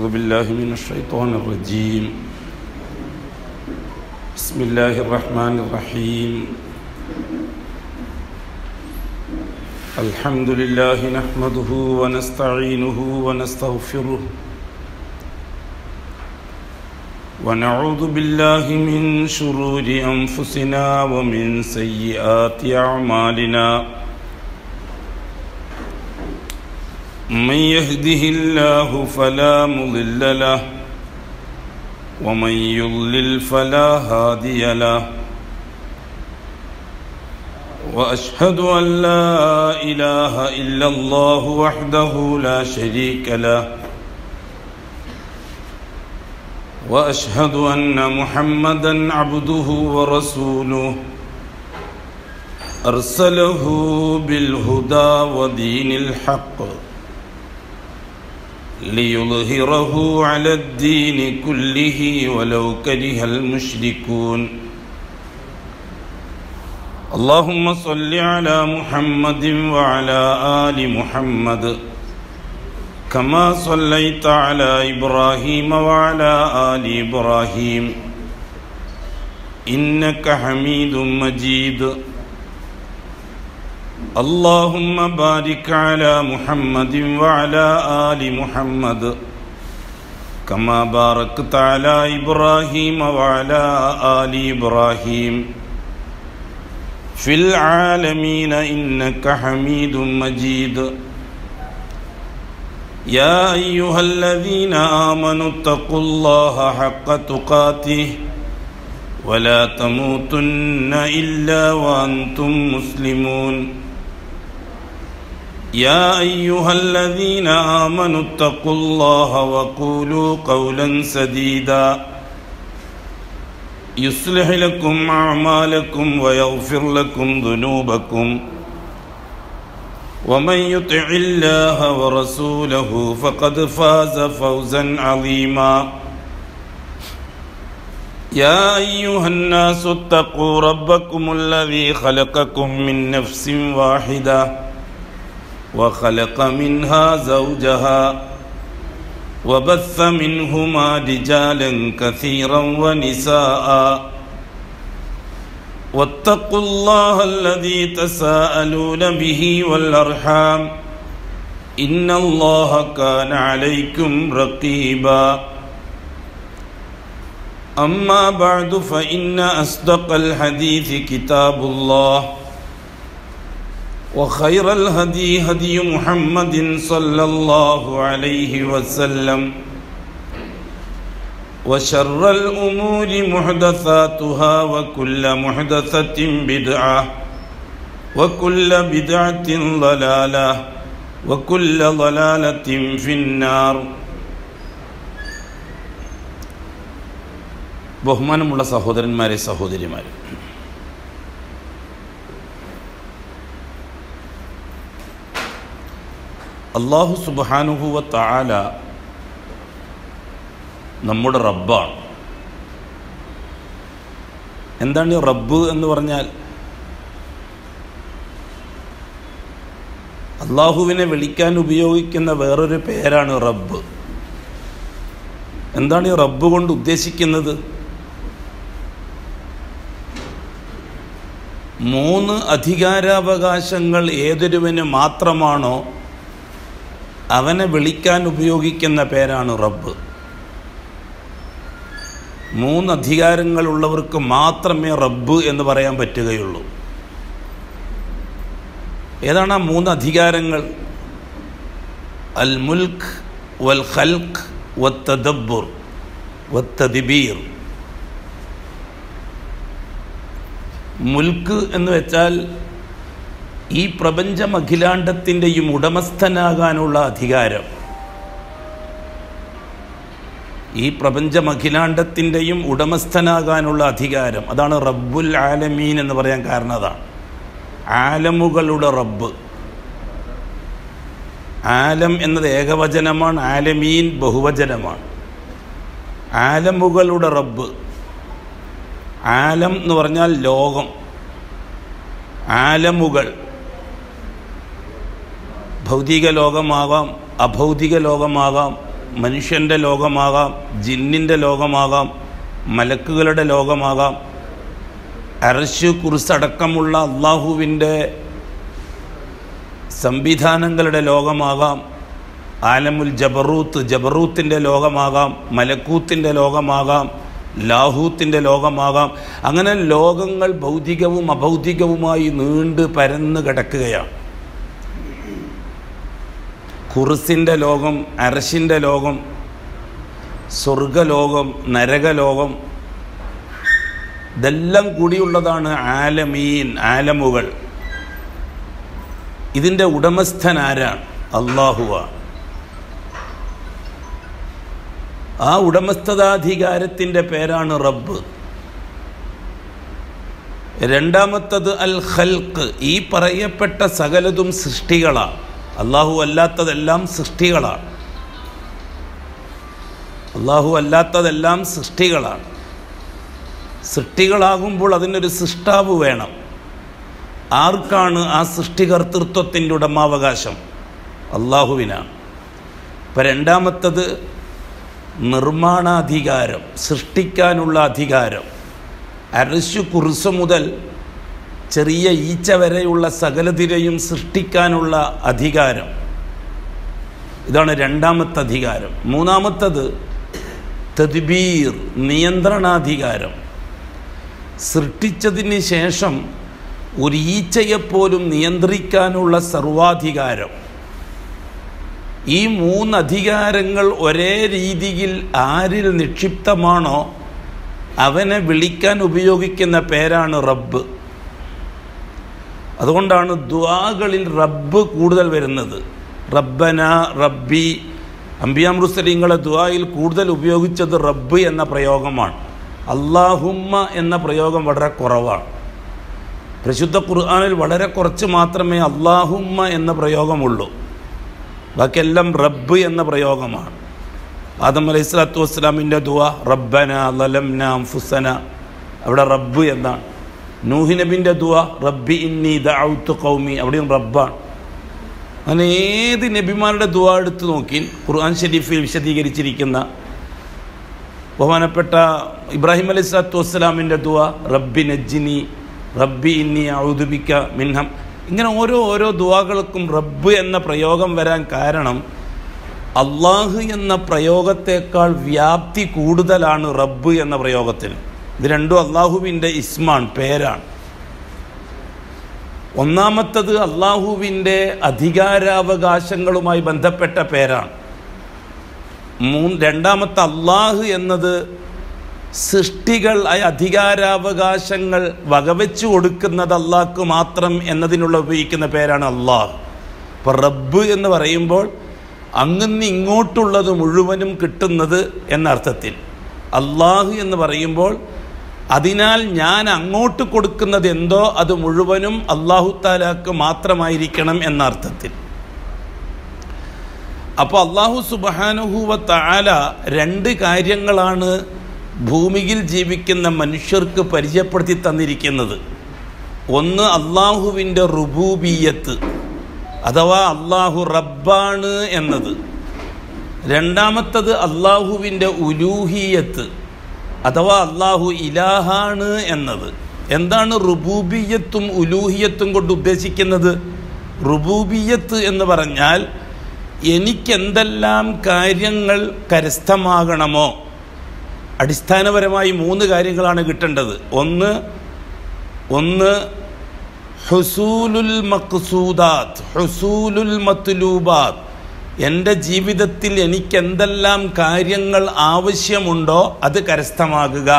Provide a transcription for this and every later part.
أعوذ بالله من الشيطان الرجيم بسم الله الرحمن الرحيم الحمد لله نحمده ونستعينه ونستغفره ونعوذ بالله من شرور أنفسنا ومن سيئات أعمالنا من يهده الله فلا مضل له ومن يضلل فلا هادي له واشهد ان لا اله الا الله وحده لا شريك له واشهد ان محمدا عبده ورسوله ارسله بالهدى ودين الحق ليظهره على الدين كله ولو كره المشركون اللهم صل على محمد وعلى ال محمد كما صليت على ابراهيم وعلى ال ابراهيم انك حميد مجيد اللهم بارك على محمد وعلى آل محمد كما باركت على إبراهيم وعلى آل إبراهيم في العالمين إنك حميد مجيد يا أيها الذين آمنوا اتقوا الله حق تقاته ولا تموتن إلا وأنتم مسلمون يا أيها الذين آمنوا اتقوا الله وقولوا قولا سديدا يصلح لكم أعمالكم ويغفر لكم ذنوبكم ومن يطع الله ورسوله فقد فاز فوزا عظيما يا أيها الناس اتقوا ربكم الذي خلقكم من نفس واحدة وخلق منها زوجها وبث منهما رجالا كثيرا ونساء واتقوا الله الذي تساءلون به والأرحام إن الله كان عليكم رقيبا أما بعد فإن أصدق الحديث كتاب الله وخير الهدي هدي محمد صلى الله عليه وسلم وشر الأمور محدثاتها وكل محدثة بدعة وكل بدعة ضلالة وكل ضلالة في النار ബഹുമാനമുള്ള സഹോദരന്മാരെ സഹോദരിമാരെ അള്ളാഹു സുബാനുഹുവ താല നമ്മുടെ റബ്ബാണ് എന്താണ് ഈ റബ്ബ് എന്ന് പറഞ്ഞാൽ അള്ളാഹുവിനെ വിളിക്കാൻ ഉപയോഗിക്കുന്ന വേറൊരു പേരാണ് റബ്ബ് എന്താണ് ഈ റബ്ബ് കൊണ്ട് ഉദ്ദേശിക്കുന്നത് മൂന്ന് അധികാരാവകാശങ്ങൾ ഏതൊരുവന് മാത്രമാണോ അവനെ വിളിക്കാൻ ഉപയോഗിക്കുന്ന പേരാണ് റബ്ബ് മൂന്ന് അധികാരങ്ങളുള്ളവർക്ക് മാത്രമേ റബ്ബ് എന്ന് പറയാൻ പറ്റുകയുള്ളൂ ഏതാണ് ആ മൂന്ന് അധികാരങ്ങൾ അൽ മുൽക്ക് വൽ ഖൽഖ് വത്തദബ്ബുർ വത്തദിബീർ മുൽക്ക് എന്ന് വെച്ചാൽ ഈ പ്രപഞ്ചം അഖിലാണ്ടത്തിൻ്റെയും ഉടമസ്ഥനാകാനുള്ള അധികാരം ഈ പ്രപഞ്ചം അഖിലാണ്ടത്തിൻ്റെയും ഉടമസ്ഥനാകാനുള്ള അധികാരം അതാണ് റബ്ബുൽ ആലമീൻ എന്ന് പറയാൻ കാരണം അതാണ് ആലമുകളുടെ റബ്ബ് ആലം എന്നത് ഏകവചനമാണ് ആലമീൻ ബഹുവചനമാണ് ആലമുകളുടെ റബ്ബ് ആലം എന്ന് പറഞ്ഞാൽ ലോകം ആലമുകൾ ഭൗതിക ലോകമാകാം അഭൗതിക ലോകമാകാം മനുഷ്യൻ്റെ ലോകമാകാം ജിന്നിൻ്റെ ലോകമാകാം മലക്കുകളുടെ ലോകമാകാം അറശ് കുറിസടക്കമുള്ള അള്ളാഹുവിൻ്റെ സംവിധാനങ്ങളുടെ ലോകമാകാം ആലമുൽ ജബറൂത്ത് ജബറൂത്തിൻ്റെ ലോകമാകാം മലക്കൂത്തിൻ്റെ ലോകമാകാം ലാഹൂത്തിൻ്റെ ലോകമാകാം അങ്ങനെ ലോകങ്ങൾ ഭൗതികവും അഭൗതികവുമായി നീണ്ട് പരന്ന് കിടക്കുകയാണ് കുറിസിൻ്റെ ലോകം അരശിൻ്റെ ലോകം സ്വർഗലോകം നരകലോകം ഇതെല്ലാം കൂടിയുള്ളതാണ് ആലമീൻ ആലമുകൾ ഇതിൻ്റെ ഉടമസ്ഥൻ ആരാണ് അള്ളാഹുവാണ് ആ ഉടമസ്ഥതാധികാരത്തിൻ്റെ പേരാണ് റബ്ബ് രണ്ടാമത്തത് അൽ ഖൽക്ക് ഈ പറയപ്പെട്ട സകലതും സൃഷ്ടികളാണ് അള്ളാഹു അല്ലാത്തതെല്ലാം സൃഷ്ടികളാണ് അള്ളാഹു അല്ലാത്തതെല്ലാം സൃഷ്ടികളാണ് സൃഷ്ടികളാകുമ്പോൾ അതിനൊരു സൃഷ്ടാവ് വേണം ആർക്കാണ് ആ സൃഷ്ടികർത്തൃത്വത്തിൻ്റെ ഉടമാവകാശം അള്ളാഹുവിനാണ് ഇപ്പം രണ്ടാമത്തത് നിർമ്മാണാധികാരം സൃഷ്ടിക്കാനുള്ള അധികാരം അരശു കുറുസ് മുതൽ ചെറിയ ഈച്ച വരെയുള്ള സകലതിരെയും സൃഷ്ടിക്കാനുള്ള അധികാരം ഇതാണ് രണ്ടാമത്തെ അധികാരം മൂന്നാമത്തത് തദ്ബീർ നിയന്ത്രണാധികാരം സൃഷ്ടിച്ചതിന് ശേഷം ഒരു ഈച്ചയെപ്പോലും നിയന്ത്രിക്കാനുള്ള സർവാധികാരം ഈ മൂന്ന് അധികാരങ്ങൾ ഒരേ രീതിയിൽ ആരിൽ നിക്ഷിപ്തമാണോ അവനെ വിളിക്കാൻ ഉപയോഗിക്കുന്ന പേരാണ് റബ്ബ് അതുകൊണ്ടാണ് ദ്വാകളിൽ റബ്ബ് കൂടുതൽ വരുന്നത് റബ്ബന റബ്ബി അമ്പിയാമൃസലിങ്ങളെ ദ്വായിൽ കൂടുതൽ ഉപയോഗിച്ചത് റബ്ബ് എന്ന പ്രയോഗമാണ് അള്ളാഹുമ്മ എന്ന പ്രയോഗം വളരെ കുറവാണ് പ്രശുദ്ധ ഖുർആാനിൽ വളരെ കുറച്ച് മാത്രമേ അള്ളാഹുമ്മ എന്ന പ്രയോഗമുള്ളൂ ബാക്കിയെല്ലാം റബ്ബ് എന്ന പ്രയോഗമാണ് ആദം അലൈഹി സ്വലാത്തു വസ്സലാമിൻ്റെ ദുവ റബ്ബന ലലംന ഫുസന അവിടെ റബ്ബ് എന്നാണ് നൂഹി നബിൻ്റെ ദുവ റബ്ബി ഇന്നി ദൗത്ത് കൗമി അവിടെയും റബ്ബാണ് അങ്ങനെ ഏത് നബിമാരുടെ ദുവ എടുത്ത് നോക്കി ഖുർആൻ ഷരീഫിൽ വിശദീകരിച്ചിരിക്കുന്ന ബഹുമാനപ്പെട്ട ഇബ്രാഹിം അലൈഹി സ്വലാത്തു വസ്സലാമിൻ്റെ ദുവ റബ്ബി നജ്ജിനി റബ്ബി ഇന്നി ഔദുബിക്ക മിൻഹം ഇങ്ങനെ ഓരോ ഓരോ ദുവാകൾക്കും റബ്ബ് എന്ന പ്രയോഗം വരാൻ കാരണം അള്ളാഹു എന്ന പ്രയോഗത്തേക്കാൾ വ്യാപ്തി കൂടുതലാണ് റബ്ബ് എന്ന പ്രയോഗത്തിന് ഇത് രണ്ടും അള്ളാഹുവിൻ്റെ ഇസ്മാൻ പേരാണ് ഒന്നാമത്തത് അള്ളാഹുവിൻ്റെ അധികാരാവകാശങ്ങളുമായി ബന്ധപ്പെട്ട പേരാണ് മൂന്ന് രണ്ടാമത്തെ അള്ളാഹു എന്നത് സൃഷ്ടികൾ ആ അധികാരാവകാശങ്ങൾ വകവെച്ചു കൊടുക്കുന്നത് അള്ളാഹ്ക്ക് മാത്രം എന്നതിനുള്ള ഉപയോഗിക്കുന്ന പേരാണ് അള്ളാഹ് അപ്പോൾ റബ്ബ് എന്ന് പറയുമ്പോൾ അങ്ങന്ന് ഇങ്ങോട്ടുള്ളത് മുഴുവനും കിട്ടുന്നത് എന്ന അർത്ഥത്തിൽ അള്ളാഹു എന്ന് പറയുമ്പോൾ അതിനാൽ ഞാൻ അങ്ങോട്ട് കൊടുക്കുന്നത് എന്തോ അത് മുഴുവനും അള്ളാഹു താലാക്ക് മാത്രമായിരിക്കണം എന്ന അർത്ഥത്തിൽ അപ്പോൾ അള്ളാഹു സുബാനുഹൂവ താല രണ്ട് കാര്യങ്ങളാണ് ഭൂമിയിൽ ജീവിക്കുന്ന മനുഷ്യർക്ക് പരിചയപ്പെടുത്തി തന്നിരിക്കുന്നത് ഒന്ന് അള്ളാഹുവിൻ്റെ റുബൂബിയത്ത് അഥവാ അള്ളാഹു റബ്ബാണ് എന്നത് രണ്ടാമത്തത് അള്ളാഹുവിൻ്റെ ഉലൂഹിയത്ത് അഥവാ അള്ളാഹു ഇലാഹാണ് എന്നത് എന്താണ് റുബൂബിയത്തും ഉലൂഹിയത്തും കൊണ്ട് ഉദ്ദേശിക്കുന്നത് റുബൂബിയത്ത് എന്ന് പറഞ്ഞാൽ എനിക്കെന്തെല്ലാം കാര്യങ്ങൾ കരസ്ഥമാകണമോ അടിസ്ഥാനപരമായി മൂന്ന് കാര്യങ്ങളാണ് കിട്ടേണ്ടത് ഒന്ന് ഒന്ന് ഹുസൂലുൽ മക്സൂദാത്ത് ഹുസൂലുൽ മത്ലൂബാത്ത് എൻ്റെ ജീവിതത്തിൽ എനിക്ക് എന്തെല്ലാം കാര്യങ്ങൾ ആവശ്യമുണ്ടോ അത് കരസ്ഥമാകുക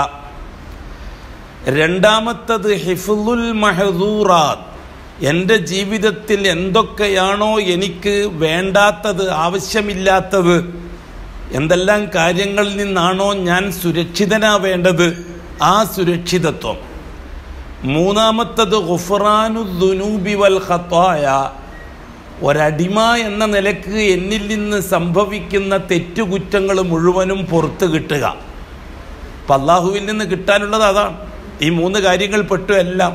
രണ്ടാമത്തത് ഹിഫുൽ മഹദൂറാത്ത് എൻ്റെ ജീവിതത്തിൽ എന്തൊക്കെയാണോ എനിക്ക് വേണ്ടാത്തത് ആവശ്യമില്ലാത്തത് എന്തെല്ലാം കാര്യങ്ങളിൽ നിന്നാണോ ഞാൻ സുരക്ഷിതനാവേണ്ടത് ആ സുരക്ഷിതത്വം മൂന്നാമത്തത് ഗുഫറാനു ദുനൂബി വൽ ഖത്തായ ഒരടിമ എന്ന നിലക്ക് എന്നിൽ നിന്ന് സംഭവിക്കുന്ന തെറ്റുകുറ്റങ്ങൾ മുഴുവനും പുറത്ത് കിട്ടുക അപ്പം അള്ളാഹുവിൽ നിന്ന് കിട്ടാനുള്ളത് അതാണ് ഈ മൂന്ന് കാര്യങ്ങൾ പെട്ടു എല്ലാം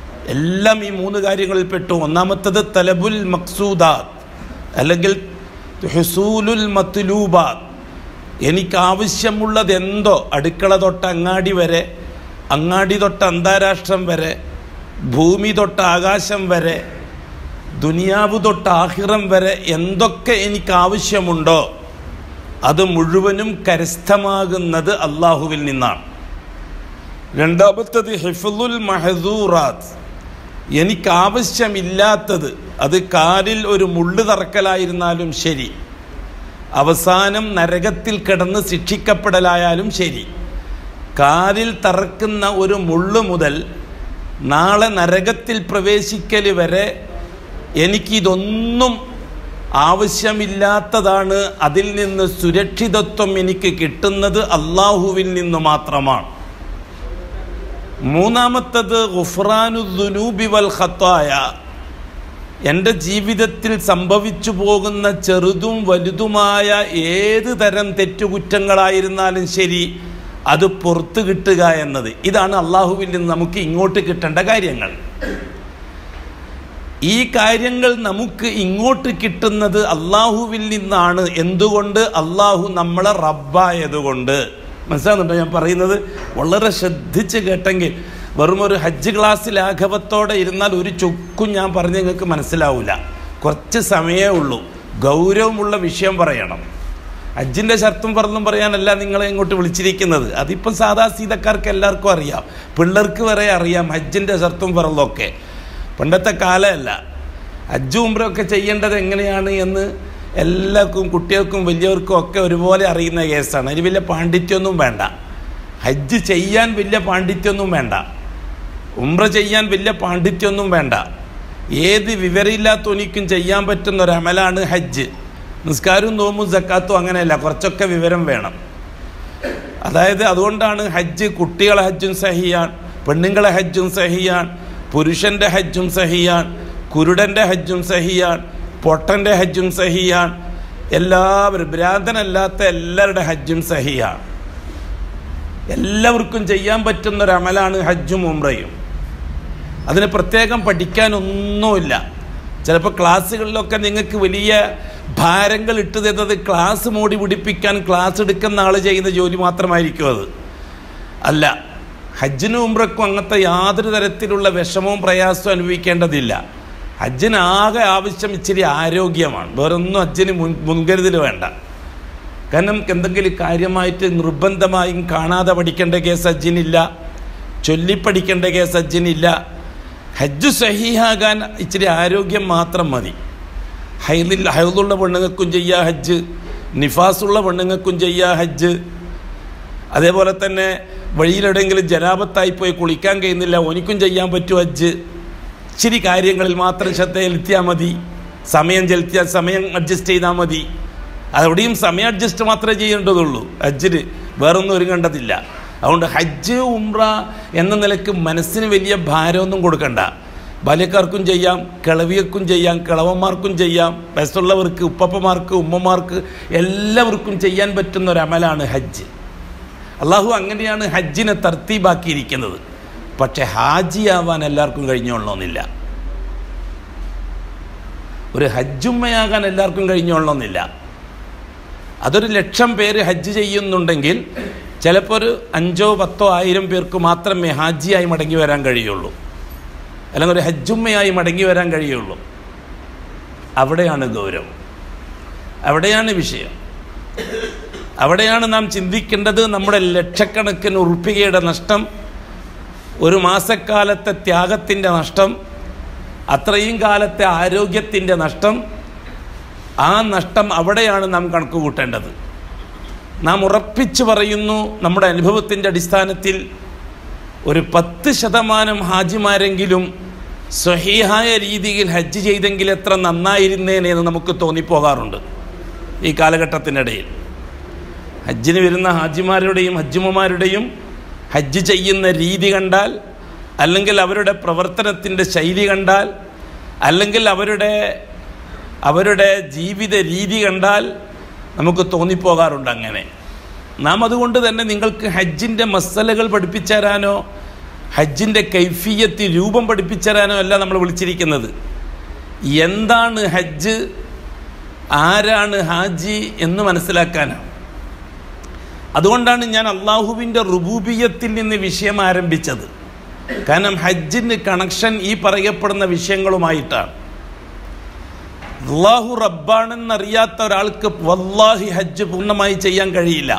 എല്ലാം ഈ മൂന്ന് കാര്യങ്ങളിൽ പെട്ടു ഒന്നാമത്തത് തലബുൽ മക്സൂദാത്ത് അല്ലെങ്കിൽ ഹുസൂലുൽ മത്തുലൂബാത്ത് എനിക്ക് ആവശ്യമുള്ളത് എന്തോ അടുക്കള തൊട്ട് അങ്ങാടി വരെ അങ്ങാടി തൊട്ട് അന്താരാഷ്ട്രം വരെ ഭൂമി തൊട്ട് ആകാശം വരെ ദുനിയാവ് തൊട്ട് ആഹിറം വരെ എന്തൊക്കെ എനിക്ക് ആവശ്യമുണ്ടോ അത് മുഴുവനും കരസ്ഥമാകുന്നത് അള്ളാഹുവിൽ നിന്നാണ് രണ്ടാമത്തത് ഹിഫുൽ മഹദൂറാത്ത് എനിക്ക് ആവശ്യമില്ലാത്തത് അത് കാലിൽ ഒരു മുള്ളു തറക്കലായിരുന്നാലും ശരി അവസാനം നരകത്തിൽ കിടന്ന് ശിക്ഷിക്കപ്പെടലായാലും ശരി കാലിൽ തറക്കുന്ന ഒരു മുള്ളു മുതൽ നാളെ നരകത്തിൽ പ്രവേശിക്കൽ വരെ എനിക്കിതൊന്നും ആവശ്യമില്ലാത്തതാണ് അതിൽ നിന്ന് സുരക്ഷിതത്വം എനിക്ക് കിട്ടുന്നത് അള്ളാഹുവിൽ നിന്ന് മാത്രമാണ് മൂന്നാമത്തത് ഗുഫ്രാനുദ്ദുനൂബി വൽ ഖത്തായ എൻ്റെ ജീവിതത്തിൽ സംഭവിച്ചു പോകുന്ന ചെറുതും വലുതുമായ ഏത് തരം തെറ്റുകുറ്റങ്ങളായിരുന്നാലും ശരി അത് പുറത്തു കിട്ടുക എന്നത് ഇതാണ് അള്ളാഹുവിൽ നിന്ന് നമുക്ക് ഇങ്ങോട്ട് കിട്ടേണ്ട കാര്യങ്ങൾ ഈ കാര്യങ്ങൾ നമുക്ക് ഇങ്ങോട്ട് കിട്ടുന്നത് അള്ളാഹുവിൽ നിന്നാണ് എന്തുകൊണ്ട് അള്ളാഹു നമ്മളെ റബ്ബായതുകൊണ്ട് മനസ്സിലാകുന്നുണ്ടോ ഞാൻ പറയുന്നത് വളരെ ശ്രദ്ധിച്ച് കേട്ടെങ്കിൽ വെറും ഒരു ഹജ്ജ് ക്ലാസ് ലാഘവത്തോടെ ഇരുന്നാൽ ഒരു ചുക്കും ഞാൻ പറഞ്ഞ് നിങ്ങൾക്ക് മനസ്സിലാവില്ല കുറച്ച് സമയമേ ഉള്ളൂ ഗൗരവമുള്ള വിഷയം പറയണം ഹജ്ജിൻ്റെ ശർത്തും പറന്നും പറയാനല്ല നിങ്ങളെ ഇങ്ങോട്ട് വിളിച്ചിരിക്കുന്നത് അതിപ്പം സാധാ സീതക്കാർക്ക് എല്ലാവർക്കും അറിയാം പിള്ളേർക്ക് വരെ അറിയാം ഹജ്ജിൻ്റെ ശർത്തും പറന്നൊക്കെ പണ്ടത്തെ കാലമല്ല ഹജ്ജ് ഉംറയൊക്കെ ചെയ്യേണ്ടത് എങ്ങനെയാണ് എന്ന് എല്ലാവർക്കും കുട്ടികൾക്കും വലിയവർക്കും ഒക്കെ ഒരുപോലെ അറിയുന്ന കേസാണ് അതിന് വലിയ പാണ്ഡിത്യമൊന്നും വേണ്ട ഹജ്ജ് ചെയ്യാൻ വലിയ പാണ്ഡിത്യമൊന്നും വേണ്ട ഉംറ ചെയ്യാൻ വലിയ പാണ്ഡിത്യമൊന്നും വേണ്ട ഏത് വിവരമില്ലാത്തവനിക്കും ചെയ്യാൻ പറ്റുന്ന ഒരു അമലാണ് ഹജ്ജ് നിസ്കാരവും നോമ്പും സക്കാത്തും അങ്ങനെയല്ല കുറച്ചൊക്കെ വിവരം വേണം അതായത് അതുകൊണ്ടാണ് ഹജ്ജ് കുട്ടികളെ ഹജ്ജും സഹിയാൻ പെണ്ണുങ്ങളെ ഹജ്ജും സഹിയാൻ പുരുഷൻ്റെ ഹജ്ജും സഹിയാൻ കുരുടൻ്റെ ഹജ്ജും സഹിയാൻ പൊട്ടൻ്റെ ഹജ്ജും സഹിയാൻ എല്ലാവരും ഭ്രാന്തനല്ലാത്ത എല്ലാവരുടെ ഹജ്ജും സഹിയാണ് എല്ലാവർക്കും ചെയ്യാൻ പറ്റുന്ന ഒരു അമലാണ് ഹജ്ജും ഉംറയും അതിന് പ്രത്യേകം പഠിക്കാനൊന്നുമില്ല ചിലപ്പോൾ ക്ലാസ്സുകളിലൊക്കെ നിങ്ങൾക്ക് വലിയ ഭാരങ്ങൾ ഇട്ട് തരുന്നത് ക്ലാസ് മോടി പിടിപ്പിക്കാൻ ക്ലാസ് എടുക്കുന്ന ആൾ ചെയ്യുന്ന ജോലി മാത്രമായിരിക്കും അത് അല്ല ഹജ്ജിനും ഉംറക്കും അങ്ങനത്തെ യാതൊരു തരത്തിലുള്ള വിഷമവും പ്രയാസവും അനുഭവിക്കേണ്ടതില്ല ഹജ്ജിന് ആകെ ആവശ്യം ഇച്ചിരി ആരോഗ്യമാണ് വേറൊന്നും ഹജ്ജിന് മുൻ മുൻകരുതൽ വേണ്ട കാരണം എന്തെങ്കിലും കാര്യമായിട്ട് നിർബന്ധമായും കാണാതെ പഠിക്കേണ്ട കേസ് ഹജ്ജിനില്ല ചൊല്ലിപ്പഠിക്കേണ്ട കേസ് ഹജ്ജിനില്ല ഹജ്ജ് സഹിയാകാൻ ഇച്ചിരി ആരോഗ്യം മാത്രം മതി ഹൈദിൽ ഹൈദുള്ള പെണ്ണുങ്ങൾക്കും ചെയ്യാ ഹജ്ജ് നിഫാസുള്ള പെണ്ണുങ്ങൾക്കും ചെയ്യാ ഹജ്ജ് അതേപോലെ തന്നെ വഴിയിലെവിടെയെങ്കിലും ജനാപത്തായി പോയി കുളിക്കാൻ കഴിയുന്നില്ല ഒനിക്കും ചെയ്യാൻ പറ്റും ഹജ്ജ് ഇച്ചിരി കാര്യങ്ങളിൽ മാത്രം ശ്രദ്ധ ചെലുത്തിയാൽ മതി സമയം ചെലുത്തിയാൽ സമയം അഡ്ജസ്റ്റ് ചെയ്താൽ മതി അതെവിടെയും സമയം അഡ്ജസ്റ്റ് മാത്രമേ ചെയ്യേണ്ടതുള്ളൂ ഹജ്ജിന് വേറൊന്നും ഒരുങ്ങേണ്ടതില്ല അതുകൊണ്ട് ഹജ്ജ് ഉംറ എന്ന നിലക്ക് മനസ്സിന് വലിയ ഭാരമൊന്നും കൊടുക്കണ്ട ബാല്യക്കാർക്കും ചെയ്യാം കിളവിയർക്കും ചെയ്യാം കിളവന്മാർക്കും ചെയ്യാം വയസ്സുള്ളവർക്ക് ഉപ്പപ്പമാർക്ക് ഉമ്മമാർക്ക് എല്ലാവർക്കും ചെയ്യാൻ പറ്റുന്ന ഒരു അമലാണ് ഹജ്ജ് അള്ളാഹു അങ്ങനെയാണ് ഹജ്ജിനെ തർത്തീബാക്കിയിരിക്കുന്നത് പക്ഷെ ഹാജിയാവാൻ എല്ലാവർക്കും കഴിഞ്ഞോളണമെന്നില്ല ഒരു ഹജ്ജുമ്മയാകാൻ എല്ലാവർക്കും കഴിഞ്ഞോളണമെന്നില്ല അതൊരു ലക്ഷം പേര് ഹജ്ജ് ചെയ്യുന്നുണ്ടെങ്കിൽ ചിലപ്പോൾ ഒരു അഞ്ചോ പത്തോ ആയിരം പേർക്ക് മാത്രമേ ഹാജിയായി മടങ്ങി വരാൻ കഴിയുള്ളൂ അല്ലെങ്കിൽ ഒരു ഹജ്ജുമ്മയായി മടങ്ങി വരാൻ കഴിയുള്ളൂ അവിടെയാണ് ഗൗരവം അവിടെയാണ് വിഷയം അവിടെയാണ് നാം ചിന്തിക്കേണ്ടത് നമ്മുടെ ലക്ഷക്കണക്കിന് ഉറുപ്പികയുടെ നഷ്ടം ഒരു മാസക്കാലത്തെ ത്യാഗത്തിൻ്റെ നഷ്ടം അത്രയും കാലത്തെ ആരോഗ്യത്തിൻ്റെ നഷ്ടം ആ നഷ്ടം അവിടെയാണ് നാം കണക്ക് കൂട്ടേണ്ടത് നാം ഉറപ്പിച്ചു പറയുന്നു നമ്മുടെ അനുഭവത്തിൻ്റെ അടിസ്ഥാനത്തിൽ ഒരു പത്ത് ശതമാനം ഹാജിമാരെങ്കിലും സ്വഹീഹായ രീതിയിൽ ഹജ്ജ് ചെയ്തെങ്കിൽ എത്ര നന്നായിരുന്നേനെ എന്ന് നമുക്ക് തോന്നിപ്പോകാറുണ്ട് ഈ കാലഘട്ടത്തിനിടയിൽ ഹജ്ജിന് വരുന്ന ഹാജിമാരുടെയും ഹജ്ജുമ്മമാരുടെയും ഹജ്ജ് ചെയ്യുന്ന രീതി കണ്ടാൽ അല്ലെങ്കിൽ അവരുടെ പ്രവർത്തനത്തിൻ്റെ ശൈലി കണ്ടാൽ അല്ലെങ്കിൽ അവരുടെ അവരുടെ ജീവിത രീതി കണ്ടാൽ നമുക്ക് തോന്നിപ്പോകാറുണ്ട് അങ്ങനെ നാം അതുകൊണ്ട് തന്നെ നിങ്ങൾക്ക് ഹജ്ജിൻ്റെ മസലകൾ പഠിപ്പിച്ചു തരാനോ ഹജ്ജിൻ്റെ കൈഫിയത്ത് രൂപം പഠിപ്പിച്ചു തരാനോ അല്ല നമ്മൾ വിളിച്ചിരിക്കുന്നത് എന്താണ് ഹജ്ജ് ആരാണ് ഹാജി എന്ന് മനസ്സിലാക്കാനാണ് അതുകൊണ്ടാണ് ഞാൻ അള്ളാഹുവിൻ്റെ റുബൂബിയത്തിൽ നിന്ന് വിഷയം ആരംഭിച്ചത് കാരണം ഹജ്ജിന് കണക്ഷൻ ഈ പറയപ്പെടുന്ന വിഷയങ്ങളുമായിട്ടാണ് അള്ളാഹു റബ്ബാണെന്നറിയാത്ത ഒരാൾക്ക് വല്ലാഹി ഹജ്ജ് പൂർണ്ണമായി ചെയ്യാൻ കഴിയില്ല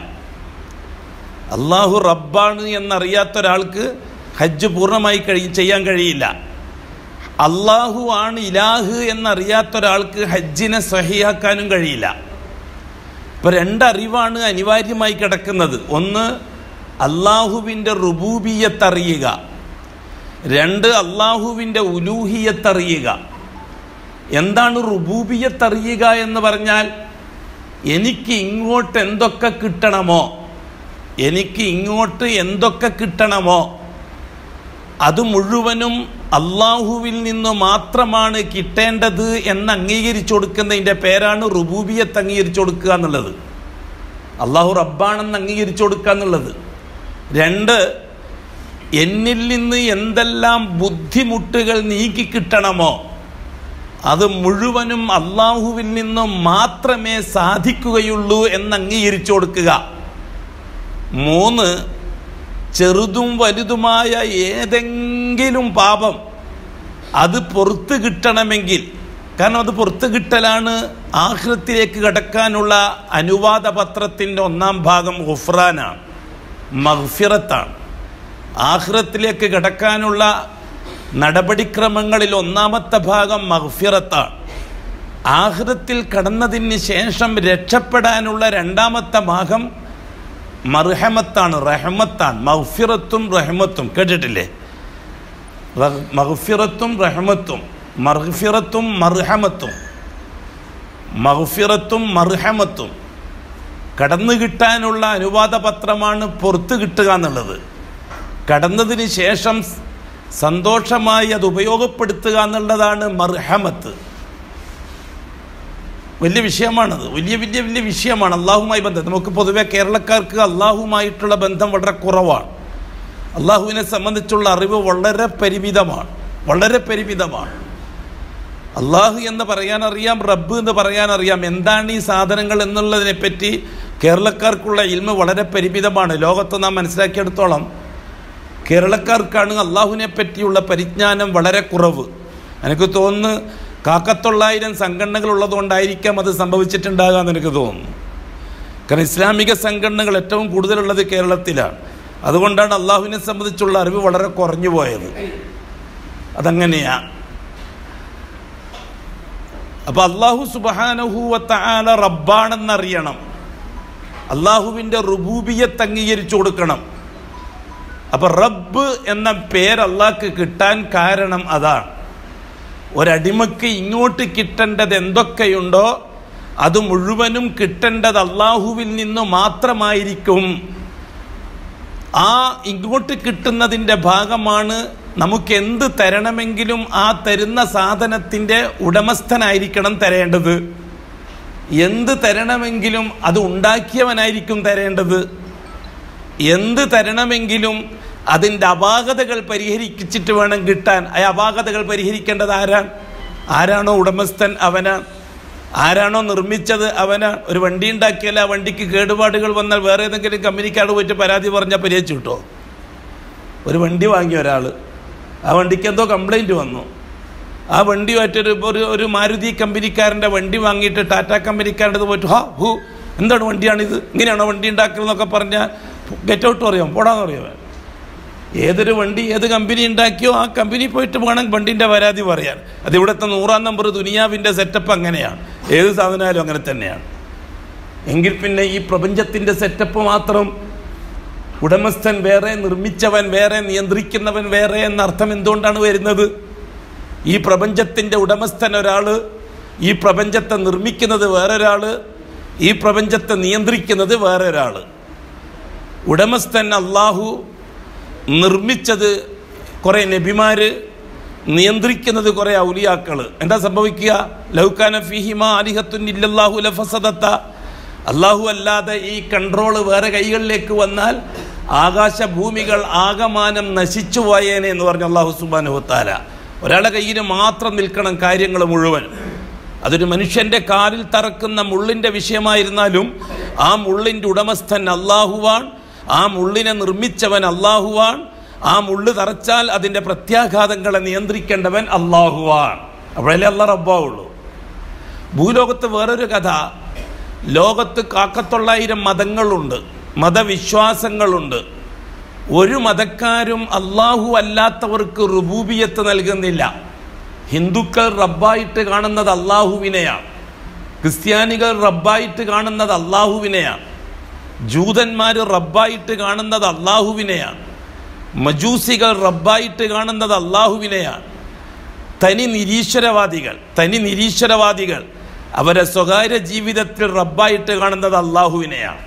അള്ളാഹു റബ്ബാണ് എന്നറിയാത്ത ഒരാൾക്ക് ഹജ്ജ് പൂർണ്ണമായി കഴി ചെയ്യാൻ കഴിയില്ല അള്ളാഹു ആണ് ഇലാഹ് എന്നറിയാത്ത ഒരാൾക്ക് ഹജ്ജിനെ സഹിയാക്കാനും കഴിയില്ല ഇപ്പം രണ്ടറിവാണ് അനിവാര്യമായി കിടക്കുന്നത് ഒന്ന് അള്ളാഹുവിൻ്റെ റുബൂബിയത്തറിയുക രണ്ട് അള്ളാഹുവിൻ്റെ ഉലൂഹിയത്തറിയുക എന്താണ് റുബൂബിയത്തറിയുക എന്ന് പറഞ്ഞാൽ എനിക്ക് ഇങ്ങോട്ട് എന്തൊക്കെ കിട്ടണമോ എനിക്ക് ഇങ്ങോട്ട് എന്തൊക്കെ കിട്ടണമോ അത് മുഴുവനും അള്ളാഹുവിൽ നിന്ന് മാത്രമാണ് കിട്ടേണ്ടത് എന്ന് അംഗീകരിച്ചു കൊടുക്കുന്നതിൻ്റെ പേരാണ് റുബൂബിയത്ത് അംഗീകരിച്ചു കൊടുക്കുക എന്നുള്ളത് അള്ളാഹു റബ്ബാണെന്ന് അംഗീകരിച്ചു കൊടുക്കുക എന്നുള്ളത് രണ്ട് എന്നിൽ നിന്ന് എന്തെല്ലാം ബുദ്ധിമുട്ടുകൾ നീക്കി കിട്ടണമോ അത് മുഴുവനും അള്ളാഹുവിൽ നിന്ന് മാത്രമേ സാധിക്കുകയുള്ളൂ എന്ന് അംഗീകരിച്ചു കൊടുക്കുക മൂന്ന് ചെറുതും വലുതുമായ ഏതെങ്കിലും പാപം അത് പുറത്ത് കിട്ടണമെങ്കിൽ കാരണം അത് പുറത്ത് കിട്ടലാണ് ആഹൃത്തിലേക്ക് കടക്കാനുള്ള അനുവാദ പത്രത്തിൻ്റെ ഒന്നാം ഭാഗം ഗുഫ്രാനാണ് മഹ്ഫിറത്താണ് ആഹ്റത്തിലേക്ക് കടക്കാനുള്ള നടപടിക്രമങ്ങളിൽ ഒന്നാമത്തെ ഭാഗം മഹ്ഫിറത്താണ് ആഹ്റത്തിൽ കടന്നതിന് ശേഷം രക്ഷപ്പെടാനുള്ള രണ്ടാമത്തെ ഭാഗം മർഹമത്താണ് റഹമത്താണ് മഹ്ഫിറത്തും റഹമത്തും കേട്ടിട്ടില്ലേ റഹ്- മഹ്ഫിറത്തും റഹമത്തും മർഫിറത്തും മർഹമത്തും മഹ്ഫിറത്തും മർഹമത്തും കടന്നു കിട്ടാനുള്ള അനുവാദ പത്രമാണ് പുറത്ത് കിട്ടുക എന്നുള്ളത് കടന്നതിന് ശേഷം സ് സന്തോഷമായി അത് ഉപയോഗപ്പെടുത്തുക എന്നുള്ളതാണ് മർഹമത്ത് വലിയ വിഷയമാണത് വലിയ വലിയ വലിയ വിഷയമാണ് അള്ളാഹുമായി ബന്ധം നമുക്ക് പൊതുവെ കേരളക്കാർക്ക് അള്ളാഹുമായിട്ടുള്ള ബന്ധം വളരെ കുറവാണ് അള്ളാഹുവിനെ സംബന്ധിച്ചുള്ള അറിവ് വളരെ പരിമിതമാണ് വളരെ പരിമിതമാണ് അള്ളാഹു എന്ന് പറയാൻ അറിയാം റബ്ബ് എന്ന് പറയാൻ അറിയാം എന്താണ് ഈ സാധനങ്ങൾ എന്നുള്ളതിനെ പറ്റി കേരളക്കാർക്കുള്ള ഇൽമ വളരെ പരിമിതമാണ് ലോകത്ത് നാം മനസ്സിലാക്കിയെടുത്തോളം കേരളക്കാർക്കാണ് അള്ളാഹുവിനെ പറ്റിയുള്ള പരിജ്ഞാനം വളരെ കുറവ് എനിക്ക് തോന്നുന്നു കാക്കത്തൊള്ളായിരം സംഘടനകൾ ഉള്ളതുകൊണ്ടായിരിക്കാം അത് സംഭവിച്ചിട്ടുണ്ടാകാൻ എനിക്ക് തോന്നുന്നു കാരണം ഇസ്ലാമിക സംഘടനകൾ ഏറ്റവും കൂടുതലുള്ളത് കേരളത്തിലാണ് അതുകൊണ്ടാണ് അള്ളാഹുവിനെ സംബന്ധിച്ചുള്ള അറിവ് വളരെ കുറഞ്ഞു പോയത് അതങ്ങനെയാ അപ്പൊ അള്ളാഹു സുബാനഹൂവത്ത ആല റബ്ബാണെന്നറിയണം അള്ളാഹുവിൻ്റെ റുബൂബിയത്ത് അംഗീകരിച്ചു കൊടുക്കണം അപ്പൊ റബ്ബ് എന്ന പേര് അള്ളാഹ്ക്ക് കിട്ടാൻ കാരണം അതാണ് ഒരടിമക്ക് ഇങ്ങോട്ട് കിട്ടേണ്ടത് എന്തൊക്കെയുണ്ടോ അത് മുഴുവനും കിട്ടേണ്ടത് അള്ളാഹുവിൽ നിന്ന് മാത്രമായിരിക്കും ആ ഇങ്ങോട്ട് കിട്ടുന്നതിൻ്റെ ഭാഗമാണ് നമുക്ക് എന്ത് തരണമെങ്കിലും ആ തരുന്ന സാധനത്തിൻ്റെ ഉടമസ്ഥനായിരിക്കണം തരേണ്ടത് എന്ത് തരണമെങ്കിലും അത് ഉണ്ടാക്കിയവനായിരിക്കും തരേണ്ടത് എന്ത് തരണമെങ്കിലും അതിൻ്റെ അപാകതകൾ പരിഹരിച്ചിട്ട് വേണം കിട്ടാൻ ആ അപാകതകൾ പരിഹരിക്കേണ്ടത് ആരാണ് ആരാണോ ഉടമസ്ഥൻ അവനാണ് ആരാണോ നിർമ്മിച്ചത് അവനാണ് ഒരു വണ്ടി ഉണ്ടാക്കിയാൽ ആ വണ്ടിക്ക് കേടുപാടുകൾ വന്നാൽ വേറെ ഏതെങ്കിലും കമ്പനിക്കാട് പോയിട്ട് പരാതി പറഞ്ഞാൽ പരിഹരിച്ചു കിട്ടോ ഒരു വണ്ടി വാങ്ങിയ ഒരാൾ ആ വണ്ടിക്ക് എന്തോ കംപ്ലൈൻറ്റ് വന്നു ആ വണ്ടിയുമായിട്ടൊരു ഒരു ഒരു മാരുതി കമ്പനിക്കാരൻ്റെ വണ്ടി വാങ്ങിയിട്ട് ടാറ്റ കമ്പനിക്കാരുടെ പോയിട്ട് ഹാ ഹൂ എന്താണ് വണ്ടിയാണിത് ഇങ്ങനെയാണോ വണ്ടി ഉണ്ടാക്കുന്നതൊക്കെ പറഞ്ഞാൽ ഗെറ്റ് ഔട്ട് പറയാം പോടാന്ന് പറയാം ഏതൊരു വണ്ടി ഏത് കമ്പനി ഉണ്ടാക്കിയോ ആ കമ്പനി പോയിട്ട് വേണം വണ്ടിൻ്റെ പരാതി പറയാൻ അത് ഇവിടുത്തെ നൂറാം നമ്പർ ദുനിയാവിൻ്റെ സെറ്റപ്പ് അങ്ങനെയാണ് ഏത് സാധനമായാലും അങ്ങനെ തന്നെയാണ് എങ്കിൽ പിന്നെ ഈ പ്രപഞ്ചത്തിൻ്റെ സെറ്റപ്പ് മാത്രം ഉടമസ്ഥൻ വേറെ നിർമ്മിച്ചവൻ വേറെ നിയന്ത്രിക്കുന്നവൻ വേറെ എന്ന അർത്ഥം എന്തുകൊണ്ടാണ് വരുന്നത് ഈ പ്രപഞ്ചത്തിൻ്റെ ഉടമസ്ഥൻ ഒരാൾ ഈ പ്രപഞ്ചത്തെ നിർമ്മിക്കുന്നത് വേറൊരാൾ ഈ പ്രപഞ്ചത്തെ നിയന്ത്രിക്കുന്നത് വേറൊരാൾ ഉടമസ്ഥൻ അള്ളാഹു നിർമ്മിച്ചത് കുറേ നബിമാർ നിയന്ത്രിക്കുന്നത് കുറേ ഔലിയാക്കൾ എന്താ സംഭവിക്കുക ലൗക്കാന ഫിഹിമ അലിഹത്തുൻ ഇല്ലല്ലാഹു ലഫസദത്ത അള്ളാഹു അല്ലാതെ ഈ കൺട്രോള് വേറെ കൈകളിലേക്ക് വന്നാൽ ആകാശഭൂമികൾ ആകമാനം നശിച്ചു പോയേനെ എന്ന് പറഞ്ഞ അള്ളാഹു സുബാനുഹത്താല ഒരാളെ കയ്യിൽ മാത്രം നിൽക്കണം കാര്യങ്ങൾ മുഴുവൻ അതൊരു മനുഷ്യൻ്റെ കാലിൽ തറക്കുന്ന മുള്ളിൻ്റെ വിഷയമായിരുന്നാലും ആ മുള്ളിൻ്റെ ഉടമസ്ഥൻ അള്ളാഹുവാൻ ആ മുള്ളിനെ നിർമ്മിച്ചവൻ അള്ളാഹുവാൻ ആ മുള്ള് തറച്ചാൽ അതിൻ്റെ പ്രത്യാഘാതങ്ങളെ നിയന്ത്രിക്കേണ്ടവൻ അള്ളാഹുവാൻ അപ്പോഴല്ലേ അല്ല റബ്ബാവുള്ളൂ ഭൂലോകത്ത് വേറൊരു കഥ ലോകത്ത് കാക്കത്തൊള്ളായിരം മതങ്ങളുണ്ട് മതവിശ്വാസങ്ങളുണ്ട് ഒരു മതക്കാരും അള്ളാഹു അല്ലാത്തവർക്ക് റുബൂബിയത്ത് നൽകുന്നില്ല ഹിന്ദുക്കൾ റബ്ബായിട്ട് കാണുന്നത് അള്ളാഹുവിനെയാണ് ക്രിസ്ത്യാനികൾ റബ്ബായിട്ട് കാണുന്നത് അള്ളാഹുവിനെയാണ് ജൂതന്മാർ റബ്ബായിട്ട് കാണുന്നത് അള്ളാഹുവിനെയാണ് മജൂസികൾ റബ്ബായിട്ട് കാണുന്നത് അള്ളാഹുവിനെയാണ് തനി നിരീശ്വരവാദികൾ തനി നിരീശ്വരവാദികൾ അവരെ സ്വകാര്യ ജീവിതത്തിൽ റബ്ബായിട്ട് കാണുന്നത് അള്ളാഹുവിനെയാണ്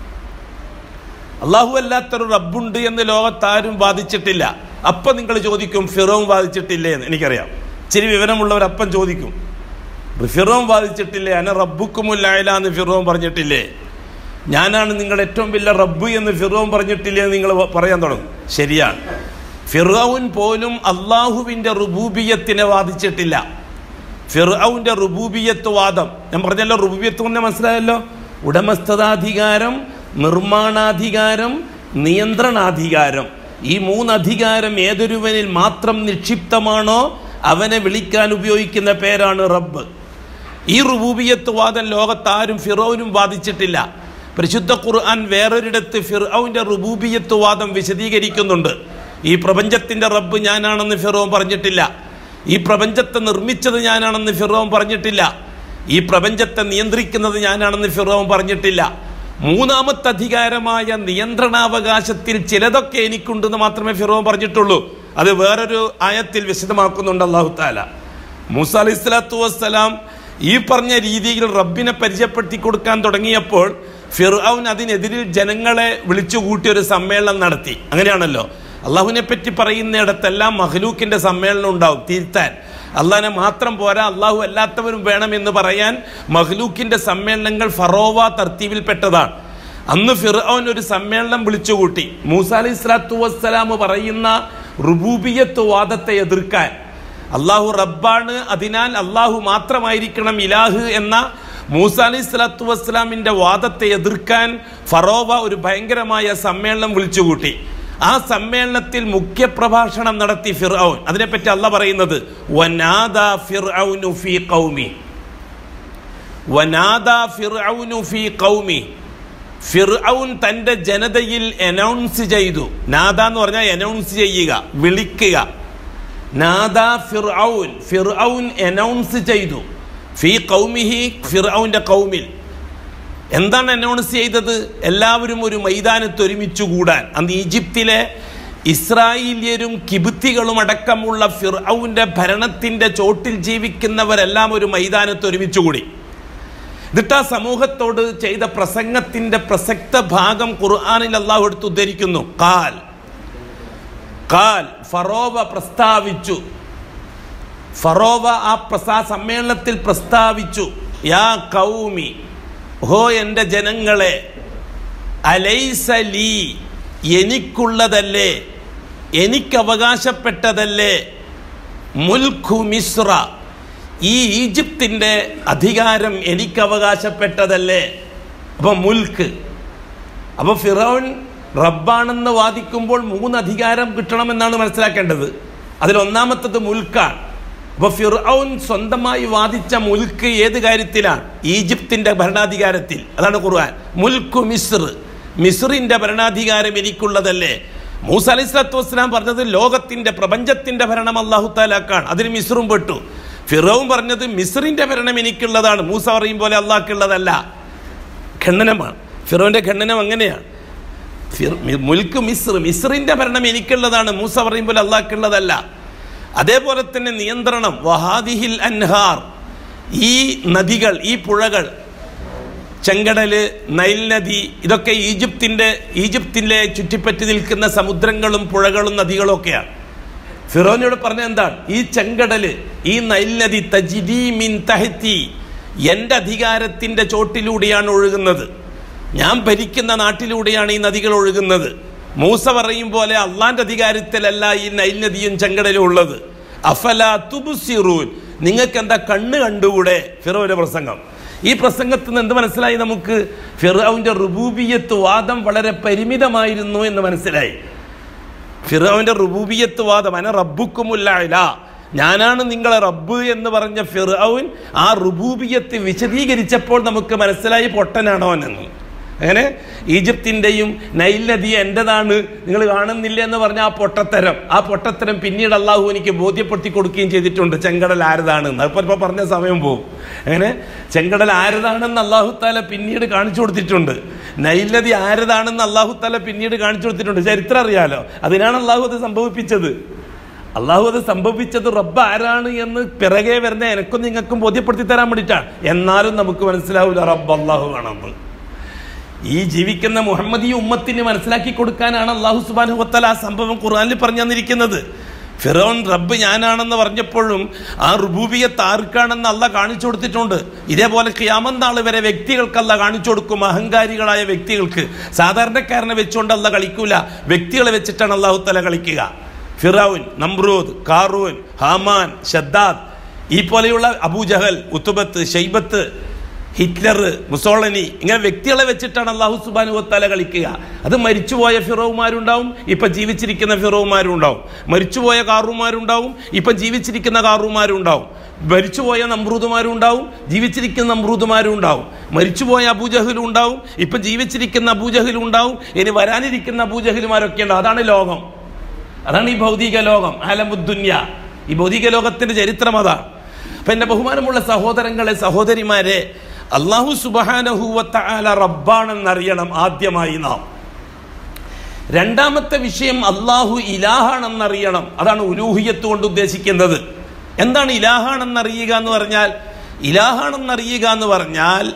അള്ളാഹു അല്ലാത്തൊരു റബ്ബുണ്ട് എന്ന് ലോകത്താരും വാദിച്ചിട്ടില്ല അപ്പം നിങ്ങൾ ചോദിക്കും ഫിറോം വാദിച്ചിട്ടില്ലേ എന്ന് എനിക്കറിയാം ഇച്ചിരി വിവരമുള്ളവർ അപ്പം ചോദിക്കും ഫിറോം വാദിച്ചിട്ടില്ലേ അന റബ്ബുക്കുമുല്ലായ എന്ന് ഫിറോം പറഞ്ഞിട്ടില്ലേ ഞാനാണ് നിങ്ങളുടെ ഏറ്റവും വലിയ റബ്ബ് എന്ന് ഫിറോം പറഞ്ഞിട്ടില്ലേ എന്ന് നിങ്ങൾ പറയാൻ തുടങ്ങും ശരിയാണ് ഫിറോൻ പോലും അള്ളാഹുവിൻ്റെ റുബൂബിയത്തിനെ വാദിച്ചിട്ടില്ല ഫിറൌന്റെ റുബൂബിയത്ത് വാദം ഞാൻ പറഞ്ഞല്ലോ റുബൂബിയത്ത് കൊണ്ട് മനസ്സിലായല്ലോ ഉടമസ്ഥതാധികാരം നിർമ്മാണാധികാരം നിയന്ത്രണാധികാരം ഈ മൂന്ന് അധികാരം ഏതൊരുവനിൽ മാത്രം നിക്ഷിപ്തമാണോ അവനെ വിളിക്കാൻ ഉപയോഗിക്കുന്ന പേരാണ് റബ്ബ് ഈ റുബൂബിയത്ത് വാദം ലോകത്താരും ഫിറോനും വാദിച്ചിട്ടില്ല പരിശുദ്ധ ഖുർആൻ വേറൊരിടത്ത് ഫിറൌന്റെ റുബൂബിയത്ത് വാദം വിശദീകരിക്കുന്നുണ്ട് ഈ പ്രപഞ്ചത്തിന്റെ റബ്ബ് ഞാനാണെന്ന് ഫിറോൻ പറഞ്ഞിട്ടില്ല ഈ പ്രപഞ്ചത്തെ നിർമ്മിച്ചത് ഞാനാണെന്ന് ഫിറോൻ പറഞ്ഞിട്ടില്ല ഈ പ്രപഞ്ചത്തെ നിയന്ത്രിക്കുന്നത് ഞാനാണെന്ന് ഫിറോൻ പറഞ്ഞിട്ടില്ല മൂന്നാമത്തെ അധികാരമായ നിയന്ത്രണാവകാശത്തിൽ ചിലതൊക്കെ എനിക്കുണ്ടെന്ന് മാത്രമേ ഫിറോൻ പറഞ്ഞിട്ടുള്ളൂ അത് വേറൊരു ആയത്തിൽ വിശദമാക്കുന്നുണ്ട് അള്ളാഹു താല മൂസ അലൈഹി സ്വലാത്തു വസ്സലാം ഈ പറഞ്ഞ രീതിയിൽ റബ്ബിനെ പരിചയപ്പെടുത്തി കൊടുക്കാൻ തുടങ്ങിയപ്പോൾ ഫിർഔൻ അതിനെതിരിൽ ജനങ്ങളെ വിളിച്ചുകൂട്ടി ഒരു സമ്മേളനം നടത്തി അങ്ങനെയാണല്ലോ അള്ളാഹുവിനെ പറ്റി പറയുന്നിടത്തെല്ലാം മഹ്ലൂക്കിന്റെ സമ്മേളനം ഉണ്ടാവും തിരുത്താൻ അള്ളാഹിനെ മാത്രം പോരാ അള്ളാഹു അല്ലാത്തവരും വേണമെന്ന് പറയാൻ മഹ്ലൂക്കിന്റെ സമ്മേളനങ്ങൾ ഫറോവ തർത്തീവിൽപ്പെട്ടതാണ് അന്ന് ഫിർഔൻ ഒരു സമ്മേളനം വിളിച്ചുകൂട്ടി മൂസ അലൈഹി സ്വലാത്തു വസ്സലാം പറയുന്ന റുബൂബിയത്ത് വാദത്തെ എതിർക്കാൻ അള്ളാഹു റബ്ബാണ് അതിനാൽ അള്ളാഹു മാത്രമായിരിക്കണം ഇലാഹ് എന്ന മൂസ അലൈഹി സ്വലാത്തു വസ്സലാമിന്റെ വാദത്തെ എതിർക്കാൻ ഫറോവ ഒരു ഭയങ്കരമായ സമ്മേളനം വിളിച്ചുകൂട്ടി ആ സമ്മേളനത്തിൽ മുഖ്യ പ്രഭാഷണം നടത്തി ഫിർഔൻ അതിനെപ്പറ്റി അല്ല പറയുന്നത് വനാദ ഫിർഔനു ഫീ ഖൗമി വനാദ ഫിർഔനു ഫീ ഖൗമി ഫിർഔൻ തന്റെ ജനതയിൽ അനൗൺസ് ചെയ്തു നാദ എന്ന് പറഞ്ഞാൽ അനൗൺസ് ചെയ്യുക വിളിക്കുക നാദ ഫിർഔൻ ഫിർഔൻ അനൗൺസ് ചെയ്തു ഫീ കൗമിഹി ഫിർഔന്റെ കൗമിൽ എന്താണ് അനൗൺസ് ചെയ്തത് എല്ലാവരും ഒരു മൈതാനത്ത് ഒരുമിച്ച് കൂടാൻ അന്ന് ഈജിപ്തിലെ ഇസ്രായേലിയരും കിബുത്തികളും അടക്കമുള്ള ഫിർഔന്റെ ഭരണത്തിന്റെ ചോട്ടിൽ ജീവിക്കുന്നവരെല്ലാം ഒരു മൈതാനത്ത് ഒരുമിച്ച് കൂടി എന്നിട്ട് ആ സമൂഹത്തോട് ചെയ്ത പ്രസംഗത്തിന്റെ പ്രസക്ത ഭാഗം ഖുർആാനിൽ അള്ളാഹു എടുത്ത് ഉദ്ധരിക്കുന്നു കാൽ കാൽ ഫറോവ പ്രസ്താവിച്ചു ഫറോവ ആ പ്രസാ സമ്മേളനത്തിൽ പ്രസ്താവിച്ചു യാ കൗമി ഹോ എൻ്റെ ജനങ്ങളെ അലൈസ ലീ എനിക്കുള്ളതല്ലേ എനിക്ക് അവകാശപ്പെട്ടതല്ലേ മുൽഖു മിശ്ര ഈ ഈജിപ്തിൻ്റെ അധികാരം എനിക്ക് അവകാശപ്പെട്ടതല്ലേ അപ്പം മുൽക്ക് അപ്പോൾ ഫിറോൻ റബ്ബാണെന്ന് വാദിക്കുമ്പോൾ മൂന്ന് അധികാരം കിട്ടണമെന്നാണ് മനസ്സിലാക്കേണ്ടത് അതിൽ ഒന്നാമത്തത് മുൽക്കാണ് അപ്പോൾ ഫിർഔൻ സ്വന്തമായി വാദിച്ച മുൽക്ക് ഏത് കാര്യത്തിലാണ് ഈജിപ്തിൻ്റെ ഭരണാധികാരത്തിൽ അതാണ് ഖുർആൻ മുൽക്കു മിസ്ർ മിസ്റിൻ്റെ ഭരണാധികാരം എനിക്കുള്ളതല്ലേ മൂസ അലൈഹി സ്വലാത്തു വസ്സലാം പറഞ്ഞത് ലോകത്തിൻ്റെ പ്രപഞ്ചത്തിൻ്റെ ഭരണം അള്ളാഹു താലാക്കാണ് അതിന് മിസ്റും പെട്ടു ഫിറോവും പറഞ്ഞത് മിസ്റിൻ്റെ ഭരണം എനിക്കുള്ളതാണ് മൂസ പറയും പോലെ അള്ളാഹ്ക്കുള്ളതല്ല ഖണ്ഡനമാണ് ഫിറോന്റെ ഖണ്ഡനം അങ്ങനെയാണ് ഫിർ- മി- മുൽക്ക് മിസ്ർ മിസ്റിന്റെ ഭരണം എനിക്കുള്ളതാണ് മൂസ പറയുമ്പോൾ അള്ളാഹ്ക്കുള്ളതല്ല അതേപോലെ തന്നെ നിയന്ത്രണം വഹാദിഹിൽ അൻഹാർ ഈ നദികൾ ഈ പുഴകൾ ചെങ്കടല് നൈൽ നദി ഇതൊക്കെ ഈജിപ്തിൻ്റെ ഈജിപ്തിലെ ചുറ്റിപ്പറ്റി നിൽക്കുന്ന സമുദ്രങ്ങളും പുഴകളും നദികളും ഒക്കെയാണ് ഫിറോനോട് പറഞ്ഞ എന്താണ് ഈ ചെങ്കടല് ഈ നൈൽ നദി തജിദി മിൻ തഹത്തി എൻ്റെ അധികാരത്തിൻ്റെ ചോട്ടിലൂടെയാണ് ഒഴുകുന്നത് ഞാൻ ഭരിക്കുന്ന നാട്ടിലൂടെയാണ് ഈ നദികൾ ഒഴുകുന്നത് മൂസ പറയും പോലെ അള്ളാന്റെ അധികാരത്തിലല്ല ഈ നൈൽ നദിയും ചെങ്കടലും ഉള്ളത് അഫല തുബുസിറൂൻ നിങ്ങൾക്ക് എന്താ കണ്ണ് കണ്ടുകൂടെ ഫിറോവിൻ്റെ പ്രസംഗം ഈ പ്രസംഗത്തിൽ നിന്ന് എന്ത് മനസ്സിലായി നമുക്ക് ഫിറോവിൻ്റെ റുബൂബിയത്ത് വാദം വളരെ പരിമിതമായിരുന്നു എന്ന് മനസ്സിലായി ഫിറോവിൻ്റെ റുബൂബിയത്ത് വാദം അന റബ്ബുക്കുമുല്ല ഞാനാണ് നിങ്ങളെ റബ്ബ് എന്ന് പറഞ്ഞ ഫിറൌൻ ആ റുബൂബിയത്ത് വിശദീകരിച്ചപ്പോൾ നമുക്ക് മനസ്സിലായി പൊട്ടനാണോ എന്ന് അങ്ങനെ ഈജിപ്തിൻ്റെയും നൈൽ നദി എൻ്റെതാണ് നിങ്ങൾ കാണുന്നില്ല എന്ന് പറഞ്ഞ ആ പൊട്ടത്തരം ആ പൊട്ടത്തരം പിന്നീട് അള്ളാഹു എനിക്ക് ബോധ്യപ്പെടുത്തി കൊടുക്കുകയും ചെയ്തിട്ടുണ്ട് ചെങ്കടൽ ആരതാണെന്ന് അതിപ്പോൾ ഇപ്പോൾ പറഞ്ഞ സമയം പോകും അങ്ങനെ ചെങ്കടൽ ആരതാണെന്ന് അള്ളാഹു താല പിന്നീട് കാണിച്ചു കൊടുത്തിട്ടുണ്ട് നൈൽ നദി ആരതാണെന്ന് അള്ളാഹു താല പിന്നീട് കാണിച്ചു കൊടുത്തിട്ടുണ്ട് ചരിത്രം അറിയാലോ അതിനാണ് അള്ളാഹു അത് സംഭവിപ്പിച്ചത് അള്ളാഹു അത് സംഭവിച്ചത് റബ്ബ് ആരാണ് എന്ന് പിറകെ വരുന്ന എനക്കും നിങ്ങൾക്കും ബോധ്യപ്പെടുത്തി തരാൻ വേണ്ടിയിട്ടാണ് എന്നാലും നമുക്ക് മനസ്സിലാവില്ല റബ്ബ് അള്ളാഹു ആണെന്ന് ഈ ജീവിക്കുന്ന മുഹമ്മദി ഉമ്മത്തിന് മനസ്സിലാക്കി കൊടുക്കാനാണ് അള്ളാഹു സുബാനു വത്തല ആ സംഭവം ഖുർആനിൽ പറഞ്ഞു തന്നിരിക്കുന്നത് ഫിറോൻ റബ്ബ് ഞാനാണെന്ന് പറഞ്ഞപ്പോഴും ആ റുബൂബിയത്ത് ആർക്കാണെന്ന് അല്ല കാണിച്ചു കൊടുത്തിട്ടുണ്ട് ഇതേപോലെ ക്യാമം നാൾ വരെ വ്യക്തികൾക്ക് അല്ല കാണിച്ചു കൊടുക്കും അഹങ്കാരികളായ വ്യക്തികൾക്ക് സാധാരണക്കാരനെ വെച്ചുകൊണ്ട് അല്ല കളിക്കൂല വ്യക്തികളെ വെച്ചിട്ടാണ് അള്ളാഹു തല കളിക്കുക ഫിറൌൻ നമ്രൂദ് കാറൂൻ ഹാമാൻ ഷദ്ദാദ് ഈ പോലെയുള്ള അബൂജഹൽ ഉത്തുബത്ത് ഷെയ്ബത്ത് ഹിറ്റ്ലർ മുസോളനി ഇങ്ങനെ വ്യക്തികളെ വെച്ചിട്ടാണ് അള്ളാഹു സുബാനു വത്താല കളിക്കുക അത് മരിച്ചുപോയ ഫിറോവുമാരുണ്ടാവും ഇപ്പം ജീവിച്ചിരിക്കുന്ന ഫിറോവുമാരും ഉണ്ടാവും മരിച്ചുപോയ കാറുമാരുണ്ടാവും ഇപ്പം ജീവിച്ചിരിക്കുന്ന കാറുമാരും ഉണ്ടാവും മരിച്ചുപോയ നമ്രൂതുമാരും ഉണ്ടാവും ജീവിച്ചിരിക്കുന്ന നമ്രൂതുമാരും ഉണ്ടാവും മരിച്ചുപോയ അബൂജഹലും ഉണ്ടാവും ഇപ്പം ജീവിച്ചിരിക്കുന്ന അബൂജഹലും ഉണ്ടാവും ഇനി വരാനിരിക്കുന്ന അബൂജഹലുമാരൊക്കെ ഉണ്ടാവും അതാണ് ലോകം അതാണ് ഈ ഭൗതിക ലോകം ആലമുദ്ദുന്യ ഈ ഭൗതിക ലോകത്തിന്റെ ചരിത്രം അതാണ് അപ്പൊ എന്റെ ബഹുമാനമുള്ള സഹോദരങ്ങളെ സഹോദരിമാരെ അള്ളാഹു സുബാനഹുവല റബ്ബാണെന്നറിയണം ആദ്യമായി നാം രണ്ടാമത്തെ വിഷയം അള്ളാഹു ഇലാഹാണെന്നറിയണം അതാണ് ഉലൂഹിയത്ത് കൊണ്ട് ഉദ്ദേശിക്കുന്നത് എന്താണ് ഇലാഹാണെന്നറിയുക എന്ന് പറഞ്ഞാൽ ഇലാഹാണെന്നറിയുക എന്ന് പറഞ്ഞാൽ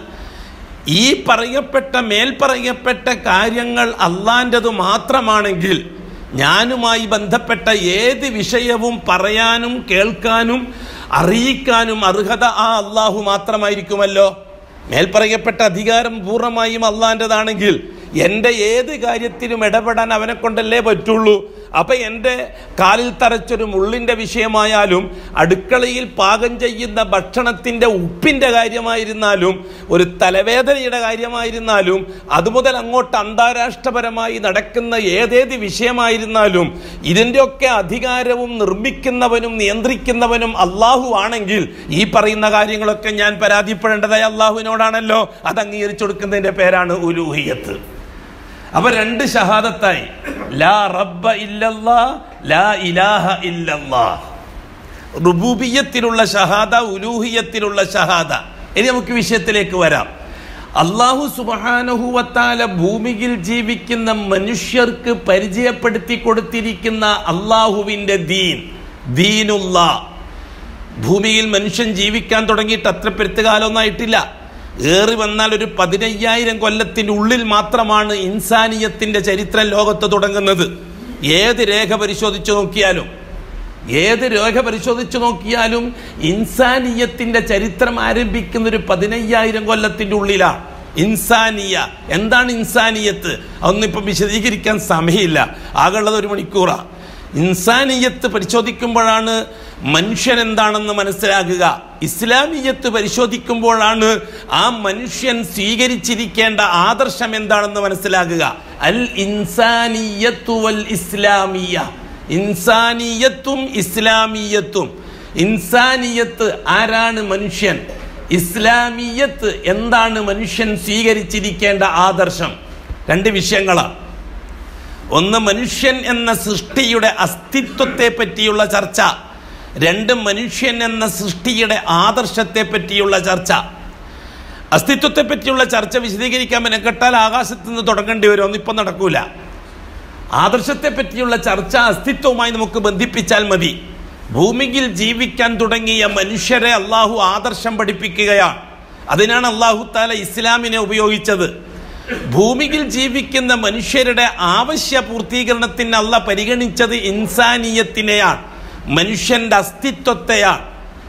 ഈ പറയപ്പെട്ട മേൽപ്പറയപ്പെട്ട കാര്യങ്ങൾ അള്ളാൻ്റെത് മാത്രമാണെങ്കിൽ ഞാനുമായി ബന്ധപ്പെട്ട ഏത് വിഷയവും പറയാനും കേൾക്കാനും അറിയിക്കാനും അർഹത ആ അള്ളാഹു മാത്രമായിരിക്കുമല്ലോ മേൽപ്പറയപ്പെട്ട അധികാരം പൂർണ്ണമായും അള്ളാൻ്റെതാണെങ്കിൽ എൻ്റെ ഏത് കാര്യത്തിലും ഇടപെടാൻ അവനെ കൊണ്ടല്ലേ പറ്റുള്ളൂ അപ്പൊ എൻ്റെ കാലിൽ തറച്ചൊരു മുള്ളിൻ്റെ വിഷയമായാലും അടുക്കളയിൽ പാകം ചെയ്യുന്ന ഭക്ഷണത്തിൻ്റെ ഉപ്പിൻ്റെ കാര്യമായിരുന്നാലും ഒരു തലവേദനയുടെ കാര്യമായിരുന്നാലും അതുമുതൽ അങ്ങോട്ട് അന്താരാഷ്ട്രപരമായി നടക്കുന്ന ഏതേത് വിഷയമായിരുന്നാലും ഇതിൻ്റെയൊക്കെ അധികാരവും നിർമ്മിക്കുന്നവനും നിയന്ത്രിക്കുന്നവനും അള്ളാഹു ആണെങ്കിൽ ഈ പറയുന്ന കാര്യങ്ങളൊക്കെ ഞാൻ പരാതിപ്പെടേണ്ടതായ അള്ളാഹുവിനോടാണല്ലോ അത് അംഗീകരിച്ചു കൊടുക്കുന്നതിൻ്റെ പേരാണ് ഉലൂഹിയത്ത് അപ്പൊ രണ്ട് ഷഹാദത്തായി ലാ റബ്ബ ഇല്ലല്ലാ ലാ ഇലാഹ ഇല്ലല്ലാ റുബൂബിയത്തിലുള്ള ഷഹാദ ഉലൂഹിയത്തിലുള്ള ഷഹാദ ഇനി നമുക്ക് വിഷയത്തിലേക്ക് വരാം അള്ളാഹു സുബാനഹുവത്താല ഭൂമിയിൽ ജീവിക്കുന്ന മനുഷ്യർക്ക് പരിചയപ്പെടുത്തി കൊടുത്തിരിക്കുന്ന അള്ളാഹുവിൻ്റെ ദീൻ ദീനുള്ള ഭൂമിയിൽ മനുഷ്യൻ ജീവിക്കാൻ തുടങ്ങിയിട്ട് അത്ര പെരുത്തുകാലമൊന്നായിട്ടില്ല ഏറി വന്നാൽ ഒരു പതിനയ്യായിരം കൊല്ലത്തിൻ്റെ ഉള്ളിൽ മാത്രമാണ് ഇൻസാനിയത്തിൻ്റെ ചരിത്രം ലോകത്ത് തുടങ്ങുന്നത് ഏത് രേഖ പരിശോധിച്ചു നോക്കിയാലും ഏത് രേഖ പരിശോധിച്ചു നോക്കിയാലും ഇൻസാനിയത്തിൻ്റെ ചരിത്രം ആരംഭിക്കുന്ന ഒരു പതിനയ്യായിരം കൊല്ലത്തിൻ്റെ ഉള്ളിലാണ് ഇൻസാനിയ എന്താണ് ഇൻസാനിയത്ത് അതൊന്നും ഇപ്പം വിശദീകരിക്കാൻ സമയമില്ല ആകെയുള്ളത് ഒരു മണിക്കൂറാണ് ഇൻസാനിയത്ത് പരിശോധിക്കുമ്പോഴാണ് മനുഷ്യൻ എന്താണെന്ന് മനസ്സിലാക്കുക ഇസ്ലാമിയത്ത് പരിശോധിക്കുമ്പോഴാണ് ആ മനുഷ്യൻ സ്വീകരിച്ചിരിക്കേണ്ട ആദർശം എന്താണെന്ന് മനസ്സിലാക്കുക അൽ ഇൻസാനിയത്തു വൽ ഇസ്ലാമിയ ഇൻസാനിയത്തും ഇസ്ലാമിയത്തും ഇൻസാനിയത്ത് ആരാണ് മനുഷ്യൻ ഇസ്ലാമിയത്ത് എന്താണ് മനുഷ്യൻ സ്വീകരിച്ചിരിക്കേണ്ട ആദർശം രണ്ട് വിഷയങ്ങളാണ് ഒന്ന് മനുഷ്യൻ എന്ന സൃഷ്ടിയുടെ അസ്തിത്വത്തെ പറ്റിയുള്ള ചർച്ച രണ്ട് മനുഷ്യൻ എന്ന സൃഷ്ടിയുടെ ആദർശത്തെ പറ്റിയുള്ള ചർച്ച അസ്തിത്വത്തെ പറ്റിയുള്ള ചർച്ച വിശദീകരിക്കാൻ മെനക്കെട്ടാൽ ആകാശത്ത് നിന്ന് തുടങ്ങേണ്ടി വരും ഒന്നും ഇപ്പം നടക്കൂല ആദർശത്തെ പറ്റിയുള്ള ചർച്ച അസ്തിത്വവുമായി നമുക്ക് ബന്ധിപ്പിച്ചാൽ മതി ഭൂമിയിൽ ജീവിക്കാൻ തുടങ്ങിയ മനുഷ്യരെ അള്ളാഹു ആദർശം പഠിപ്പിക്കുകയാണ് അതിനാണ് അള്ളാഹു താല ഇസ്ലാമിനെ ഉപയോഗിച്ചത് ഭൂമിയിൽ ജീവിക്കുന്ന മനുഷ്യരുടെ ആവശ്യ പൂർത്തീകരണത്തിന് അല്ല പരിഗണിച്ചത് ഇൻസാനീയത്തിനെയാണ് മനുഷ്യന്റെ അസ്തിത്വത്തെയാണ്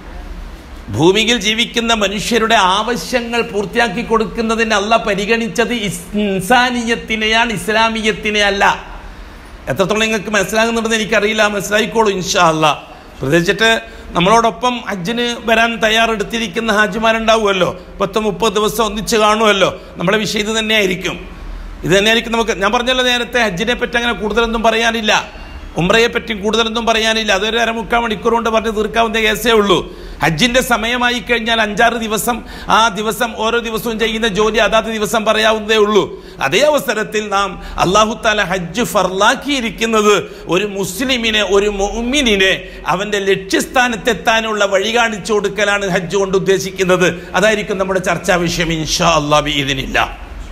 ഭൂമിയിൽ ജീവിക്കുന്ന മനുഷ്യരുടെ ആവശ്യങ്ങൾ പൂർത്തിയാക്കി കൊടുക്കുന്നതിന് അല്ല പരിഗണിച്ചത് ഇൻസാനീയത്തിനെയാണ് ഇസ്ലാമീയത്തിനെ അല്ല എത്രത്തോളം നിങ്ങൾക്ക് മനസ്സിലാകുന്നുണ്ടെന്ന് എനിക്കറിയില്ല മനസ്സിലായിക്കോളൂ ഇൻഷാ അല്ല പ്രത്യേകിച്ചിട്ട് നമ്മളോടൊപ്പം ഹജ്ജിന് വരാൻ തയ്യാറെടുത്തിരിക്കുന്ന ഹാജിമാരുണ്ടാവുമല്ലോ പത്ത് മുപ്പത് ദിവസം ഒന്നിച്ച് കാണുമല്ലോ നമ്മളെ വിഷയം ഇത് തന്നെയായിരിക്കും ഇത് തന്നെയായിരിക്കും നമുക്ക് ഞാൻ പറഞ്ഞല്ലോ നേരത്തെ ഹജ്ജിനെ പറ്റി അങ്ങനെ കൂടുതലൊന്നും പറയാനില്ല ഉംറയെ പറ്റി കൂടുതലൊന്നും പറയാനില്ല അതൊരു അരമുക്കാൽ മണിക്കൂർ കൊണ്ട് പറഞ്ഞ് തീർക്കാവുന്ന കേസേ ഉള്ളൂ ഹജ്ജിന്റെ സമയമായി കഴിഞ്ഞാൽ അഞ്ചാറ് ദിവസം ആ ദിവസം ഓരോ ദിവസവും ചെയ്യുന്ന ജോലി അതാത് ദിവസം പറയാവുന്നതേ ഉള്ളൂ അതേ അവസരത്തിൽ നാം അള്ളാഹു താല ഹജ്ജ് ഫർലാക്കിയിരിക്കുന്നത് ഒരു മുസ്ലിമിനെ ഒരു മുഅ്മിനിനെ അവന്റെ ലക്ഷ്യസ്ഥാനത്തെത്താനുള്ള വഴി കാണിച്ചു കൊടുക്കലാണ് ഹജ്ജ് കൊണ്ട് ഉദ്ദേശിക്കുന്നത് അതായിരിക്കും നമ്മുടെ ചർച്ചാ വിഷയം ഇൻഷാ അള്ളാഹ് ഇതിനില്ല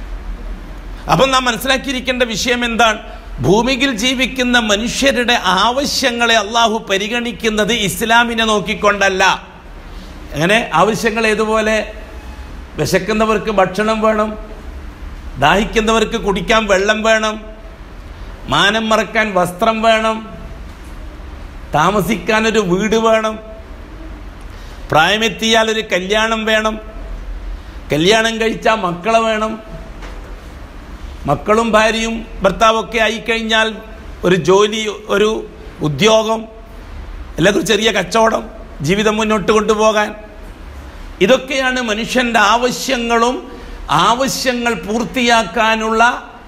അപ്പം നാം മനസ്സിലാക്കിയിരിക്കേണ്ട വിഷയം എന്താണ് ഭൂമിയിൽ ജീവിക്കുന്ന മനുഷ്യരുടെ ആവശ്യങ്ങളെ അള്ളാഹു പരിഗണിക്കുന്നത് ഇസ്ലാമിനെ നോക്കിക്കൊണ്ടല്ല അങ്ങനെ ആവശ്യങ്ങൾ ഏതുപോലെ വിശക്കുന്നവർക്ക് ഭക്ഷണം വേണം ദാഹിക്കുന്നവർക്ക് കുടിക്കാൻ വെള്ളം വേണം മാനം മറക്കാൻ വസ്ത്രം വേണം താമസിക്കാൻ ഒരു വീട് വേണം പ്രായമെത്തിയാൽ ഒരു കല്യാണം വേണം കല്യാണം കഴിച്ചാൽ മക്കളെ വേണം മക്കളും ഭാര്യയും ഭർത്താവൊക്കെ ആയിക്കഴിഞ്ഞാൽ ഒരു ജോലി ഒരു ഉദ്യോഗം അല്ലെങ്കിൽ ഒരു ചെറിയ കച്ചവടം ജീവിതം മുന്നോട്ട് കൊണ്ടുപോകാൻ ഇതൊക്കെയാണ് മനുഷ്യൻ്റെ ആവശ്യങ്ങളും ആവശ്യങ്ങൾ പൂർത്തിയാക്കാനുള്ള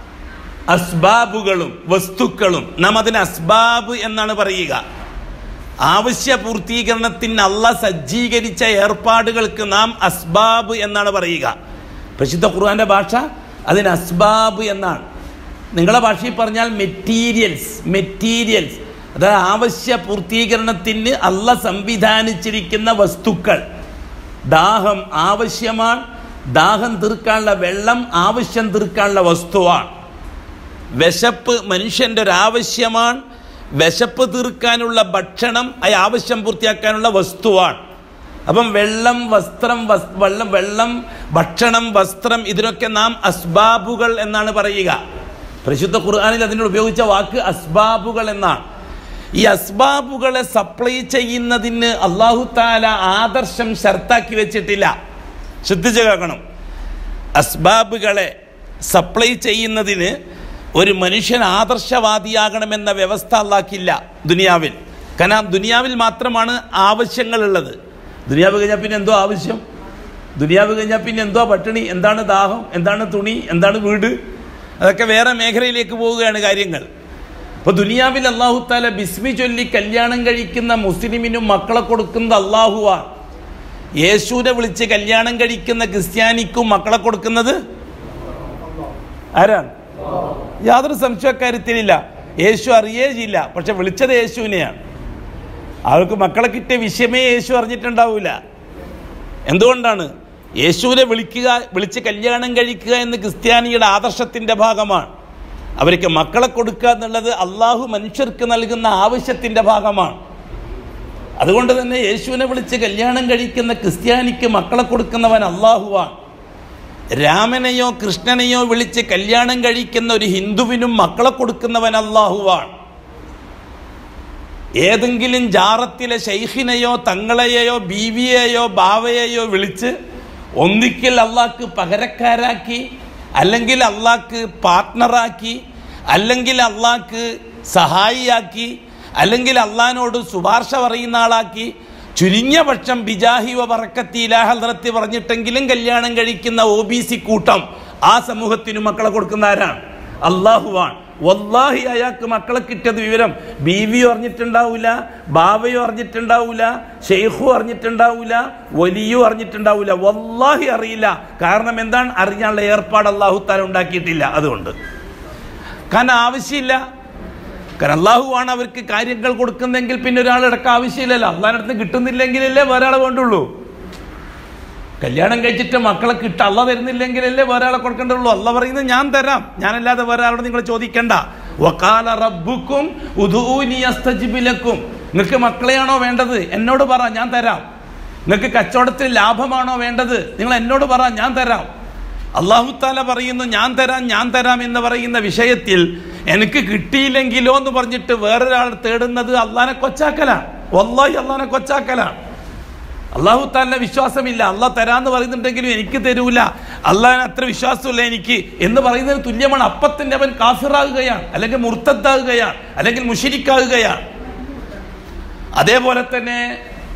അസ്ബാബുകളും വസ്തുക്കളും നാം അതിന് അസ്ബാബ് എന്നാണ് പറയുക ആവശ്യ പൂർത്തീകരണത്തിന് അല്ല സജ്ജീകരിച്ച ഏർപ്പാടുകൾക്ക് നാം അസ്ബാബ് എന്നാണ് പറയുക പ്രസിദ്ധ ഖുർആന്റെ ഭാഷ അതിന് അസ്ബാബ് എന്നാണ് നിങ്ങളെ ഭാഷയിൽ പറഞ്ഞാൽ മെറ്റീരിയൽസ് മെറ്റീരിയൽസ് അതായത് ആവശ്യ പൂർത്തീകരണത്തിന് അല്ല സംവിധാനിച്ചിരിക്കുന്ന വസ്തുക്കൾ ദാഹം ആവശ്യമാണ് ദാഹം തീർക്കാനുള്ള വെള്ളം ആവശ്യം തീർക്കാനുള്ള വസ്തുവാണ് വിശപ്പ് മനുഷ്യൻ്റെ ഒരു ആവശ്യമാണ് വിശപ്പ് തീർക്കാനുള്ള ഭക്ഷണം ആ ആവശ്യം പൂർത്തിയാക്കാനുള്ള വസ്തുവാണ് അപ്പം വെള്ളം വസ്ത്രം വസ് വെള്ളം വെള്ളം ഭക്ഷണം വസ്ത്രം ഇതിനൊക്കെ നാം അസ്ബാബുകൾ എന്നാണ് പറയുക പരിശുദ്ധ ഖുർആാനിൽ അതിനോട് ഉപയോഗിച്ച വാക്ക് അസ്ബാബുകൾ എന്നാണ് ഈ അസ്ബാബുകളെ സപ്ലൈ ചെയ്യുന്നതിന് അള്ളാഹു താല ആദർശം ഷർത്താക്കി വെച്ചിട്ടില്ല ശ്രദ്ധിച്ചു കേൾക്കണം അസ്ബാബുകളെ സപ്ലൈ ചെയ്യുന്നതിന് ഒരു മനുഷ്യൻ ആദർശവാദിയാകണമെന്ന വ്യവസ്ഥ അല്ലാക്കില്ല ദുനിയാവിൽ കാരണം ദുനിയാവിൽ മാത്രമാണ് ആവശ്യങ്ങളുള്ളത് ദുനിയാവ് കഴിഞ്ഞാൽ പിന്നെ എന്തോ ആവശ്യം ദുനിയാവ് കഴിഞ്ഞാൽ പിന്നെ എന്തോ പട്ടിണി എന്താണ് ദാഹം എന്താണ് തുണി എന്താണ് വീട് അതൊക്കെ വേറെ മേഖലയിലേക്ക് പോവുകയാണ് കാര്യങ്ങൾ അപ്പോൾ ദുനിയാവിൽ അള്ളാഹു താല ബിസ്മി ചൊല്ലി കല്യാണം കഴിക്കുന്ന മുസ്ലിമിനും മക്കളെ കൊടുക്കുന്നത് അള്ളാഹുവാണ് യേശുവിനെ വിളിച്ച് കല്യാണം കഴിക്കുന്ന ക്രിസ്ത്യാനിക്കും മക്കളെ കൊടുക്കുന്നത് ആരാണ് യാതൊരു സംശയക്കാര്യത്തിലില്ല യേശു അറിയേയില്ല പക്ഷെ വിളിച്ചത് യേശുവിനെയാണ് അവർക്ക് മക്കളെ കിട്ടിയ വിഷയമേ യേശു അറിഞ്ഞിട്ടുണ്ടാവില്ല എന്തുകൊണ്ടാണ് യേശുവിനെ വിളിക്കുക വിളിച്ച് കല്യാണം കഴിക്കുക എന്ന് ക്രിസ്ത്യാനിയുടെ ആദർശത്തിൻ്റെ ഭാഗമാണ് അവർക്ക് മക്കളെ കൊടുക്കുക എന്നുള്ളത് അള്ളാഹു മനുഷ്യർക്ക് നൽകുന്ന ആവശ്യത്തിൻ്റെ ഭാഗമാണ് അതുകൊണ്ട് തന്നെ യേശുവിനെ വിളിച്ച് കല്യാണം കഴിക്കുന്ന ക്രിസ്ത്യാനിക്ക് മക്കളെ കൊടുക്കുന്നവൻ അള്ളാഹുവാണ് രാമനെയോ കൃഷ്ണനെയോ വിളിച്ച് കല്യാണം കഴിക്കുന്ന ഒരു ഹിന്ദുവിനും മക്കളെ കൊടുക്കുന്നവൻ അള്ളാഹുവാണ് ഏതെങ്കിലും ജാറത്തിലെ ഷെയ്ഖിനെയോ തങ്ങളെയോ ബീവിയെയോ ബാവയെയോ വിളിച്ച് ഒന്നിക്കൽ അള്ളാഹ്ക്ക് പകരക്കാരാക്കി അല്ലെങ്കിൽ അള്ളാഹ്ക്ക് പാർട്ട്ണറാക്കി അല്ലെങ്കിൽ അള്ളാഹ്ക്ക് സഹായിയാക്കി അല്ലെങ്കിൽ അള്ളഹാനോട് ശുപാർശ പറയുന്ന ആളാക്കി ചുരുങ്ങിയ പക്ഷം ബിജാഹി വ പറക്കത്തി ഇലാഹദ്രത്തി പറഞ്ഞിട്ടെങ്കിലും കല്യാണം കഴിക്കുന്ന ഒ ബി സി കൂട്ടം ആ സമൂഹത്തിന് മക്കളെ കൊടുക്കുന്ന ആരാണ് അള്ളാഹുവാണ് വല്ലാഹി അയാൾക്ക് മക്കളെ കിട്ടിയത് വിവരം ബീവിയോ അറിഞ്ഞിട്ടുണ്ടാവില്ല ബാവയോ അറിഞ്ഞിട്ടുണ്ടാവില്ല ഷെയ്ഖു അറിഞ്ഞിട്ടുണ്ടാവില്ല വലിയോ അറിഞ്ഞിട്ടുണ്ടാവില്ല വല്ലാഹി അറിയില്ല കാരണം എന്താണ് അറിയാനുള്ള ഏർപ്പാട് അള്ളാഹു താല ഉണ്ടാക്കിയിട്ടില്ല അതുകൊണ്ട് കാരണം ആവശ്യമില്ല കാരണം അള്ളാഹുവാണ് അവർക്ക് കാര്യങ്ങൾ കൊടുക്കുന്നെങ്കിൽ പിന്നെ ഒരാൾ ഇടക്ക് ആവശ്യമില്ലല്ലോ അള്ളാഹിനടുത്ത് കിട്ടുന്നില്ലെങ്കിലല്ലേ വേറെ ആളെ വേണ്ടുള്ളൂ കല്യാണം കഴിച്ചിട്ട് മക്കളെ കിട്ട അള്ള തരുന്നില്ലെങ്കിലല്ലേ വേറെ ആളെ കൊടുക്കേണ്ടുള്ളൂ അള്ള പറയുന്നത് ഞാൻ തരാം ഞാനല്ലാതെ വേറെ ആളോട് നിങ്ങൾ ചോദിക്കണ്ട വക്കാല റബ്ബുക്കും ഉദൂനിയസ്തജിബിലക്കും നിങ്ങൾക്ക് മക്കളെയാണോ വേണ്ടത് എന്നോട് പറ ഞാൻ തരാം നിങ്ങൾക്ക് കച്ചവടത്തിൽ ലാഭമാണോ വേണ്ടത് നിങ്ങൾ എന്നോട് പറ ഞാൻ തരാം അള്ളാഹു താല പറയുന്നു ഞാൻ തരാം ഞാൻ തരാം എന്ന് പറയുന്ന വിഷയത്തിൽ എനിക്ക് കിട്ടിയില്ലെങ്കിലോ എന്ന് പറഞ്ഞിട്ട് വേറൊരാൾ തേടുന്നത് അള്ളാനെ കൊച്ചാക്കലാണ് വല്ലാഹി അള്ളാനെ കൊച്ചാക്കലാണ് അള്ളാഹു താലിന്റെ വിശ്വാസമില്ല അള്ളാഹ് തരാന്ന് പറയുന്നുണ്ടെങ്കിലും എനിക്ക് തരൂല അള്ളാഹിന് അത്ര വിശ്വാസമില്ല എനിക്ക് എന്ന് പറയുന്നതിന് തുല്യമാണ് അപ്പത്തിന്റെ അവൻ കാഫിറാകുകയാണ് അല്ലെങ്കിൽ മുർത്തത്താകുകയാണ് അല്ലെങ്കിൽ മുഷിരിക്കാകുകയാണ് അതേപോലെ തന്നെ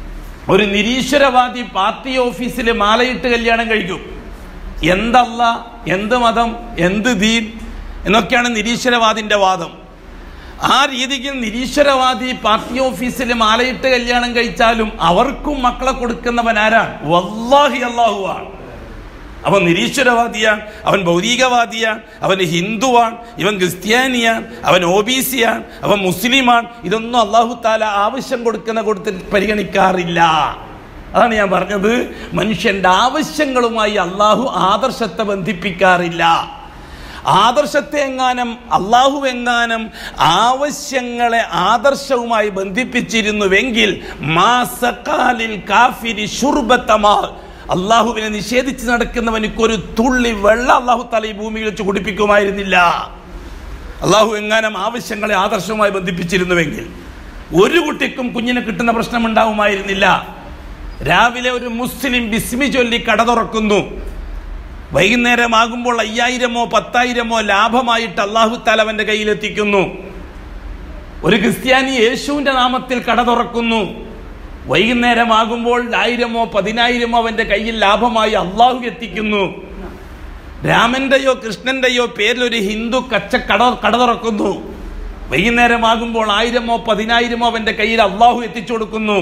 ഒരു നിരീശ്വരവാദി പാർട്ടി ഓഫീസിൽ മാലയിട്ട് കല്യാണം കഴിക്കും എന്തല്ല എന്ത് മതം എന്ത് ദീൻ എന്നൊക്കെയാണ് നിരീശ്വരവാദിന്റെ വാദം ആ രീതിക്ക് നിരീശ്വരവാദി പാർട്ടി ഓഫീസിൽ മാലയിട്ട് കല്യാണം കഴിച്ചാലും അവർക്കും മക്കളെ കൊടുക്കുന്നവൻ ആരാണ് വല്ലാഹി അള്ളാഹുവാണ് അവൻ നിരീശ്വരവാദിയാണ് അവൻ ഭൗതികവാദിയാണ് അവൻ ഹിന്ദുവാണ് ഇവൻ ക്രിസ്ത്യാനിയാണ് അവൻ ഒ ബി സിയാണ് അവൻ മുസ്ലിമാണ് ഇതൊന്നും അള്ളാഹു താല ആവശ്യം കൊടുക്കുന്ന കൊടുത്ത് പരിഗണിക്കാറില്ല അതാണ് ഞാൻ പറഞ്ഞത് മനുഷ്യന്റെ ആവശ്യങ്ങളുമായി അള്ളാഹു ആദർശത്തെ ബന്ധിപ്പിക്കാറില്ല ആദർശത്തെ എങ്ങാനും അള്ളാഹു എങ്ങാനും ആവശ്യങ്ങളെ ആദർശവുമായി ബന്ധിപ്പിച്ചിരുന്നുവെങ്കിൽ മാസക്കാലിൽ കാഫിരി ശുർബത്തമാ അള്ളാഹുവിനെ നിഷേധിച്ച് നടക്കുന്നവനിക്ക് ഒരു തുള്ളി വെള്ളം അള്ളാഹു തല ഈ ഭൂമിയിൽ വെച്ച് കുടിപ്പിക്കുമായിരുന്നില്ല അള്ളാഹു എങ്ങാനും ആവശ്യങ്ങളെ ആദർശവുമായി ബന്ധിപ്പിച്ചിരുന്നുവെങ്കിൽ ഒരു കുട്ടിക്കും കുഞ്ഞിനെ കിട്ടുന്ന പ്രശ്നം ഉണ്ടാവുമായിരുന്നില്ല രാവിലെ ഒരു മുസ്ലിം ബിസ്മി ചൊല്ലി കട തുറക്കുന്നു വൈകുന്നേരമാകുമ്പോൾ അയ്യായിരമോ പത്തായിരമോ ലാഭമായിട്ട് അള്ളാഹു താലവന്റെ കയ്യിലെത്തിക്കുന്നു ഒരു ക്രിസ്ത്യാനി യേശുവിന്റെ നാമത്തിൽ കട തുറക്കുന്നു വൈകുന്നേരമാകുമ്പോൾ ആയിരമോ പതിനായിരമോ അവന്റെ കയ്യിൽ ലാഭമായി അള്ളാഹു എത്തിക്കുന്നു രാമന്റെയോ കൃഷ്ണന്റെയോ പേരിൽ ഒരു ഹിന്ദു കച്ച കട കട തുറക്കുന്നു വൈകുന്നേരമാകുമ്പോൾ ആയിരമോ പതിനായിരമോ അവന്റെ കയ്യിൽ അള്ളാഹു എത്തിച്ചു കൊടുക്കുന്നു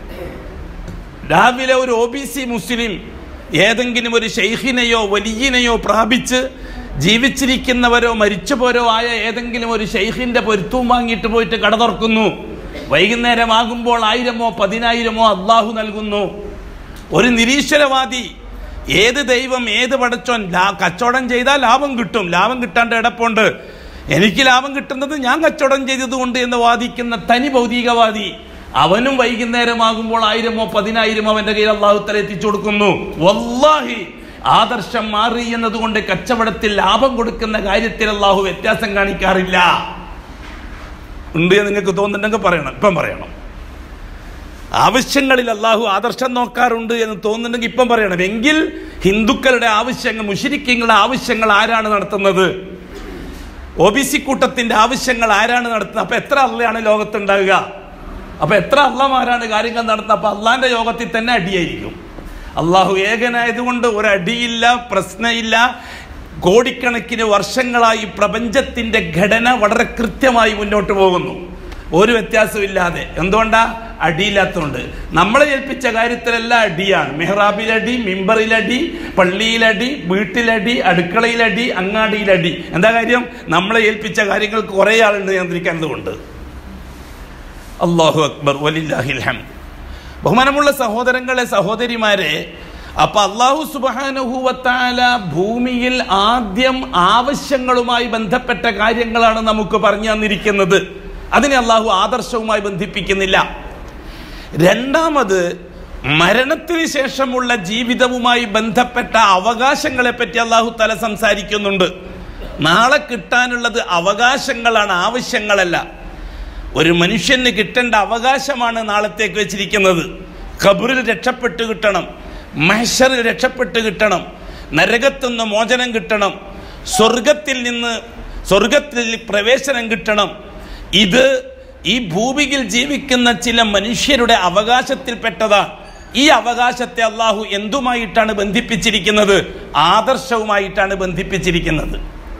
രാവിലെ ഒരു ഒ ബി സി മുസ്ലിം ഏതെങ്കിലും ഒരു ഷെയ്ഖിനെയോ വലിയനെയോ പ്രാപിച്ച് ജീവിച്ചിരിക്കുന്നവരോ മരിച്ചുപോരോ ആയ ഏതെങ്കിലും ഒരു ഷെയ്ഖിന്റെ പൊരുത്തവും വാങ്ങിയിട്ട് പോയിട്ട് കട തുറക്കുന്നു വൈകുന്നേരമാകുമ്പോൾ ആയിരമോ പതിനായിരമോ അള്ളാഹു നൽകുന്നു ഒരു നിരീശ്വരവാദി ഏത് ദൈവം ഏത് പടച്ചോൻ ലാ കച്ചവടം ചെയ്താൽ ലാഭം കിട്ടും ലാഭം കിട്ടാണ്ട് എടപ്പുണ്ട് എനിക്ക് ലാഭം കിട്ടുന്നത് ഞാൻ കച്ചവടം ചെയ്തതുകൊണ്ട് എന്ന് വാദിക്കുന്ന തനി ഭൗതികവാദി അവനും വൈകുന്നേരമാകുമ്പോൾ ആയിരമോ പതിനായിരമോ അവന്റെ കയ്യിൽ അള്ളാഹു തല എത്തിച്ചു കൊടുക്കുന്നു വല്ലാഹി ആദർശം മാറി എന്നതുകൊണ്ട് കച്ചവടത്തിൽ ലാഭം കൊടുക്കുന്ന കാര്യത്തിൽ അള്ളാഹു വ്യത്യാസം കാണിക്കാറില്ല ഉണ്ട് എന്ന് നിങ്ങൾക്ക് തോന്നുന്നുണ്ടെങ്കിൽ പറയണം ഇപ്പം പറയണം ആവശ്യങ്ങളിൽ അള്ളാഹു ആദർശം നോക്കാറുണ്ട് എന്ന് തോന്നുന്നുണ്ടെങ്കിൽ ഇപ്പം പറയണം എങ്കിൽ ഹിന്ദുക്കളുടെ ആവശ്യങ്ങൾ മുഷിരിക്കങ്ങളുടെ ആവശ്യങ്ങൾ ആരാണ് നടത്തുന്നത് ഒ ബി സി കൂട്ടത്തിന്റെ ആവശ്യങ്ങൾ ആരാണ് നടത്തുന്നത് അപ്പൊ എത്ര അള്ളയാണ് ലോകത്തുണ്ടാവുക അപ്പൊ എത്ര അള്ളമാരാണ് കാര്യങ്ങൾ നടത്തുന്നത് അപ്പൊ അള്ളാന്റെ യോഗത്തിൽ തന്നെ അടിയായിരിക്കും അള്ളാഹു ഏകനായതുകൊണ്ട് ഒരടിയില്ല പ്രശ്നമില്ല കോടിക്കണക്കിന് വർഷങ്ങളായി പ്രപഞ്ചത്തിന്റെ ഘടന വളരെ കൃത്യമായി മുന്നോട്ട് പോകുന്നു ഒരു വ്യത്യാസമില്ലാതെ എന്തുകൊണ്ടാ അടിയില്ലാത്തതുകൊണ്ട് നമ്മളെ ഏൽപ്പിച്ച കാര്യത്തിലെല്ലാം അടിയാണ് മെഹ്റാബിലടി മിമ്പറിലടി പള്ളിയിലടി വീട്ടിലടി അടുക്കളയിലടി അങ്ങാടിയിലടി എന്താ കാര്യം നമ്മളെ ഏൽപ്പിച്ച കാര്യങ്ങൾ കുറേ ആളുണ്ട് നിയന്ത്രിക്കുന്നതുകൊണ്ട് അള്ളാഹു അക്ബർ വലില്ലാഹിൽ ഹംദ് ബഹുമാനമുള്ള സഹോദരങ്ങളെ സഹോദരിമാരെ അപ്പൊ അള്ളാഹു സുബാനുഹൂവത്താല ഭൂമിയിൽ ആദ്യം ആവശ്യങ്ങളുമായി ബന്ധപ്പെട്ട കാര്യങ്ങളാണ് നമുക്ക് പറഞ്ഞു തന്നിരിക്കുന്നത് അതിനെ അള്ളാഹു ആദർശവുമായി ബന്ധിപ്പിക്കുന്നില്ല രണ്ടാമത് മരണത്തിന് ശേഷമുള്ള ജീവിതവുമായി ബന്ധപ്പെട്ട അവകാശങ്ങളെ പറ്റി അള്ളാഹു തല സംസാരിക്കുന്നുണ്ട് നാളെ കിട്ടാനുള്ളത് അവകാശങ്ങളാണ് ആവശ്യങ്ങളല്ല ഒരു മനുഷ്യന് കിട്ടേണ്ട അവകാശമാണ് നാളത്തേക്ക് വെച്ചിരിക്കുന്നത് ഖബറിൽ രക്ഷപ്പെട്ട് കിട്ടണം മഹ്ഷറിൽ രക്ഷപ്പെട്ട് കിട്ടണം നരകത്തുനിന്ന് മോചനം കിട്ടണം സ്വർഗത്തിൽ നിന്ന് സ്വർഗത്തിൽ പ്രവേശനം കിട്ടണം ഇത് ഈ ഭൂമിയിൽ ജീവിക്കുന്ന ചില മനുഷ്യരുടെ അവകാശത്തിൽപ്പെട്ടതാണ് ഈ അവകാശത്തെ അള്ളാഹു എന്തുമായിട്ടാണ് ബന്ധിപ്പിച്ചിരിക്കുന്നത് ആദർശവുമായിട്ടാണ് ബന്ധിപ്പിച്ചിരിക്കുന്നത്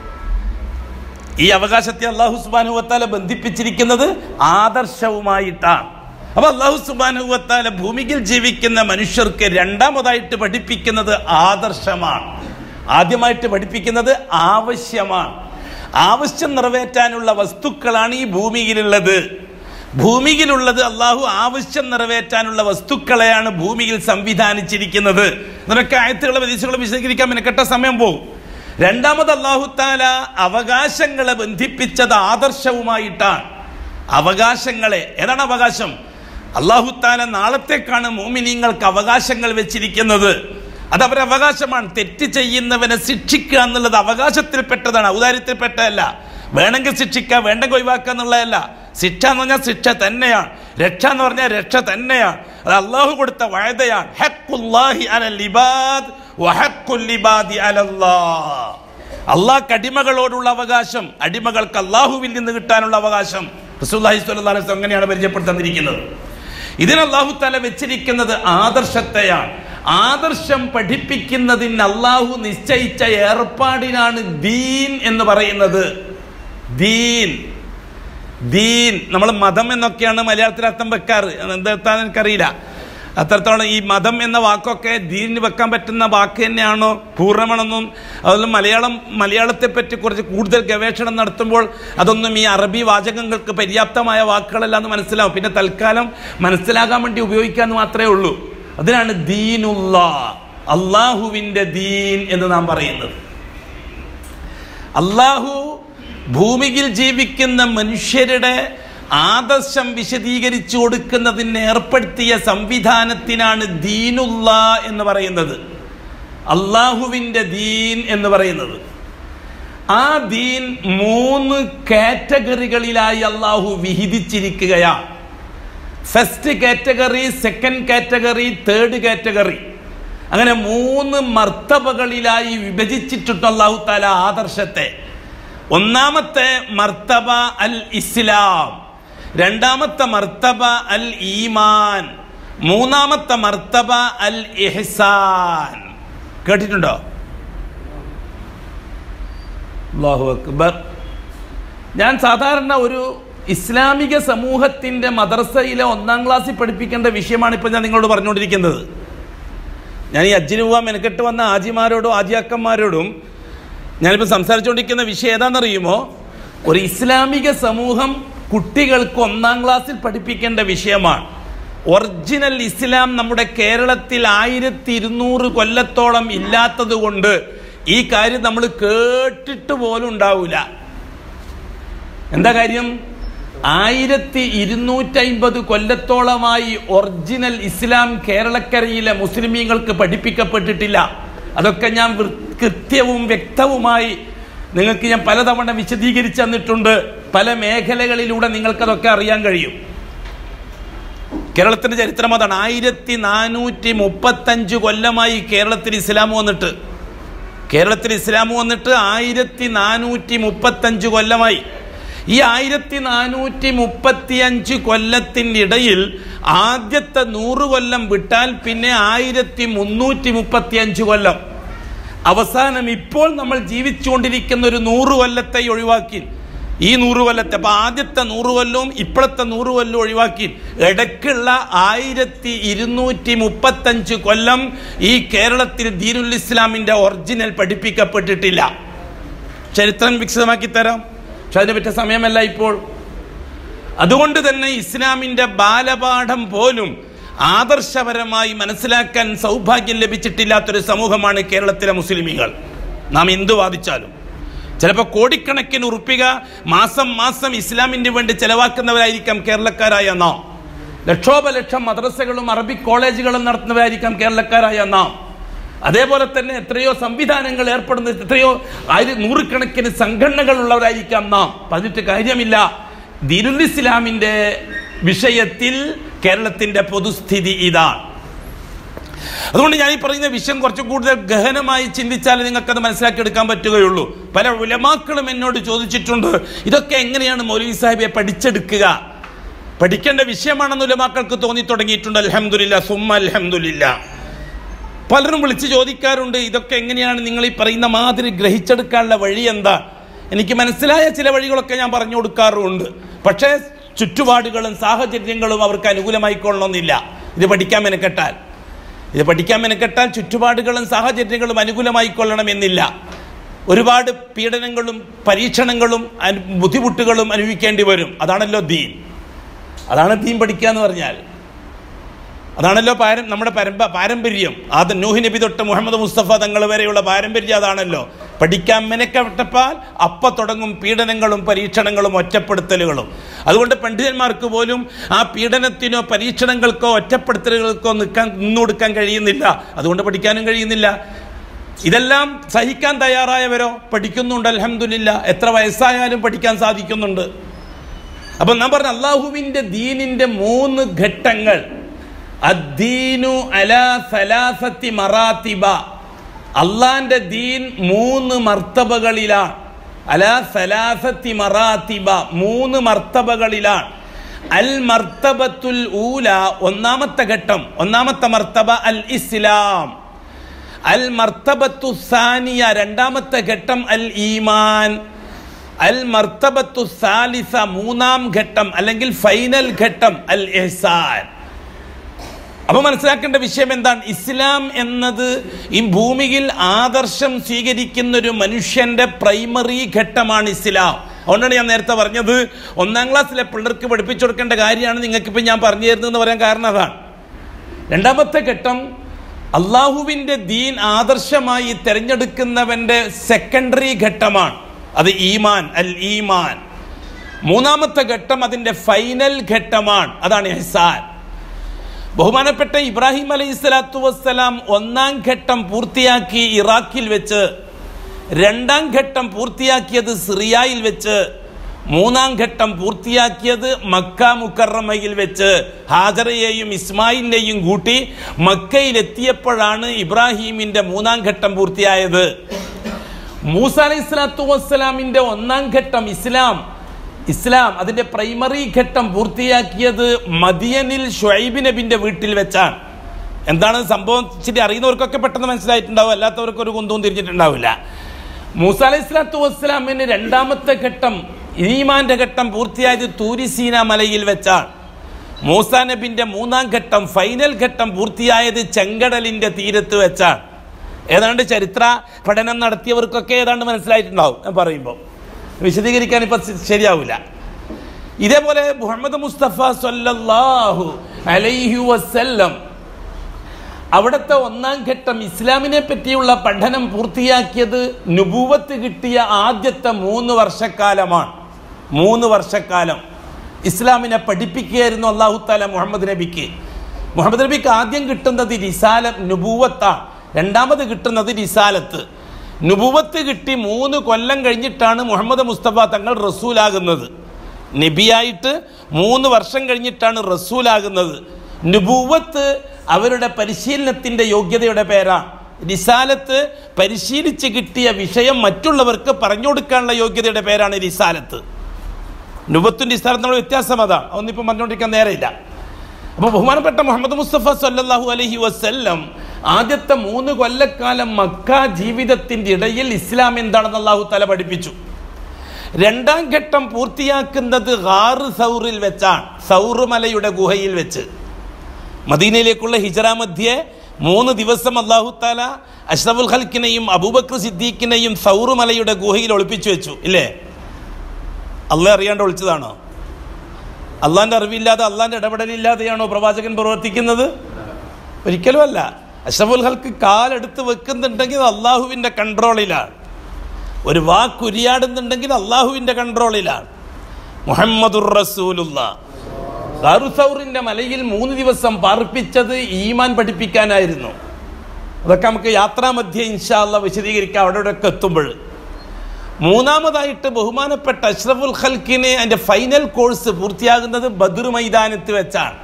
ഈ അവകാശത്തെ അള്ളാഹു സുബാനുവത്താല ബന്ധിപ്പിച്ചിരിക്കുന്നത് ആദർശവുമായിട്ടാണ് അപ്പൊ അള്ളാഹു സുബാനുവത്താല ഭൂമിയിൽ ജീവിക്കുന്ന മനുഷ്യർക്ക് രണ്ടാമതായിട്ട് പഠിപ്പിക്കുന്നത് ആദർശമാണ് ആദ്യമായിട്ട് പഠിപ്പിക്കുന്നത് ആവശ്യമാണ് ആവശ്യം നിറവേറ്റാനുള്ള വസ്തുക്കളാണ് ഈ ഭൂമിയിലുള്ളത് ഭൂമിയിലുള്ളത് അള്ളാഹു ആവശ്യം നിറവേറ്റാനുള്ള വസ്തുക്കളെയാണ് ഭൂമിയിൽ സംവിധാനിച്ചിരിക്കുന്നത് നിനക്ക് ആയത്തുകളെ പ്രതീക്ഷകളെ വിശദീകരിക്കാൻ മെനക്കെട്ട സമയം പോകും രണ്ടാമത് അള്ളാഹുത്താല അവകാശങ്ങളെ ബന്ധിപ്പിച്ചത് ആദർശവുമായിട്ടാണ് അവകാശങ്ങളെ ഏതാണ് അവകാശം അള്ളാഹുത്താല നാളത്തേക്കാണ് മോമിനിങ്ങൾക്ക് അവകാശങ്ങൾ വെച്ചിരിക്കുന്നത് അത് അവരുടെ അവകാശമാണ് തെറ്റ് ചെയ്യുന്നവനെ ശിക്ഷിക്കുക എന്നുള്ളത് അവകാശത്തിൽപ്പെട്ടതാണ് ഔദാര്യത്തിൽപ്പെട്ടതല്ല വേണമെങ്കിൽ ശിക്ഷിക്കുക വേണ്ടെങ്കിൽ ഒഴിവാക്കുക എന്നുള്ളതല്ല ശിക്ഷ എന്ന് പറഞ്ഞാൽ ശിക്ഷ തന്നെയാണ് രക്ഷ എന്ന് പറഞ്ഞാൽ രക്ഷ തന്നെയാണ് അത് അള്ളാഹു കൊടുത്ത വായതയാണ് ഹക്കുല്ലാഹി അലൽ ഇബാദ് വഹക്കുൽ ഇബാദി അലല്ലാഹ് അള്ളാഹ് അടിമകളോടുള്ള അവകാശം അടിമകൾക്ക് അള്ളാഹുവിൽ നിന്ന് കിട്ടാനുള്ള അവകാശം റസൂല്ലാഹി സ്വല്ലല്ലാഹു അലൈഹി വസല്ലം അങ്ങനെയാണ് പരിചയപ്പെടുത്തി തന്നിരിക്കുന്നത് ഇതിന് അള്ളാഹു തല വെച്ചിരിക്കുന്നത് ആദർശത്തെയാണ് ആദർശം പഠിപ്പിക്കുന്നതിന് അള്ളാഹു നിശ്ചയിച്ച ഏർപ്പാടിനാണ് ദീൻ എന്ന് പറയുന്നത് ദീൻ ദീൻ നമ്മൾ മതം എന്നൊക്കെയാണ് മലയാളത്തിൽ അർത്ഥം വെക്കാറ് എന്തെത്താൻ എനിക്കറിയില്ല അത്രത്തോളം ഈ മതം എന്ന വാക്കൊക്കെ ദീനിന് വെക്കാൻ പറ്റുന്ന വാക്ക് തന്നെയാണോ പൂർണ്ണമാണെന്നും അതുപോലെ മലയാളം മലയാളത്തെ പറ്റി കുറച്ച് കൂടുതൽ ഗവേഷണം നടത്തുമ്പോൾ അതൊന്നും ഈ അറബി വാചകങ്ങൾക്ക് പര്യാപ്തമായ വാക്കുകളല്ല എന്ന് മനസ്സിലാവും പിന്നെ തൽക്കാലം മനസ്സിലാകാൻ വേണ്ടി ഉപയോഗിക്കാന്ന് മാത്രമേ ഉള്ളൂ അതിനാണ് ദീനുള്ള അള്ളാഹുവിൻ്റെ ദീൻ എന്ന് നാം പറയുന്നത് അള്ളാഹു ഭൂമിയിൽ ജീവിക്കുന്ന മനുഷ്യരുടെ ആദർശം വിശദീകരിച്ചു കൊടുക്കുന്നതിന് ഏർപ്പെടുത്തിയ സംവിധാനത്തിനാണ് ദീനുള്ള എന്ന് പറയുന്നത് അള്ളാഹുവിൻ്റെ ദീൻ എന്ന് പറയുന്നത് ആ ദീൻ മൂന്ന് കാറ്റഗറികളിലായി അള്ളാഹു വിഹിതിച്ചിരിക്കുകയാണ് first category second category third category അങ്ങനെ മൂന്ന് മർത്തബകളിലായി വിഭജിച്ചിട്ടുണ്ട് അള്ളാഹു താല ആദർശത്തെ ഒന്നാമത്തെ മർത്തബ അൽ ഇസ്ലാം രണ്ടാമത്തെ മർത്തബ അൽ ഈമാൻ മൂന്നാമത്തെ മർത്തബ അൽ ഇഹ്സാൻ കേട്ടിട്ടുണ്ടോ അല്ലാഹു അക്ബർ ഞാൻ സാധാരണ ഒരു ഇസ്ലാമിക സമൂഹത്തിൻ്റെ മദ്രസയിലെ ഒന്നാം ക്ലാസ്സിൽ പഠിപ്പിക്കേണ്ട വിഷയമാണ് ഇപ്പോൾ ഞാൻ നിങ്ങളോട് പറഞ്ഞുകൊണ്ടിരിക്കുന്നത് ഞാൻ ഈ അജ്ജിന് പോവാൻ മെനക്കെട്ട് വന്ന ആജിമാരോടും ആജിയാക്കന്മാരോടും ഞാനിപ്പോൾ സംസാരിച്ചുകൊണ്ടിരിക്കുന്ന വിഷയം ഏതാണെന്നറിയുമോ ഒരു ഇസ്ലാമിക സമൂഹം കുട്ടികൾക്ക് ഒന്നാം ക്ലാസ്സിൽ പഠിപ്പിക്കേണ്ട വിഷയമാണ് ഒറിജിനൽ ഇസ്ലാം നമ്മുടെ കേരളത്തിൽ ആയിരത്തി ഇരുന്നൂറ് കൊല്ലത്തോളം ഇല്ലാത്തത് കൊണ്ട് ഈ കാര്യം നമ്മൾ കേട്ടിട്ട് പോലും ഉണ്ടാവില്ല എന്താ കാര്യം ആയിരത്തി ഇരുന്നൂറ്റമ്പത് കൊല്ലത്തോളമായി ഒറിജിനൽ ഇസ്ലാം കേരളക്കരയിലെ മുസ്ലിമീങ്ങൾക്ക് പഠിപ്പിക്കപ്പെട്ടിട്ടില്ല അതൊക്കെ ഞാൻ വൃ- കൃത്യവും വ്യക്തവുമായി നിങ്ങൾക്ക് ഞാൻ പലതവണ വിശദീകരിച്ചു തന്നിട്ടുണ്ട് പല മേഖലകളിലൂടെ നിങ്ങൾക്കതൊക്കെ അറിയാൻ കഴിയും കേരളത്തിന്റെ ചരിത്രം അതാണ് ആയിരത്തി നാനൂറ്റി മുപ്പത്തഞ്ച് കൊല്ലമായി കേരളത്തിൽ ഇസ്ലാം വന്നിട്ട് കേരളത്തിൽ ഇസ്ലാം വന്നിട്ട് ആയിരത്തി നാനൂറ്റി മുപ്പത്തഞ്ച് കൊല്ലമായി ഈ ആയിരത്തി നാനൂറ്റി മുപ്പത്തി അഞ്ച് കൊല്ലത്തിനിടയിൽ ആദ്യത്തെ നൂറ് കൊല്ലം വിട്ടാൽ പിന്നെ ആയിരത്തി മുന്നൂറ്റി മുപ്പത്തി അഞ്ച് കൊല്ലം അവസാനം ഇപ്പോൾ നമ്മൾ ജീവിച്ചുകൊണ്ടിരിക്കുന്ന ഒരു നൂറ് കൊല്ലത്തെ ഒഴിവാക്കി ഈ നൂറ് കൊല്ലത്തെ അപ്പൊ ആദ്യത്തെ നൂറ് കൊല്ലവും ഇപ്പോഴത്തെ നൂറ് കൊല്ലവും ഒഴിവാക്കി ഇടയ്ക്കുള്ള ആയിരത്തി ഇരുന്നൂറ്റി മുപ്പത്തഞ്ച് കൊല്ലം ഈ കേരളത്തിൽ ദീനുൽ ഇസ്ലാമിന്റെ ഒറിജിനൽ പഠിപ്പിക്കപ്പെട്ടിട്ടില്ല ചരിത്രം വികസിതമാക്കി തരാം പക്ഷെ അതിന് പറ്റിയ സമയമല്ല ഇപ്പോൾ അതുകൊണ്ട് തന്നെ ഇസ്ലാമിന്റെ ബാലപാഠം പോലും ആദർശപരമായി മനസ്സിലാക്കാൻ സൗഭാഗ്യം ലഭിച്ചിട്ടില്ലാത്തൊരു സമൂഹമാണ് കേരളത്തിലെ മുസ്ലിമീങ്ങൾ നാം എന്തു വാദിച്ചാലും ചിലപ്പോൾ കോടിക്കണക്കിന് ഉറുപ്പിക മാസം മാസം ഇസ്ലാമിന് വേണ്ടി ചെലവാക്കുന്നവരായിരിക്കാം കേരളക്കാരായ നാം ലക്ഷോപലക്ഷം മദ്രസകളും അറബിക് കോളേജുകളും നടത്തുന്നവരായിരിക്കാം കേരളക്കാരായ നാം അതേപോലെ തന്നെ എത്രയോ സംവിധാനങ്ങൾ ഏർപ്പെടുന്ന എത്രയോ ആയിര നൂറുകണക്കിന് സംഘടനകൾ ഉള്ളവരായിരിക്കാം നാം പറഞ്ഞിട്ട് കാര്യമില്ല ദീനുൽ ഇസ്ലാമിന്റെ വിഷയത്തിൽ കേരളത്തിന്റെ പൊതുസ്ഥിതി ഇതാണ് അതുകൊണ്ട് ഞാൻ ഈ പറയുന്ന വിഷയം കുറച്ച് കൂടുതൽ ഗഹനമായി ചിന്തിച്ചാൽ നിങ്ങൾക്കത് മനസ്സിലാക്കിയെടുക്കാൻ പറ്റുകയുള്ളൂ പല ഉലമാക്കളും എന്നോട് ചോദിച്ചിട്ടുണ്ട് ഇതൊക്കെ എങ്ങനെയാണ് മൗലവി സാഹിബെ പഠിച്ചെടുക്കുക പഠിക്കേണ്ട വിഷയമാണെന്ന് ഉലമാക്കൾക്ക് തോന്നി തുടങ്ങിയിട്ടുണ്ട് അലഹമുല്ല സുമ്മ അലഹമുല്ല പലരും വിളിച്ച് ചോദിക്കാറുണ്ട് ഇതൊക്കെ എങ്ങനെയാണ് നിങ്ങൾ ഈ പറയുന്ന മാതിരി ഗ്രഹിച്ചെടുക്കാനുള്ള വഴി എന്താ എനിക്ക് മനസ്സിലായ ചില വഴികളൊക്കെ ഞാൻ പറഞ്ഞു കൊടുക്കാറുമുണ്ട് പക്ഷേ ചുറ്റുപാടുകളും സാഹചര്യങ്ങളും അവർക്ക് അനുകൂലമായിക്കൊള്ളണമെന്നില്ല ഇത് പഠിക്കാൻ മെനക്കെട്ടാൽ ഇത് പഠിക്കാൻ മെനക്കെട്ടാൽ ചുറ്റുപാടുകളും സാഹചര്യങ്ങളും അനുകൂലമായിക്കൊള്ളണമെന്നില്ല ഒരുപാട് പീഡനങ്ങളും പരീക്ഷണങ്ങളും അനു- ബുദ്ധിമുട്ടുകളും അനുഭവിക്കേണ്ടി വരും അതാണല്ലോ ദീൻ അതാണ് ദീൻ പഠിക്കുക എന്ന് പറഞ്ഞാൽ അതാണല്ലോ പാരം നമ്മുടെ പരമ്പ പാരമ്പര്യം ആദ്യ നൂഹി നബി തൊട്ട് മുഹമ്മദ് മുസ്തഫ തങ്ങൾ വരെയുള്ള പാരമ്പര്യം അതാണല്ലോ പഠിക്കാൻ മെനക്കെട്ടപ്പാൽ അപ്പ തുടങ്ങും പീഡനങ്ങളും പരീക്ഷണങ്ങളും ഒറ്റപ്പെടുത്തലുകളും അതുകൊണ്ട് പണ്ഡിതന്മാർക്ക് പോലും ആ പീഡനത്തിനോ പരീക്ഷണങ്ങൾക്കോ ഒറ്റപ്പെടുത്തലുകൾക്കോ നിൽക്കാൻ നിന്നുകൊടുക്കാൻ കഴിയുന്നില്ല അതുകൊണ്ട് പഠിക്കാനും കഴിയുന്നില്ല ഇതെല്ലാം സഹിക്കാൻ തയ്യാറായവരോ പഠിക്കുന്നുണ്ട് അലഹമില്ല എത്ര വയസ്സായാലും പഠിക്കാൻ സാധിക്കുന്നുണ്ട് അപ്പൊ ഞാൻ പറഞ്ഞ അള്ളാഹുവിന്റെ ദീനിന്റെ മൂന്ന് ഘട്ടങ്ങൾ അദ്ദീനു അലാ സലാസത്തി മറാത്തിബ അള്ളാന്റെ ദീൻ മൂന്ന് മർത്തബകളിലാണ് അലാ സലാസത്തി മറാത്തിബ മൂന്ന് മർത്തബകളിലാണ് അൽ മർത്തബത്തുൽ ഊല ഒന്നാമത്തെ ഘട്ടം ഒന്നാമത്തെ മർത്തബ അൽ ഇസ്ലാം അൽ മർത്തബത്തു സാനിയ രണ്ടാമത്തെ ഘട്ടം അൽ ഈമാൻ അൽ മർത്തബത്തു സാലിസ മൂന്നാം ഘട്ടം അല്ലെങ്കിൽ ഫൈനൽ ഘട്ടം അൽ എഹ്സാൻ അപ്പൊ മനസ്സിലാക്കേണ്ട വിഷയം എന്താണ് ഇസ്ലാം എന്നത് ഈ ഭൂമിയിൽ ആദർശം സ്വീകരിക്കുന്ന ഒരു മനുഷ്യന്റെ പ്രൈമറി ഘട്ടമാണ് ഇസ്ലാം അതുകൊണ്ടാണ് ഞാൻ നേരത്തെ പറഞ്ഞത് ഒന്നാം ക്ലാസ്സിലെ പിള്ളേർക്ക് പഠിപ്പിച്ചു കൊടുക്കേണ്ട കാര്യമാണ് നിങ്ങൾക്ക് ഇപ്പം ഞാൻ പറഞ്ഞു തരുന്നതെന്ന് പറയാൻ കാരണം അതാണ് രണ്ടാമത്തെ ഘട്ടം അള്ളാഹുവിൻ്റെ ദീൻ ആദർശമായി തിരഞ്ഞെടുക്കുന്നവന്റെ സെക്കൻഡറി ഘട്ടമാണ് അത് ഈമാൻ അൽ ഈമാൻ മൂന്നാമത്തെ ഘട്ടം അതിൻ്റെ ഫൈനൽ ഘട്ടമാണ് അതാണ് എഹ്സാൻ ബഹുമാനപ്പെട്ട ഇബ്രാഹിം അലൈഹി സ്വലാത്തു വസ്സലാം ഒന്നാം ഘട്ടം പൂർത്തിയാക്കി ഇറാഖിൽ വെച്ച് രണ്ടാം ഘട്ടം പൂർത്തിയാക്കിയത് സിറിയയിൽ വെച്ച് മൂന്നാം ഘട്ടം പൂർത്തിയാക്കിയത് മക്ക മുക്കറമയിൽ വെച്ച് ഹാജറയെയും ഇസ്മായിലിനെയും കൂട്ടി മക്കയിലെത്തിയപ്പോഴാണ് ഇബ്രാഹീമിന്റെ മൂന്നാം ഘട്ടം പൂർത്തിയായത് മൂസ അലൈഹി സ്വലാത്തു വസ്സലാമിന്റെ ഒന്നാം ഘട്ടം ഇസ്ലാം ഇസ്ലാം അതിന്റെ പ്രൈമറി ഘട്ടം പൂർത്തിയാക്കിയത് മദിയനിൽ ഷുഐബ് നബിന്റെ വീട്ടിൽ വെച്ചാണ് എന്താണ് സംഭവം ഇച്ചിരി അറിയുന്നവർക്കൊക്കെ പെട്ടെന്ന് മനസ്സിലായിട്ടുണ്ടാവും അല്ലാത്തവർക്ക് ഒരു കുന്തവും തിരിഞ്ഞിട്ടുണ്ടാവില്ല മൂസ അലൈഹി സ്വലാത്തു വസ്സലാമിന് രണ്ടാമത്തെ ഘട്ടം ഈമാന്റെ ഘട്ടം പൂർത്തിയായത് തൂരിസീന മലയിൽ വെച്ചാണ് മൂസ നബിന്റെ മൂന്നാം ഘട്ടം ഫൈനൽ ഘട്ടം പൂർത്തിയായത് ചെങ്കടലിന്റെ തീരത്ത് വെച്ചാണ് ഏതാണ്ട് ചരിത്ര പഠനം നടത്തിയവർക്കൊക്കെ ഏതാണ്ട് മനസ്സിലായിട്ടുണ്ടാവും ഞാൻ പറയുമ്പോൾ വിശദീകരിക്കാൻ ഇപ്പം ശരിയാവില്ല ഇതേപോലെ മുഹമ്മദ് മുസ്തഫ സല്ലല്ലാഹു അലൈഹി വസല്ലം അവിടുത്തെ ഒന്നാം ഘട്ടം ഇസ്ലാമിനെ പറ്റിയുള്ള പഠനം പൂർത്തിയാക്കിയത് നുബൂവത്ത് കിട്ടിയ ആദ്യത്തെ മൂന്ന് വർഷക്കാലമാണ് മൂന്ന് വർഷക്കാലം ഇസ്ലാമിനെ പഠിപ്പിക്കുകയായിരുന്നു അള്ളാഹു താല മുഹമ്മദ് നബിക്ക് മുഹമ്മദ് നബിക്ക് ആദ്യം കിട്ടുന്നത് റിസാല നുബൂവത്താണ് രണ്ടാമത് കിട്ടുന്നത് റിസാലത്ത് നുബുവത്ത് കിട്ടി മൂന്ന് കൊല്ലം കഴിഞ്ഞിട്ടാണ് മുഹമ്മദ് മുസ്തഫ തങ്ങൾ റസൂലാകുന്നത് നബിയായിട്ട് മൂന്ന് വർഷം കഴിഞ്ഞിട്ടാണ് റസൂലാകുന്നത് നുബുവത്ത് അവരുടെ പരിശീലനത്തിന്റെ യോഗ്യതയുടെ പേരാണ് റിസാലത്ത് പരിശീലിച്ച് കിട്ടിയ വിഷയം മറ്റുള്ളവർക്ക് പറഞ്ഞു കൊടുക്കാനുള്ള യോഗ്യതയുടെ പേരാണ് റിസാലത്ത് നുബത്തും റിസാലത്തും തമ്മിലുള്ള വ്യത്യാസം അതാണ് ഒന്നിപ്പം പറഞ്ഞുകൊണ്ടിരിക്കാൻ നേരെയില്ല അപ്പോൾ ബഹുമാനപ്പെട്ട മുഹമ്മദ് മുസ്തഫ സല്ലല്ലാഹു അലൈഹി വസല്ലം ആദ്യത്തെ മൂന്ന് കൊല്ലക്കാലം മക്ക ജീവിതത്തിന്റെ ഇടയിൽ ഇസ്ലാം എന്താണെന്ന് അള്ളാഹു തല പഠിപ്പിച്ചു രണ്ടാം ഘട്ടം പൂർത്തിയാക്കുന്നത് ഹാറ് സൗറിൽ വെച്ചാണ് സൗറ് മലയുടെ ഗുഹയിൽ വെച്ച് മദീനയിലേക്കുള്ള ഹിജറ മധ്യേ മൂന്ന് ദിവസം അള്ളാഹു താല അഷ്റഫുൽ ഹൽക്കിനെയും അബൂബക്കർ സിദ്ദീഖിനെയും സൗറ് മലയുടെ ഗുഹയിൽ ഒളിപ്പിച്ചു വെച്ചു ഇല്ലേ അള്ളാഹ് അറിയാണ്ട് ഒളിച്ചതാണോ അള്ളാന്റെ അറിവില്ലാതെ അള്ളാന്റെ ഇടപെടലില്ലാതെയാണോ പ്രവാചകൻ പ്രവർത്തിക്കുന്നത് ഒരിക്കലും അല്ല അഷഫുൽ ഹൽക്ക് കാലെടുത്ത് വെക്കുന്നുണ്ടെങ്കിൽ അത് അള്ളാഹുവിൻ്റെ കൺട്രോളിലാണ് ഒരു വാക്കുരിയാടുന്നുണ്ടെങ്കിൽ അള്ളാഹുവിൻ്റെ കൺട്രോളിലാണ് മുഹമ്മദുർ റസൂലുള്ള ദാറുസൗറിന്റെ മലയിൽ മൂന്ന് ദിവസം പാർപ്പിച്ചത് ഈമാൻ പഠിപ്പിക്കാനായിരുന്നു അതൊക്കെ നമുക്ക് യാത്രാമധ്യേ ഇൻഷാ അള്ളാഹ് വിശദീകരിക്കാം അവിടെ ഇവിടെയൊക്കെ എത്തുമ്പോൾ മൂന്നാമതായിട്ട് ബഹുമാനപ്പെട്ട അഷ്റഫുൽ ഖൽക്കിനെ അതിൻ്റെ ഫൈനൽ കോഴ്സ് പൂർത്തിയാകുന്നത് ബദർ മൈതാനത്ത് വെച്ചാണ്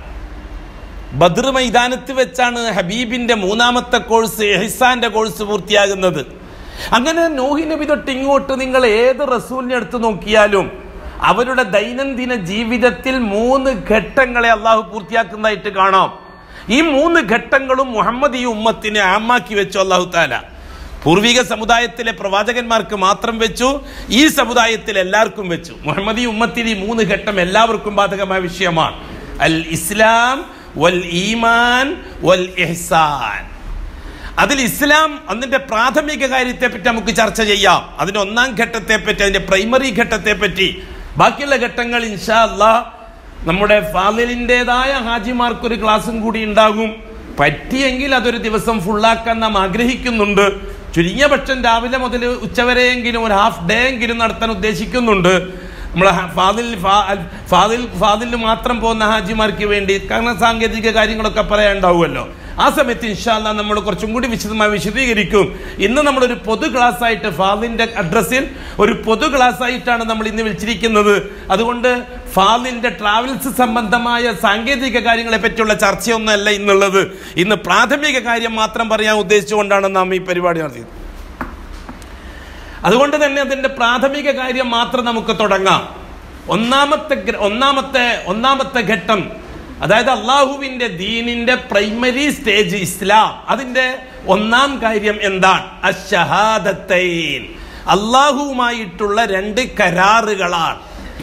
ബദർ മൈതാനത്ത് വെച്ചാണ് ഹബീബിന്റെ മൂന്നാമത്തെ കോഴ്സ് എഹിസാന്റെ കോഴ്സ് പൂർത്തിയാകുന്നത് അങ്ങനെ നോഹി നബി തൊട്ട് ഇങ്ങോട്ട് നിങ്ങൾ ഏത് റസൂലിനെ എടുത്തു നോക്കിയാലും അവരുടെ ദൈനംദിന ജീവിതത്തിൽ മൂന്ന് ഘട്ടങ്ങളെ അള്ളാഹു പൂർത്തിയാക്കുന്നതായിട്ട് കാണാം ഈ മൂന്ന് ഘട്ടങ്ങളും മുഹമ്മദ് ഈ ഉമ്മത്തിനെ ആമാക്കി വെച്ചു അള്ളാഹു താല പൂർവിക സമുദായത്തിലെ പ്രവാചകന്മാർക്ക് മാത്രം വെച്ചു ഈ സമുദായത്തിൽ എല്ലാവർക്കും വെച്ചു മുഹമ്മദ് ഈ ഉമ്മത്തിൽ ഈ മൂന്ന് ഘട്ടം എല്ലാവർക്കും ബാധകമായ വിഷയമാണ് അൽ ഇസ്ലാം വൽ ഈമാൻ വൽ ഇഹ്സാൻ അതിൽ ഇസ്ലാം അതിന്റെ പ്രാഥമിക കാര്യത്തെ പറ്റി നമുക്ക് ചർച്ച ചെയ്യാം അതിന്റെ ഒന്നാം ഘട്ടത്തെ പറ്റി അതിന്റെ പ്രൈമറി ഘട്ടത്തെ പറ്റി ബാക്കിയുള്ള ഘട്ടങ്ങൾ ഇൻഷാ അല്ലാ നമ്മുടെ ഫാദിലിൻ്റെതായ ഹാജിമാർക്ക് ഒരു ക്ലാസ്സും കൂടി ഉണ്ടാകും പറ്റിയെങ്കിൽ അതൊരു ദിവസം ഫുള്ളാക്കാൻ നാം ആഗ്രഹിക്കുന്നുണ്ട് ചുരുങ്ങിയ പക്ഷം രാവിലെ മുതൽ ഉച്ചവരെയെങ്കിലും ഒരു ഹാഫ് ഡേ എങ്കിലും നടത്താൻ ഉദ്ദേശിക്കുന്നുണ്ട് നമ്മളെ ഹ- ഫാദിൽ ഫാ- അൽ- ഫാദിൽ ഫാദിൽ മാത്രം പോകുന്ന ഹാജിമാർക്ക് വേണ്ടി കാരണം സാങ്കേതിക കാര്യങ്ങളൊക്കെ പറയാനുണ്ടാവുമല്ലോ ആ സമയത്ത് ഇൻഷാല്ല നമ്മൾ കുറച്ചും കൂടി വിശദമായി വിശദീകരിക്കും ഇന്ന് നമ്മളൊരു പൊതു ക്ലാസ് ആയിട്ട് ഫാദിന്റെ അഡ്രസ്സിൽ ഒരു പൊതു ക്ലാസ് ആയിട്ടാണ് നമ്മൾ ഇന്ന് വിളിച്ചിരിക്കുന്നത് അതുകൊണ്ട് ഫാദിന്റെ ട്രാവൽസ് സംബന്ധമായ സാങ്കേതിക കാര്യങ്ങളെ പറ്റിയുള്ള ചർച്ചയൊന്നുമല്ല ഇന്നുള്ളത് ഇന്ന് പ്രാഥമിക കാര്യം മാത്രം പറയാൻ ഉദ്ദേശിച്ചുകൊണ്ടാണ് നാം ഈ പരിപാടി നടത്തിയത് അതുകൊണ്ട് തന്നെ അതിന്റെ പ്രാഥമിക കാര്യം മാത്രം നമുക്ക് തുടങ്ങാം ഒന്നാമത്തെ ഗ്ര- ഒന്നാമത്തെ ഒന്നാമത്തെ ഘട്ടം അതായത് അള്ളാഹുവിന്റെ ദീനിന്റെ പ്രൈമറി സ്റ്റേജ് ഇസ്ലാം അതിന്റെ ഒന്നാം കാര്യം എന്താണ് അഷഹാദത്തൈൻ അള്ളാഹുവുമായിട്ടുള്ള രണ്ട് കരാറുകളാണ്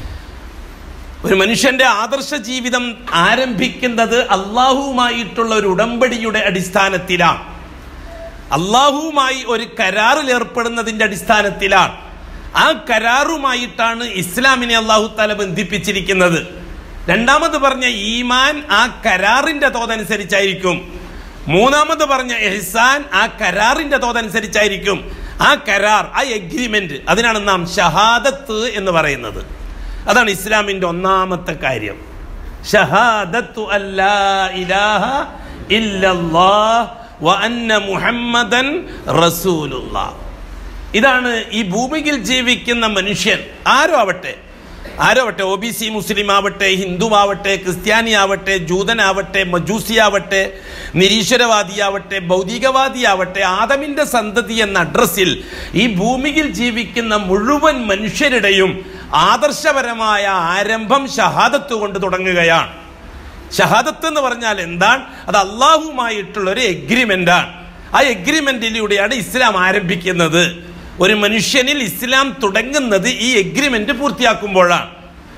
ഒരു മനുഷ്യന്റെ ആദർശ ജീവിതം ആരംഭിക്കുന്നത് അള്ളാഹുവുമായിട്ടുള്ള ഒരു ഉടമ്പടിയുടെ അടിസ്ഥാനത്തിലാണ് അള്ളാഹുവുമായി ഒരു കരാറിൽ ഏർപ്പെടുന്നതിന്റെ അടിസ്ഥാനത്തിലാണ് ആ കരാറുമായിട്ടാണ് ഇസ്ലാമിനെ അള്ളാഹു താല ബന്ധിപ്പിച്ചിരിക്കുന്നത് രണ്ടാമത് പറഞ്ഞ ഈമാൻ ആ കരാറിന്റെ തോതനുസരിച്ചായിരിക്കും മൂന്നാമത് പറഞ്ഞ എഹ്സാൻ ആ കരാറിന്റെ തോതനുസരിച്ചായിരിക്കും ആ കരാർ ആ എഗ്രിമെന്റ് അതിനാണ് നാം ഷഹാദത്ത് എന്ന് പറയുന്നത് അതാണ് ഇസ്ലാമിന്റെ ഒന്നാമത്തെ കാര്യം ഷഹാദത്തു അല്ലാ ഇലാഹ ഇല്ലല്ലാഹ് വ അന്ന മുഹമ്മദൻ റസൂലുള്ളാഹ് ഇതാണ് ഈ ഭൂമിയിൽ ജീവിക്കുന്ന മനുഷ്യൻ ആരോ ആവട്ടെ ആരോ ആവട്ടെ ഒ ബി സി മുസ്ലിം ആവട്ടെ ഹിന്ദു ആവട്ടെ ക്രിസ്ത്യാനി ആവട്ടെ ജൂതനാവട്ടെ മജൂസി ആവട്ടെ നിരീശ്വരവാദിയാവട്ടെ ഭൗതികവാദിയാവട്ടെ ആദമിന്റെ സന്തതി എന്ന അഡ്രസ്സിൽ ഈ ഭൂമിയിൽ ജീവിക്കുന്ന മുഴുവൻ മനുഷ്യരുടെയും ആദർശപരമായ ആരംഭം ഷഹാദത്ത് കൊണ്ട് തുടങ്ങുകയാണ് ഷഹാദത്ത് എന്ന് പറഞ്ഞാൽ എന്താണ് അത് അള്ളാഹുമായിട്ടുള്ള ഒരു എഗ്രിമെന്റാണ് ആ എഗ്രിമെന്റിലൂടെയാണ് ഇസ്ലാം ആരംഭിക്കുന്നത് ഒരു മനുഷ്യനിൽ ഇസ്ലാം തുടങ്ങുന്നത് ഈ എഗ്രിമെന്റ് പൂർത്തിയാക്കുമ്പോഴാണ്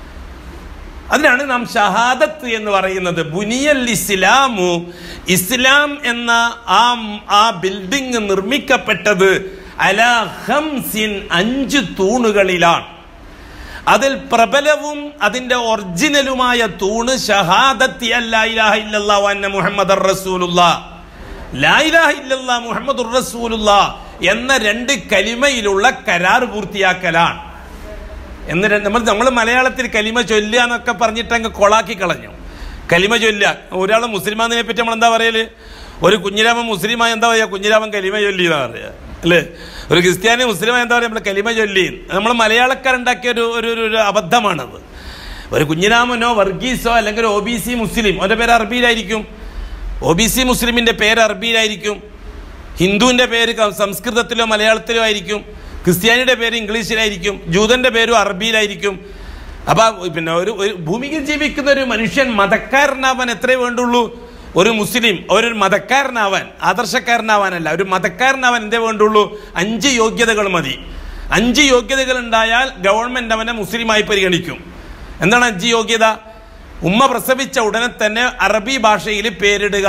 അതിനാണ് നാം ഷഹാദത്ത് എന്ന് പറയുന്നത് ബുനിയൽ ഇസ്ലാമു ഇസ്ലാം എന്ന ആ ആ ബിൽഡിംഗ് നിർമ്മിക്കപ്പെട്ടത് അലാ ഖംസിൻ അഞ്ച് തൂണുകളിലാണ് അതിൽ പ്രബലവും അതിന്റെ ഒറിജിനലുമായ തൂണ് ഷഹാദത്തി അല്ലാ ഇലാഹ ഇല്ലല്ലാഹു അന്ന മുഹമ്മദ് റസൂലുള്ളാ ലാ ഇലാഹ ഇല്ലല്ലാ മുഹമ്മദുർ റസൂലുള്ളാ എന്ന രണ്ട് കലിമയിലുള്ള കരാർ പൂർത്തിയാക്കലാണ് എന്ന് ര- നമ്മൾ നമ്മൾ മലയാളത്തിൽ കലിമ ചൊല്ലുക എന്നൊക്കെ പറഞ്ഞിട്ട് അങ്ങ് കൊളാക്കി കളഞ്ഞു കലിമ ചൊല്ലുക ഒരാൾ മുസ്ലിമാതിനെ പറ്റി നമ്മൾ എന്താ പറയല് ഒരു കുഞ്ഞിരാമൻ മുസ്ലിമായി എന്താ പറയുക കുഞ്ഞിരാമൻ കലിമ ചൊല്ലി എന്നാ പറയുക അല്ലേ ഒരു ക്രിസ്ത്യാനി മുസ്ലിമായി എന്താ പറയുക നമ്മൾ കലിമ ചൊല്ലി നമ്മൾ മലയാളക്കാരുണ്ടാക്കിയ ഒരു ഒരു ഒരു- ഒരു അബദ്ധമാണത് ഒരു കുഞ്ഞിരാമനോ വർഗീസോ അല്ലെങ്കിൽ ഒ ബി സി മുസ്ലിം അവൻ്റെ പേര് അറബിയിലായിരിക്കും ഒ ബി സി മുസ്ലിമിൻ്റെ പേര് അറബിയിലായിരിക്കും ഹിന്ദുവിൻ്റെ പേര് ക- സംസ്കൃതത്തിലോ മലയാളത്തിലോ ആയിരിക്കും ക്രിസ്ത്യാനിയുടെ പേര് ഇംഗ്ലീഷിലായിരിക്കും ജൂതൻ്റെ പേരും അറബിയിലായിരിക്കും അപ്പം പിന്നെ ഒരു ഒരു ഭൂമിയിൽ ജീവിക്കുന്ന ഒരു മനുഷ്യൻ മതക്കാരനാവാൻ എത്രയേ വേണ്ടുള്ളൂ ഒരു മുസ്ലിം ഒരു മതക്കാരനാവാൻ ആദർശക്കാരനാവാനല്ല ഒരു മതക്കാരനാവാൻ എന്തേ വേണ്ടുള്ളൂ അഞ്ച് യോഗ്യതകൾ മതി അഞ്ച് യോഗ്യതകൾ ഉണ്ടായാൽ ഗവൺമെന്റ് അവനെ മുസ്ലിമായി പരിഗണിക്കും എന്താണ് അഞ്ച് യോഗ്യത ഉമ്മ പ്രസവിച്ച ഉടനെ തന്നെ അറബി ഭാഷയിൽ പേരിടുക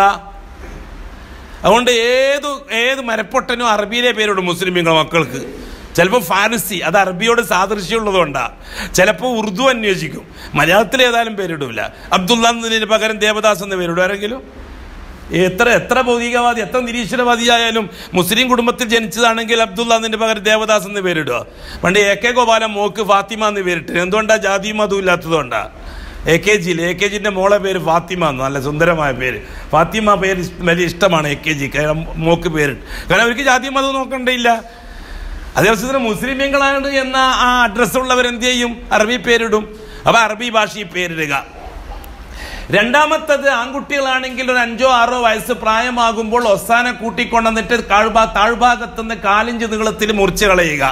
അതുകൊണ്ട് ഏത് ഏത് മരപ്പൊട്ടനും അറബിയിലെ പേരിടും മുസ്ലിമീങ്ങൾ മക്കൾക്ക് ചിലപ്പോൾ ഫാരസി അത് അറബിയോട് സാദൃശ്യമുള്ളതുകൊണ്ടാണ് ചിലപ്പോൾ ഉറുദു അന്വേഷിക്കും മലയാളത്തിൽ ഏതായാലും പേരിടില്ല അബ്ദുള്ള എന്നതിന് പകരം ദേവദാസ് എന്ന് പേരിടും ആരെങ്കിലും എത്ര എത്ര ഭൗതികവാദി എത്ര നിരീശ്വരവാദി ആയാലും മുസ്ലിം കുടുംബത്തിൽ ജനിച്ചതാണെങ്കിൽ അബ്ദുള്ള എന്നതിന് പകരം ദേവദാസ് എന്ന് പേരിടുക പണ്ട് എ കെ ഗോപാലൻ മോക്ക് ഫാത്തിമ എന്ന് പേരിട്ട് എന്തുകൊണ്ടാ ജാതി മതവും ഇല്ലാത്തതുകൊണ്ടാ എ കെ ജിയിൽ എ കെ ജിൻ്റെ മോളെ പേര് ഫാത്തിമ എന്ന് നല്ല സുന്ദരമായ പേര് ഫാത്തിമ പേര് ഇഷ്- വലിയ ഇഷ്ടമാണ് എ കെ ജി കാരണം മോക്ക് പേരിട്ട് കാരണം അവർക്ക് ജാതി മതം നോക്കണ്ടില്ല അതേസമയത്ത് മുസ്ലിമീങ്ങളാണ് എന്ന ആ അഡ്രസ്സ് ഉള്ളവർ എന്ത് ചെയ്യും അറബി പേരിടും അപ്പൊ അറബി ഭാഷയിൽ പേരിടുക രണ്ടാമത്തത് ആൺകുട്ടികളാണെങ്കിൽ ഒരു അഞ്ചോ ആറോ വയസ്സ് പ്രായമാകുമ്പോൾ ഒസാന കൂട്ടിക്കൊണ്ടുവന്നിട്ട് താഴ്ഭാ താഴ്ഭാഗത്തുനിന്ന് കാലിഞ്ച് നീളത്തിൽ മുറിച്ച് കളയുക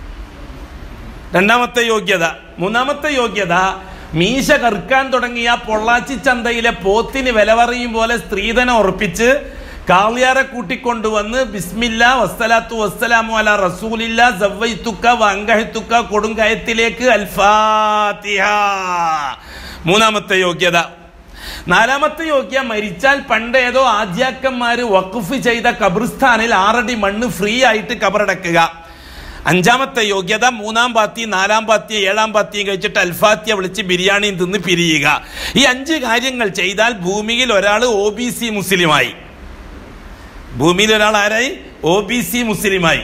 രണ്ടാമത്തെ യോഗ്യത മൂന്നാമത്തെ യോഗ്യത മീശ കറുക്കാൻ തുടങ്ങിയ പൊള്ളാച്ചി ചന്തയിലെ പോത്തിന് വില പറയും പോലെ സ്ത്രീധനം ഉറപ്പിച്ച് കാളിയാറെ കൂട്ടിക്കൊണ്ടുവന്ന് ബിസ്മില്ല വസ്സലാത്തു വസ്സലാമു അല റസൂലില്ല സവ്വൈത്തുക്ക വങ്കഹിത്തുക്ക കൊടുങ്കയത്തിലേക്ക് അൽഫാത്തിഹ മൂന്നാമത്തെ യോഗ്യത നാലാമത്തെ യോഗ്യ മരിച്ചാൽ പണ്ട് ഏതോ ആദ്യാക്കന്മാര് വഖഫ് ചെയ്ത കബറിസ്ഥാനിൽ ആറടി മണ്ണ് ഫ്രീ ആയിട്ട് കബറടക്കുക അഞ്ചാമത്തെ യോഗ്യത മൂന്നാം പാത്തി നാലാം പാത്തി ഏഴാം പാത്തിയും കഴിച്ചിട്ട് അൽഫാത്തിയ വിളിച്ച് ബിരിയാണിയും തിന്ന് പിരിയുക ഈ അഞ്ച് കാര്യങ്ങൾ ചെയ്താൽ ഭൂമിയിൽ ഒരാൾ ഒ ബി സി മുസ്ലിമായി ഭൂമിയിൽ ഒരാൾ ആരായി ഒ ബി സി മുസ്ലിമായി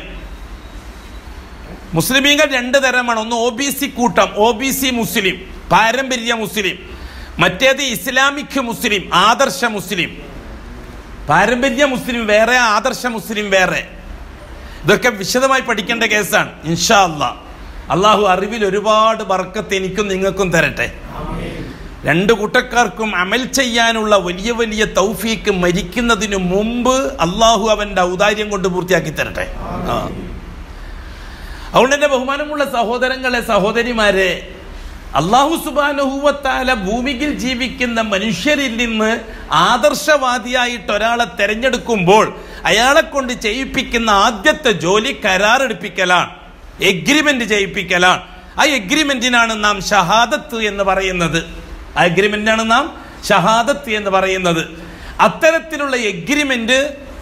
മുസ്ലിമീങ്ങൾ രണ്ട് തരമാണ് ഒന്ന് ഒ ബി സി കൂട്ടം ഒ ബി സി മുസ്ലിം പാരമ്പര്യ മുസ്ലിം മറ്റേത് ഇസ്ലാമിക് മുസ്ലിം ആദർശ മുസ്ലിം പാരമ്പര്യ മുസ്ലിം വേറെ ആദർശ മുസ്ലിം വേറെ ഇതൊക്കെ വിശദമായി പഠിക്കേണ്ട കേസാണ് ഇൻഷാ അല്ലാ അള്ളാഹു അറിവിൽ ഒരുപാട് ബർക്കത്ത് എനിക്കും നിങ്ങൾക്കും തരട്ടെ രണ്ട് കൂട്ടക്കാർക്കും അമൽ ചെയ്യാനുള്ള വലിയ വലിയ തൗഫീക്ക് മരിക്കുന്നതിന് മുമ്പ് അള്ളാഹു അവന്റെ ഔദാര്യം കൊണ്ട് പൂർത്തിയാക്കി തരട്ടെ ആ അതുകൊണ്ട് എൻ്റെ ബഹുമാനമുള്ള സഹോദരങ്ങളെ സഹോദരിമാരെ അള്ളാഹു സുബാനുഹൂവത്താല ഭൂമിയിൽ ജീവിക്കുന്ന മനുഷ്യരിൽ നിന്ന് ആദർശവാദിയായിട്ട് ഒരാളെ തെരഞ്ഞെടുക്കുമ്പോൾ അയാളെ കൊണ്ട് ചെയ്യിപ്പിക്കുന്ന ആദ്യത്തെ ജോലി കരാറെടുപ്പിക്കലാണ് എഗ്രിമെന്റ് ചെയ്യിപ്പിക്കലാണ് ആ എഗ്രിമെന്റിനാണ് നാം ഷഹാദത്ത് എന്ന് പറയുന്നത് ആ എഗ്രിമെന്റാണ് നാം ഷഹാദത്ത് എന്ന് പറയുന്നത് അത്തരത്തിലുള്ള എഗ്രിമെന്റ്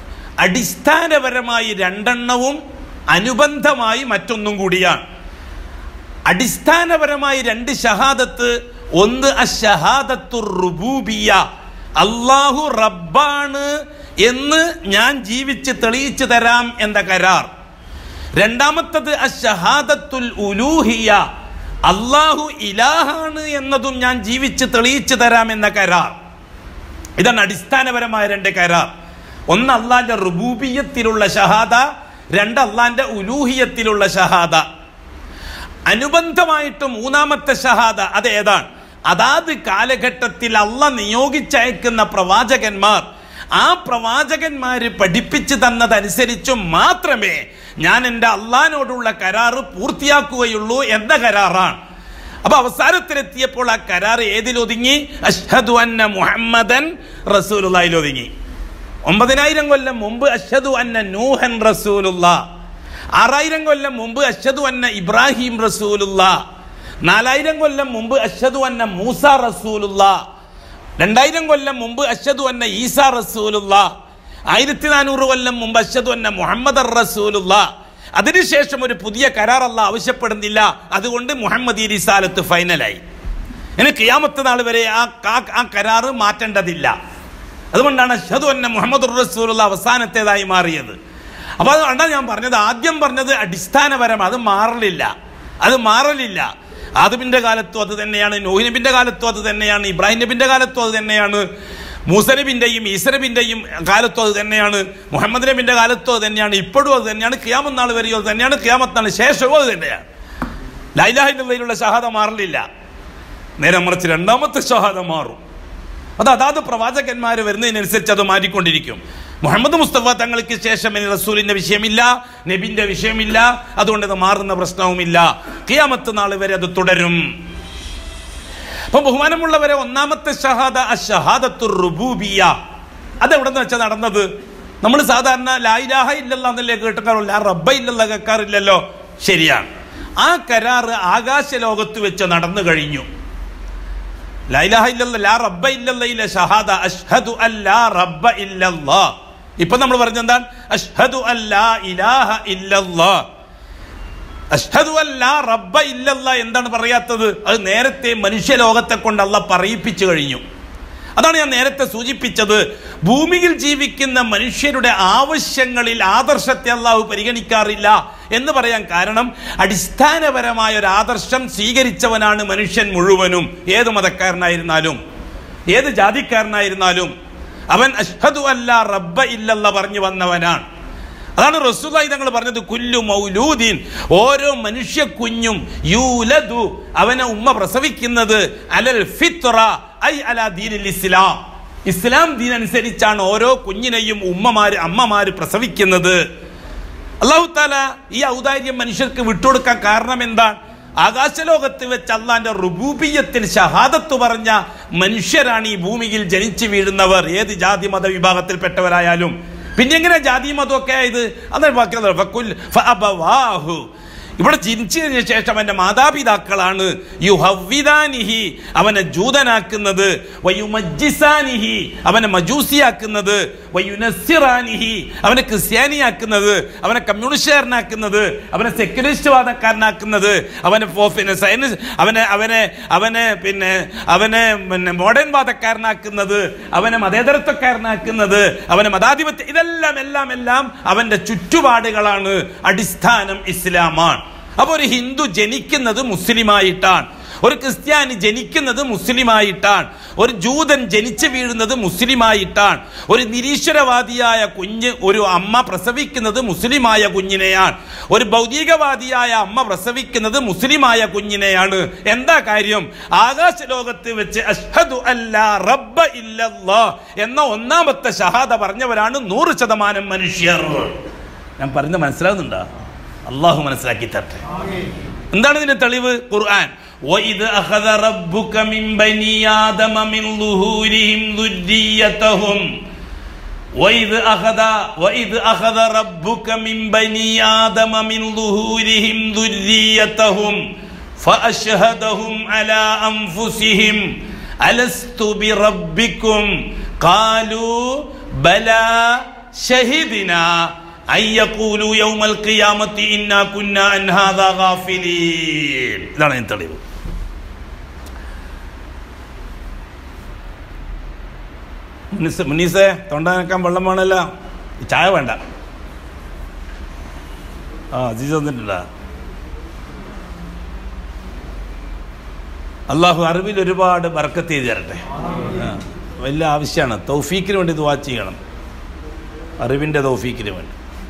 അടിസ്ഥാനപരമായി രണ്ടെണ്ണവും അനുബന്ധമായി മറ്റൊന്നും കൂടിയാണ് അടിസ്ഥാനപരമായി രണ്ട് ഷഹാദത്ത് ഒന്ന് അഷഹാദത്തു റുബൂബിയ അള്ളാഹു റബ്ബാണ് എന്ന് ഞാൻ ജീവിച്ച് തെളിയിച്ചു തരാം എന്ന കരാർ രണ്ടാമത്തത് അഷഹാദത്തുൽ ഉലൂഹിയ അള്ളാഹു ഇലാഹാണ് എന്നതും ഞാൻ ജീവിച്ച് തെളിയിച്ചു തരാം എന്ന കരാർ ഇതാണ് അടിസ്ഥാനപരമായ രണ്ട് കരാർ ഒന്ന് അള്ളാന്റെ റുബൂബിയത്തിലുള്ള ഷഹാദ രണ്ട് അള്ളാന്റെ ഉലൂഹിയത്തിലുള്ള ഷഹാദ അനുബന്ധമായിട്ട് മൂന്നാമത്തെ ഷഹാദ അത് ഏതാണ് അതാത് കാലഘട്ടത്തിൽ അല്ല നിയോഗിച്ചയക്കുന്ന പ്രവാചകന്മാർ ആ പ്രവാചകന്മാര് പഠിപ്പിച്ചു തന്നതനുസരിച്ച് മാത്രമേ ഞാൻ എൻ്റെ അള്ളഹാനോടുള്ള കരാറ് പൂർത്തിയാക്കുകയുള്ളൂ എന്ന കരാറാണ് അപ്പൊ അവസാനത്തിലെത്തിയപ്പോൾ ആ കരാർ ഏതിലൊതുങ്ങി അഷ്ഹദു അന്ന മുഹമ്മദൻ റസൂലുള്ളാഹിൽ ഒതുങ്ങി ഒമ്പതിനായിരം കൊല്ലം മുമ്പ് അഷ്ഹദു അന്ന നൂഹൻ റസൂലുള്ള ആറായിരം കൊല്ലം മുമ്പ് അഷ്ഹദു അന്ന ഇബ്രാഹിം റസൂലുള്ള നാലായിരം കൊല്ലം മുമ്പ് അഷ്ഹദു അന്ന മൂസ റസൂലുള്ള രണ്ടായിരം കൊല്ലം മുമ്പ് അഷ്ഹദു അന്ന ഈസ റസൂലുള്ള ആയിരത്തി നാനൂറ് കൊല്ലം മുമ്പ് അഷ്ഹദു അന്ന മുഹമ്മദ് റസൂലുള്ള അതിനുശേഷം ഒരു പുതിയ കരാർ അല്ല ആവശ്യപ്പെടുന്നില്ല അതുകൊണ്ട് മുഹമ്മദ് ഈ റിസാലത്ത് ഫൈനലായി ഇനി കിയാമത്ത് നാൾ വരെ ആ കാ- ആ കരാറ് മാറ്റേണ്ടതില്ല അതുകൊണ്ടാണ് അഷ്ഹദു അന്ന മുഹമ്മദ് റസൂലുള്ള അവസാനത്തേതായി മാറിയത് അപ്പോൾ അതുകൊണ്ടാണ് ഞാൻ പറഞ്ഞത് ആദ്യം പറഞ്ഞത് അടിസ്ഥാനപരം അത് മാറലില്ല അത് മാറലില്ല ആദമിന്റെ കാലത്തും അത് തന്നെയാണ് നോഹി നബിന്റെ കാലത്തും അത് തന്നെയാണ് ഇബ്രാഹിം നബിന്റെ കാലത്തും അത് തന്നെയാണ് മൂസനബിന്റെയും ഈസനബിന്റെയും കാലത്തും അത് തന്നെയാണ് മുഹമ്മദ് നബിന്റെ കാലത്തും അത് തന്നെയാണ് ഇപ്പോഴും അത് തന്നെയാണ് കിയാമത്ത് നാൾ വരെയും അത് തന്നെയാണ് കിയാമത്ത് നാൾ ശേഷവും അത് തന്നെയാണ് ലൈലാഹിനുള്ള ഷഹാദ മാറലില്ല നേരെ മറിച്ച് രണ്ടാമത്തെ ഷഹാദ മാറും അത് അതാത് പ്രവാചകന്മാർ വരുന്നതിനനുസരിച്ച് അത് മാറിക്കൊണ്ടിരിക്കും മുഹമ്മദ് മുസ്തഫ തങ്ങൾക്ക് ശേഷം ഇനി റസൂലിന്റെ വിഷയമില്ല നബിന്റെ വിഷയമില്ല അതുകൊണ്ട് ഇത് മാറുന്ന പ്രശ്നവുമില്ല കിയാമത്ത് നാൾ വരെ അത് തുടരും അപ്പൊ ബഹുമാനമുള്ളവരെ ഒന്നാമത്തെ ഷഹാദ അഷഹാദത്തു റുബൂബിയ അതെവിടെ വെച്ചാൽ നടന്നത് നമ്മൾ സാധാരണ ലായിലാഹ ഇല്ലല്ല എന്നല്ലേ കേട്ടുകാറുള്ളൂ ആ റബ്ബ ഇല്ലല്ല കേൾക്കാറില്ലല്ലോ ശരിയാണ് ആ കരാറ് ആകാശ ലോകത്ത് വെച്ച് നടന്നു കഴിഞ്ഞു ലൈലാഹ ഇല്ലല്ല ലാ റബ്ബ ഇല്ലല്ലയിലെ ഷഹാദ അഷ്ഹദു അല്ലാ റബ്ബ ഇല്ലല്ലാ ഇപ്പൊ നമ്മൾ പറഞ്ഞെന്താണ് അഷ്ഹദു അല്ലാ ഇലാഹ ഇല്ലല്ലാ അഷ്ഹദു അല്ലാ റബ്ബ ഇല്ലല്ലാ എന്താണ് പറയാത്തത് അത് നേരത്തെ മനുഷ്യലോകത്തെ കൊണ്ട് അല്ല പറയിപ്പിച്ചു കഴിഞ്ഞു അതാണ് ഞാൻ നേരത്തെ സൂചിപ്പിച്ചത് ഭൂമിയിൽ ജീവിക്കുന്ന മനുഷ്യരുടെ ആവശ്യങ്ങളിൽ ആദർശത്തെ അള്ളാഹു പരിഗണിക്കാറില്ല എന്ന് പറയാൻ കാരണം അടിസ്ഥാനപരമായ ഒരു ആദർശം സ്വീകരിച്ചവനാണ് മനുഷ്യൻ മുഴുവനും ഏത് മതക്കാരനായിരുന്നാലും ഏത് ജാതിക്കാരനായിരുന്നാലും അവൻ അഷ്ഹദു അല്ല റബ്ബ ഇല്ലല്ല പറഞ്ഞു വന്നവനാണ് അതാണ് റസൂലായി തങ്ങൾ പറഞ്ഞത് കുല്ലു മൗലൂദീൻ ഓരോ മനുഷ്യ കുഞ്ഞും യൂലദു അവനെ ഉമ്മ പ്രസവിക്കുന്നത് അലൽ ഫിത്ര ഐ അലാ ദീനിൽ ഇസ്ലാം ഇസ്ലാം ദീൻ അനുസരിച്ചാണ് ഓരോ കുഞ്ഞിനെയും ഉമ്മമാര് അമ്മമാര് പ്രസവിക്കുന്നത് അള്ളാഹു താല ഈ ഔദാര്യം മനുഷ്യർക്ക് വിട്ടുകൊടുക്കാൻ കാരണം എന്താണ് ആകാശലോകത്ത് വെച്ച് അള്ളാന്റെ റുബൂബിയത്തിൽ ഷഹാദത്ത് പറഞ്ഞ മനുഷ്യരാണ് ഈ ഭൂമിയിൽ ജനിച്ചു വീഴുന്നവർ ഏത് ജാതി മത വിഭാഗത്തിൽപ്പെട്ടവരായാലും പിന്നെ എങ്ങനെ ജാതി മതമൊക്കെ ആയത് അതാണ് ബാക്കിയുള്ള ഫക്കുൽ ഫഅബവാഹു. ഇവിടെ ജനിച്ചതിന് ശേഷം അവന്റെ മാതാപിതാക്കളാണ് യുഹവ്വിദാനിഹി അവനെ ജൂതനാക്കുന്നത് വയുമജ്ജിസാനിഹി അവനെ മജൂസിയാക്കുന്നത് വയുനസ്സിറാനിഹി അവനെ ക്രിസ്ത്യാനിയാക്കുന്നത് അവനെ കമ്മ്യൂണിസ്റ്റുകാരനാക്കുന്നത് അവനെ സെക്യുലറിസ്റ്റ് വാദക്കാരനാക്കുന്നത് അവനെ ഫോ- പിന്നെ സയൻസ് അവനെ അവനെ അവനെ പിന്നെ അവനെ പിന്നെ മോഡേൺ വാദക്കാരനാക്കുന്നത് അവനെ മതേതരത്വക്കാരനാക്കുന്നത് അവനെ മതാധിപത്യ ഇതെല്ലാം എല്ലാം എല്ലാം അവന്റെ ചുറ്റുപാടുകളാണ് അടിസ്ഥാനം ഇസ്ലാമാണ് അപ്പൊ ഒരു ഹിന്ദു ജനിക്കുന്നത് മുസ്ലിമായിട്ടാണ് ഒരു ക്രിസ്ത്യാനി ജനിക്കുന്നത് മുസ്ലിമായിട്ടാണ് ഒരു ജൂതൻ ജനിച്ചു വീഴുന്നത് മുസ്ലിമായിട്ടാണ് ഒരു നിരീശ്വരവാദിയായ കുഞ്ഞ് ഒരു അമ്മ പ്രസവിക്കുന്നത് മുസ്ലിമായ കുഞ്ഞിനെയാണ് ഒരു ഭൗതികവാദിയായ അമ്മ പ്രസവിക്കുന്നത് മുസ്ലിമായ കുഞ്ഞിനെയാണ് എന്താ കാര്യം ആകാശ ലോകത്ത് വെച്ച് അഷ്ഹദു അല്ലാ റബ്ബ ഇല്ലല്ലാ എന്ന ഒന്നാമത്തെ ഷഹാദ പറഞ്ഞവരാണ് നൂറ് ശതമാനം മനുഷ്യർ ഞാൻ പറയുന്നത് മനസ്സിലാകുന്നുണ്ടോ അള്ളാഹു മനസ്സിലാക്കി തരട്ടെ എന്താണ് ഇതിന്റെ തെളിവ് ഖുർആൻ وَإِذْ أَخَذَ رَبُّكَ مِنْ بَنِي آدَمَ مِنْ ظُهُورِهِمْ ذُرِّيَّتَهُمْ وَإِذْ أَخَذَ وَإِذْ أَخَذَ رَبُّكَ مِنْ بَنِي آدَمَ مِنْ ظُهُورِهِمْ ذُرِّيَّتَهُمْ فَأَشْهَدَهُمْ عَلَى أَنفُسِهِمْ أَلَسْتُ بِرَبِّكُمْ قَالُوا بَلَى شَهِدْنَا أن يقولوا يوم القيامة إنا كنا عن هذا غافلين ഇതാണ് അതിന് തെളിവ് മുനീസ് മുനീസേ തൊണ്ടാനക്കാൻ വെള്ളം വേണമല്ലോ ചായ വേണ്ട ആ അജീസ് വന്നിട്ടില്ല അള്ളാഹു അറിവിൽ ഒരുപാട് ബർക്കത്ത് ചെയ്ത് തരട്ടെ ആ, വലിയ ആവശ്യമാണ് തൗഫീക്കിന് വേണ്ടി ദുവാ ചെയ്യണം അറിവിൻ്റെ തൗഫീക്കിന് വേണ്ടി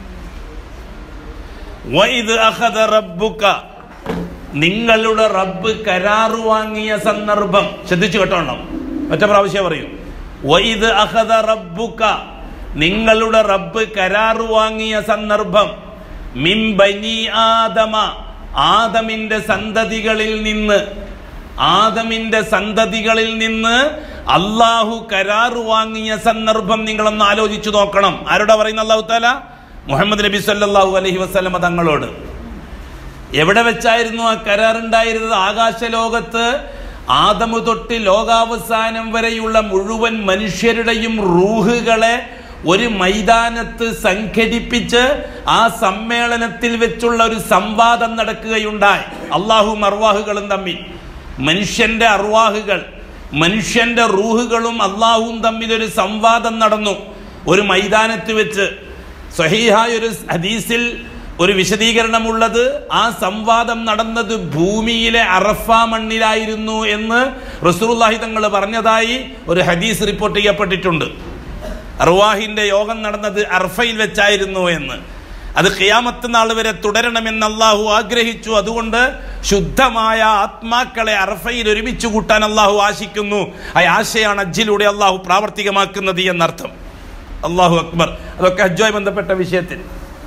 വൈദ് അഖദ റബ്ബുക നിങ്ങളുടെ റബ്ബ് കരാറ് വാങ്ങിയ സന്ദർഭം ശ്രദ്ധിച്ചു കേട്ടോണം ഒറ്റ പ്രാവശ്യം പറയൂ വൈദ് അഖദ റബ്ബുക നിങ്ങളുടെ റബ്ബ് കരാറ് വാങ്ങിയ സന്ദർഭം മിം ബനി ആദമ ആദമിന്റെ സന്തതികളിൽ നിന്ന് ആദമിന്റെ സന്തതികളിൽ നിന്ന് അള്ളാഹു കരാറ് വാങ്ങിയ സന്ദർഭം നിങ്ങളൊന്ന് ആലോചിച്ചു നോക്കണം ആരോടാ പറയുന്ന അള്ളാഹു താല മുഹമ്മദ് നബി സല്ലല്ലാഹു അലൈഹി വസല്ലമ തങ്ങളോട് എവിടെ വെച്ചായിരുന്നു ആ കരാറുണ്ടായിരുന്നത് ആകാശലോകത്ത് ആദമു തൊട്ട് ലോകാവസാനം വരെയുള്ള മുഴുവൻ മനുഷ്യരുടെയും റൂഹുകളെ ഒരു മൈതാനത്ത് സംഘടിപ്പിച്ച് ആ സമ്മേളനത്തിൽ വെച്ചുള്ള ഒരു സംവാദം നടക്കുകയുണ്ടായി അള്ളാഹും അർവാഹുകളും തമ്മിൽ മനുഷ്യന്റെ അർവാഹുകൾ മനുഷ്യന്റെ റൂഹുകളും അള്ളാഹുവും തമ്മിൽ ഒരു സംവാദം നടന്നു ഒരു മൈതാനത്ത് വെച്ച് സഹീഹായ ഒരു ഹദീസിൽ ഒരു വിശദീകരണമുള്ളത് ആ സംവാദം നടന്നത് ഭൂമിയിലെ അറഫ മണ്ണിലായിരുന്നു എന്ന് റസൂലുള്ളാഹി തങ്ങൾ പറഞ്ഞതായി ഒരു ഹദീസ് റിപ്പോർട്ട് ചെയ്യപ്പെട്ടിട്ടുണ്ട് അർവാഹിന്റെ യോഗം നടന്നത് അർഫയിൽ വെച്ചായിരുന്നു എന്ന് അത് ഖിയാമത്ത് നാൾ വരെ തുടരണമെന്ന് അള്ളാഹു ആഗ്രഹിച്ചു അതുകൊണ്ട് ശുദ്ധമായ ആത്മാക്കളെ അർഫയിൽ ഒരുമിച്ച് കൂട്ടാൻ അള്ളാഹു ആശിക്കുന്നു ആ ആശയാണ് അജ്ജിലൂടെ അള്ളാഹു പ്രാവർത്തികമാക്കുന്നത് എന്നർത്ഥം അള്ളാഹു അക്ബർ അതൊക്കെ ഹജ്ജുമായി ബന്ധപ്പെട്ട വിഷയത്തിൽ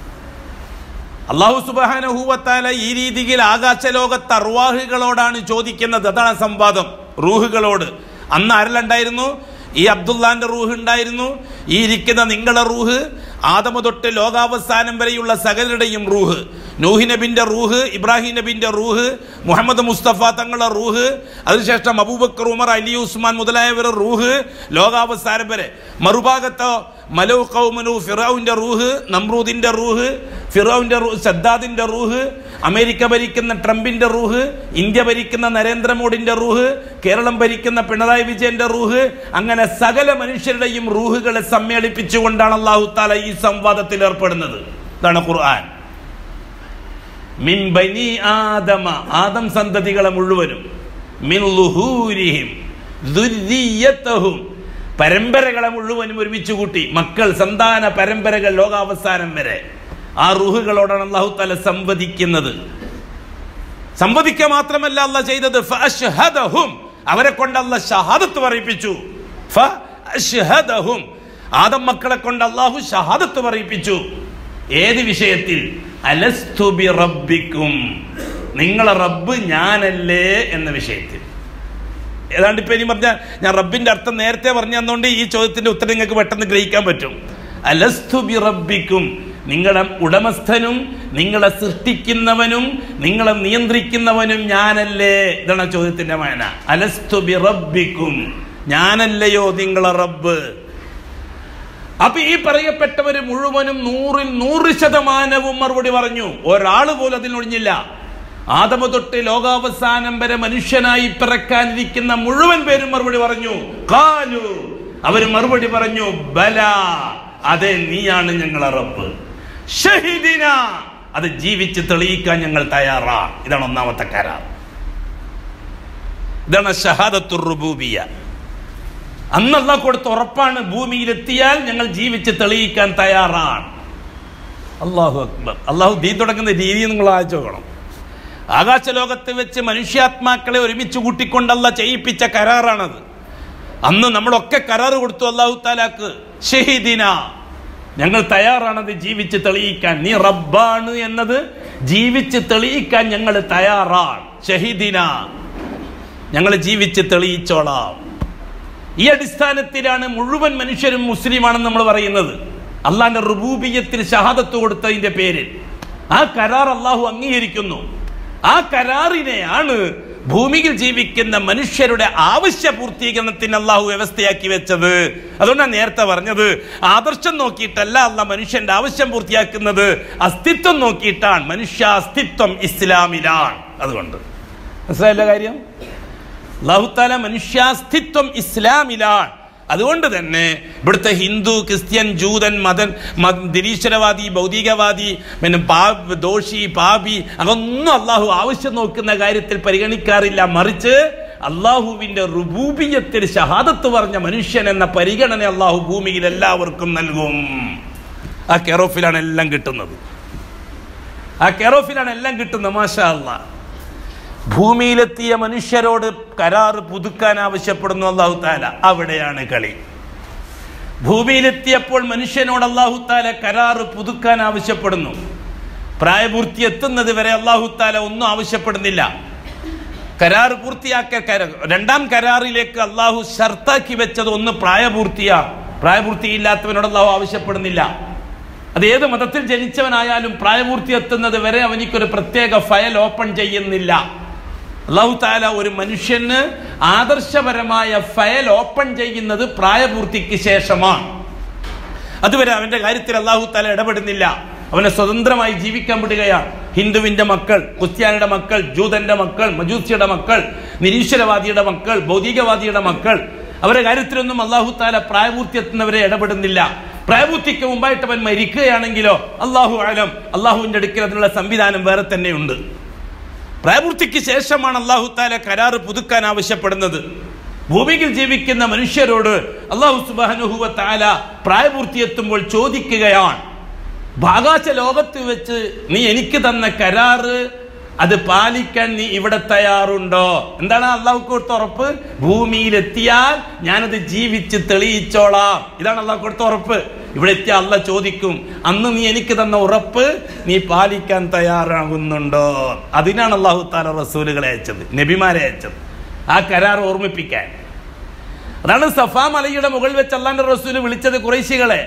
അള്ളാഹു സുബാനഹൂവത്താല ഈ രീതിയിൽ ആകാശലോകത്ത് അർവാഹുകളോടാണ് ചോദിക്കുന്നത് അതാണ് സംവാദം റൂഹുകളോട് അന്ന് ആരെല്ലാം ഈ അബ്ദുല്ലാന്റെ റൂഹ് ഉണ്ടായിരുന്നു ഈ ഇരിക്കുന്ന നിങ്ങളുടെ റൂഹ് ആദമ തൊട്ട് ലോകാവസാനം വരെയുള്ള സകലരുടെയും റൂഹ് നൂഹി നബിന്റെ റൂഹ് ഇബ്രാഹിം നബിന്റെ റൂഹ് മുഹമ്മദ് മുസ്തഫ തങ്ങളുടെ റൂഹ് അതിനുശേഷം അബൂബക്കർ ഉമർ അലി ഉസ്മാൻ മുതലായവരുടെ റൂഹ് ലോകാവസാനം വരെ മറുഭാഗത്തോ മലു കൗമനു ഫിറൌന്റെ റൂഹ് നമ്രൂദിന്റെ റൂഹ് ഫിറൌന്റെ റൂഹ് സദ്ദാദിന്റെ റൂഹ് അമേരിക്ക ഭരിക്കുന്ന ട്രംപിന്റെ റൂഹ് ഇന്ത്യ ഭരിക്കുന്ന നരേന്ദ്രമോദിന്റെ റൂഹ് കേരളം ഭരിക്കുന്ന പിണറായി വിജയന്റെ റൂഹ് അങ്ങനെ സകല മനുഷ്യരുടെയും റൂഹുകളെ സമ്മേളിപ്പിച്ചുകൊണ്ടാണ് അള്ളാഹു താല ഈ സംവാദത്തിൽ ഏർപ്പെടുന്നത് ഇതാണ് ഖുർആൻ മിൻ ബനി ആദമ ആദം സന്തതികളെ മുഴുവനും മിൻ ലുഹൂരിഹിം ദുര്രിയത്തഹും പരമ്പരകളെ മുഴുവനും ഒരുമിച്ച് കൂട്ടി മക്കൾ സന്താന പരമ്പരകൾ ലോകാവസാനം വരെ ആ റൂഹുകളോടാണ് അള്ളാഹു താല സംവദിക്കുന്നത് സംവദിക്കുക മാത്രമല്ല അല്ല ചെയ്തത് ഫഅശ്ഹദഹും അവരെ കൊണ്ട് അല്ല ഷഹാദത്ത് പറയിപ്പിച്ചു ഫഅശ്ഹദഹും ആദം മക്കളെ കൊണ്ട് അള്ളാഹു ഷഹാദത്ത് പറയിപ്പിച്ചു ഏത് വിഷയത്തിൽ അലസ്തു ബി റബ്ബിക്കും നിങ്ങളെ റബ്ബ് ഞാനല്ലേ എന്ന വിഷയത്തിൽ ഏതാണ്ട് ഇപ്പൊ ഇനി പറഞ്ഞ ഞാൻ റബ്ബിന്റെ അർത്ഥം നേരത്തെ പറഞ്ഞു തന്നുകൊണ്ട് ഈ ചോദ്യത്തിന്റെ ഉത്തരം നിങ്ങൾക്ക് പെട്ടെന്ന് ഗ്രഹിക്കാൻ പറ്റും അലസ്തു ബി റബ്ബിക്കും നിങ്ങളുടെ ഉടമസ്ഥനും നിങ്ങളെ സൃഷ്ടിക്കുന്നവനും നിങ്ങളെ നിയന്ത്രിക്കുന്നവനും ഞാനല്ലേ ഇതാണ് ആ ചോദ്യത്തിന്റെ മാന അലസ്തു ബി റബ്ബിക്കും ഞാനല്ലയോ നിങ്ങളെ റബ്ബ് അപ്പൊ ഈ പറയപ്പെട്ടവര് മുഴുവനും നൂറിൽ നൂറ് ശതമാനവും മറുപടി പറഞ്ഞു ഒരാൾ പോലും അതിനൊഴിഞ്ഞില്ല ആദമ തൊട്ട് ലോകാവസാനം വരെ മനുഷ്യനായി പിറക്കാനിരിക്കുന്ന മുഴുവൻ പേരും മറുപടി പറഞ്ഞു കാലു അവര് മറുപടി പറഞ്ഞു ബല അതെ നീയാണ് ഞങ്ങളെ റബ്ബ് ഷഹിദിന അത് ജീവിച്ച് തെളിയിക്കാൻ ഞങ്ങൾ തയ്യാറാ ഇതാണ് ഒന്നാമത്തെ കരാർ ഇതാണ് ഷഹാദത്തുർ റുബൂബിയ അന്നല്ല കൊടുത്ത ഉറപ്പാണ് ഭൂമിയിലെത്തിയാൽ ഞങ്ങൾ ജീവിച്ച് തെളിയിക്കാൻ തയ്യാറാണ് അള്ളാഹു അക്ബർ അള്ളാഹു ദീ തുടങ്ങുന്ന രീതി നിങ്ങൾ ആഴ്ച നോക്കണം ആകാശലോകത്ത് വെച്ച് മനുഷ്യാത്മാക്കളെ ഒരുമിച്ച് കൂട്ടിക്കൊണ്ടല്ല ചെയ്യിപ്പിച്ച കരാറാണത് അന്ന് നമ്മളൊക്കെ കരാറ് കൊടുത്തു അള്ളാഹു താലാക്ക് ഷഹീദിന ഞങ്ങൾ തയ്യാറാണത് ജീവിച്ച് തെളിയിക്കാൻ നീ റബ്ബാണ് എന്നത് ജീവിച്ച് തെളിയിക്കാൻ ഞങ്ങൾ തയ്യാറാണ് ഷഹീദിന ഞങ്ങൾ ജീവിച്ച് തെളിയിച്ചോളാം ഈ അടിസ്ഥാനത്തിലാണ് മുഴുവൻ മനുഷ്യരും മുസ്ലിമാണെന്ന് നമ്മൾ പറയുന്നത് അള്ളാന്റെ റുബൂബിയത്തിൽ ഷഹാദത്ത് കൊടുത്തതിന്റെ പേരിൽ ആ കരാർ അള്ളാഹു അംഗീകരിക്കുന്നു ആ കരാറിനെയാണ് ഭൂമിയിൽ ജീവിക്കുന്ന മനുഷ്യരുടെ ആവശ്യ പൂർത്തീകരണത്തിന് അള്ളാഹു വ്യവസ്ഥയാക്കി വെച്ചത് അതുകൊണ്ടാണ് നേരത്തെ പറഞ്ഞത് ആദർശം നോക്കിയിട്ടല്ല അല്ല മനുഷ്യന്റെ ആവശ്യം പൂർത്തിയാക്കുന്നത് അസ്തിത്വം നോക്കിയിട്ടാണ് മനുഷ്യ അസ്തിത്വം ഇസ്ലാമിലാണ് അതുകൊണ്ട് മനസ്സിലായല്ലോ കാര്യം അള്ളാഹുത്താല മനുഷ്യാസ്തിത്വം ഇസ്ലാമിലാണ് അതുകൊണ്ട് തന്നെ ഇവിടുത്തെ ഹിന്ദു ക്രിസ്ത്യൻ ജൂതൻ മതൻ മത നിരീശ്വരവാദി ഭൗതികവാദി പിന്നെ പാ ദോഷി പാപി അതൊന്നും അള്ളാഹു ആവശ്യം നോക്കുന്ന കാര്യത്തിൽ പരിഗണിക്കാറില്ല മറിച്ച് അള്ളാഹുവിന്റെ റുബൂബിയത്തിൽ ഷഹാദത്ത് പറഞ്ഞ മനുഷ്യൻ എന്ന പരിഗണന അള്ളാഹു ഭൂമിയിൽ എല്ലാവർക്കും നൽകും ആ കെറോഫിലാണ് എല്ലാം കിട്ടുന്നത് ആ കെറോഫിലാണ് എല്ലാം കിട്ടുന്നത് മാഷാ അള്ളാഹ് ഭൂമിയിലെത്തിയ മനുഷ്യരോട് കരാർ പുതുക്കാൻ ആവശ്യപ്പെടുന്നു അള്ളാഹു താല അവിടെയാണ് കളി ഭൂമിയിലെത്തിയപ്പോൾ മനുഷ്യനോട് അള്ളാഹു താല കരാർ പുതുക്കാൻ ആവശ്യപ്പെടുന്നു പ്രായപൂർത്തി എത്തുന്നത് വരെ അള്ളാഹു താല ഒന്നും ആവശ്യപ്പെടുന്നില്ല കരാർ പൂർത്തിയാക്കിയ കര രണ്ടാം കരാറിലേക്ക് അള്ളാഹു ഷർത്താക്കി വെച്ചത് ഒന്ന് പ്രായപൂർത്തിയാ പ്രായപൂർത്തിയില്ലാത്തവനോട് അള്ളാഹു ആവശ്യപ്പെടുന്നില്ല അത് ഏത് മതത്തിൽ ജനിച്ചവനായാലും പ്രായപൂർത്തി എത്തുന്നത് വരെ അവനിക്കൊരു പ്രത്യേക ഫയൽ ഓപ്പൺ ചെയ്യുന്നില്ല അള്ളാഹു താല ഒരു മനുഷ്യന് ആദർശപരമായ ഫയൽ ഓപ്പൺ ചെയ്യുന്നത് പ്രായപൂർത്തിക്ക് ശേഷമാണ് അതുവരെ അവന്റെ കാര്യത്തിൽ അള്ളാഹു താല ഇടപെടുന്നില്ല അവനെ സ്വതന്ത്രമായി ജീവിക്കാൻ വിടുകയാണ് ഹിന്ദുവിന്റെ മക്കൾ ക്രിസ്ത്യാനിയുടെ മക്കൾ ജൂതന്റെ മക്കൾ മജൂസിയുടെ മക്കൾ നിരീശ്വരവാദിയുടെ മക്കൾ ഭൗതികവാദിയുടെ മക്കൾ അവരുടെ കാര്യത്തിലൊന്നും അള്ളാഹു താല പ്രായപൂർത്തി എത്തുന്നവരെ ഇടപെടുന്നില്ല പ്രായപൂർത്തിക്ക് മുമ്പായിട്ട് അവൻ മരിക്കുകയാണെങ്കിലോ അള്ളാഹു ആലം അള്ളാഹുവിന്റെ അടുക്കൽ അതിനുള്ള സംവിധാനം വേറെ തന്നെയുണ്ട് പ്രായപൂർത്തിക്ക് ശേഷമാണ് അള്ളാഹു താല കരാറ് പുതുക്കാൻ ആവശ്യപ്പെടുന്നത് ഭൂമിയിൽ ജീവിക്കുന്ന മനുഷ്യരോട് അള്ളാഹു സുബാനുഹുവ താല പ്രായപൂർത്തി എത്തുമ്പോൾ ചോദിക്കുകയാണ് ആകാശ ലോകത്ത് വെച്ച് നീ എനിക്ക് തന്ന കരാറ് അത് പാലിക്കാൻ നീ ഇവിടെ തയ്യാറുണ്ടോ എന്താണ് അള്ളാഹു കൊടുത്ത ഉറപ്പ് ഭൂമിയിൽ എത്തിയാൽ ഞാനത് ജീവിച്ച് തെളിയിച്ചോളാം ഇതാണ് അള്ളാഹു കൊടുത്ത ഉറപ്പ് ഇവിടെ എത്തിയ അല്ല ചോദിക്കും അന്ന് നീ എനിക്ക് തന്ന ഉറപ്പ് നീ പാലിക്കാൻ തയ്യാറാകുന്നുണ്ടോ അതിനാണ് അള്ളാഹു താല റസൂലുകളെ അയച്ചത് നബിമാരെ അയച്ചത് ആ കരാർ ഓർമ്മിപ്പിക്കാൻ അതാണ് സഫാ മലയുടെ മുകളിൽ വെച്ച് അള്ളാന്റെ റസൂല് വിളിച്ചത് കുറേശികളെ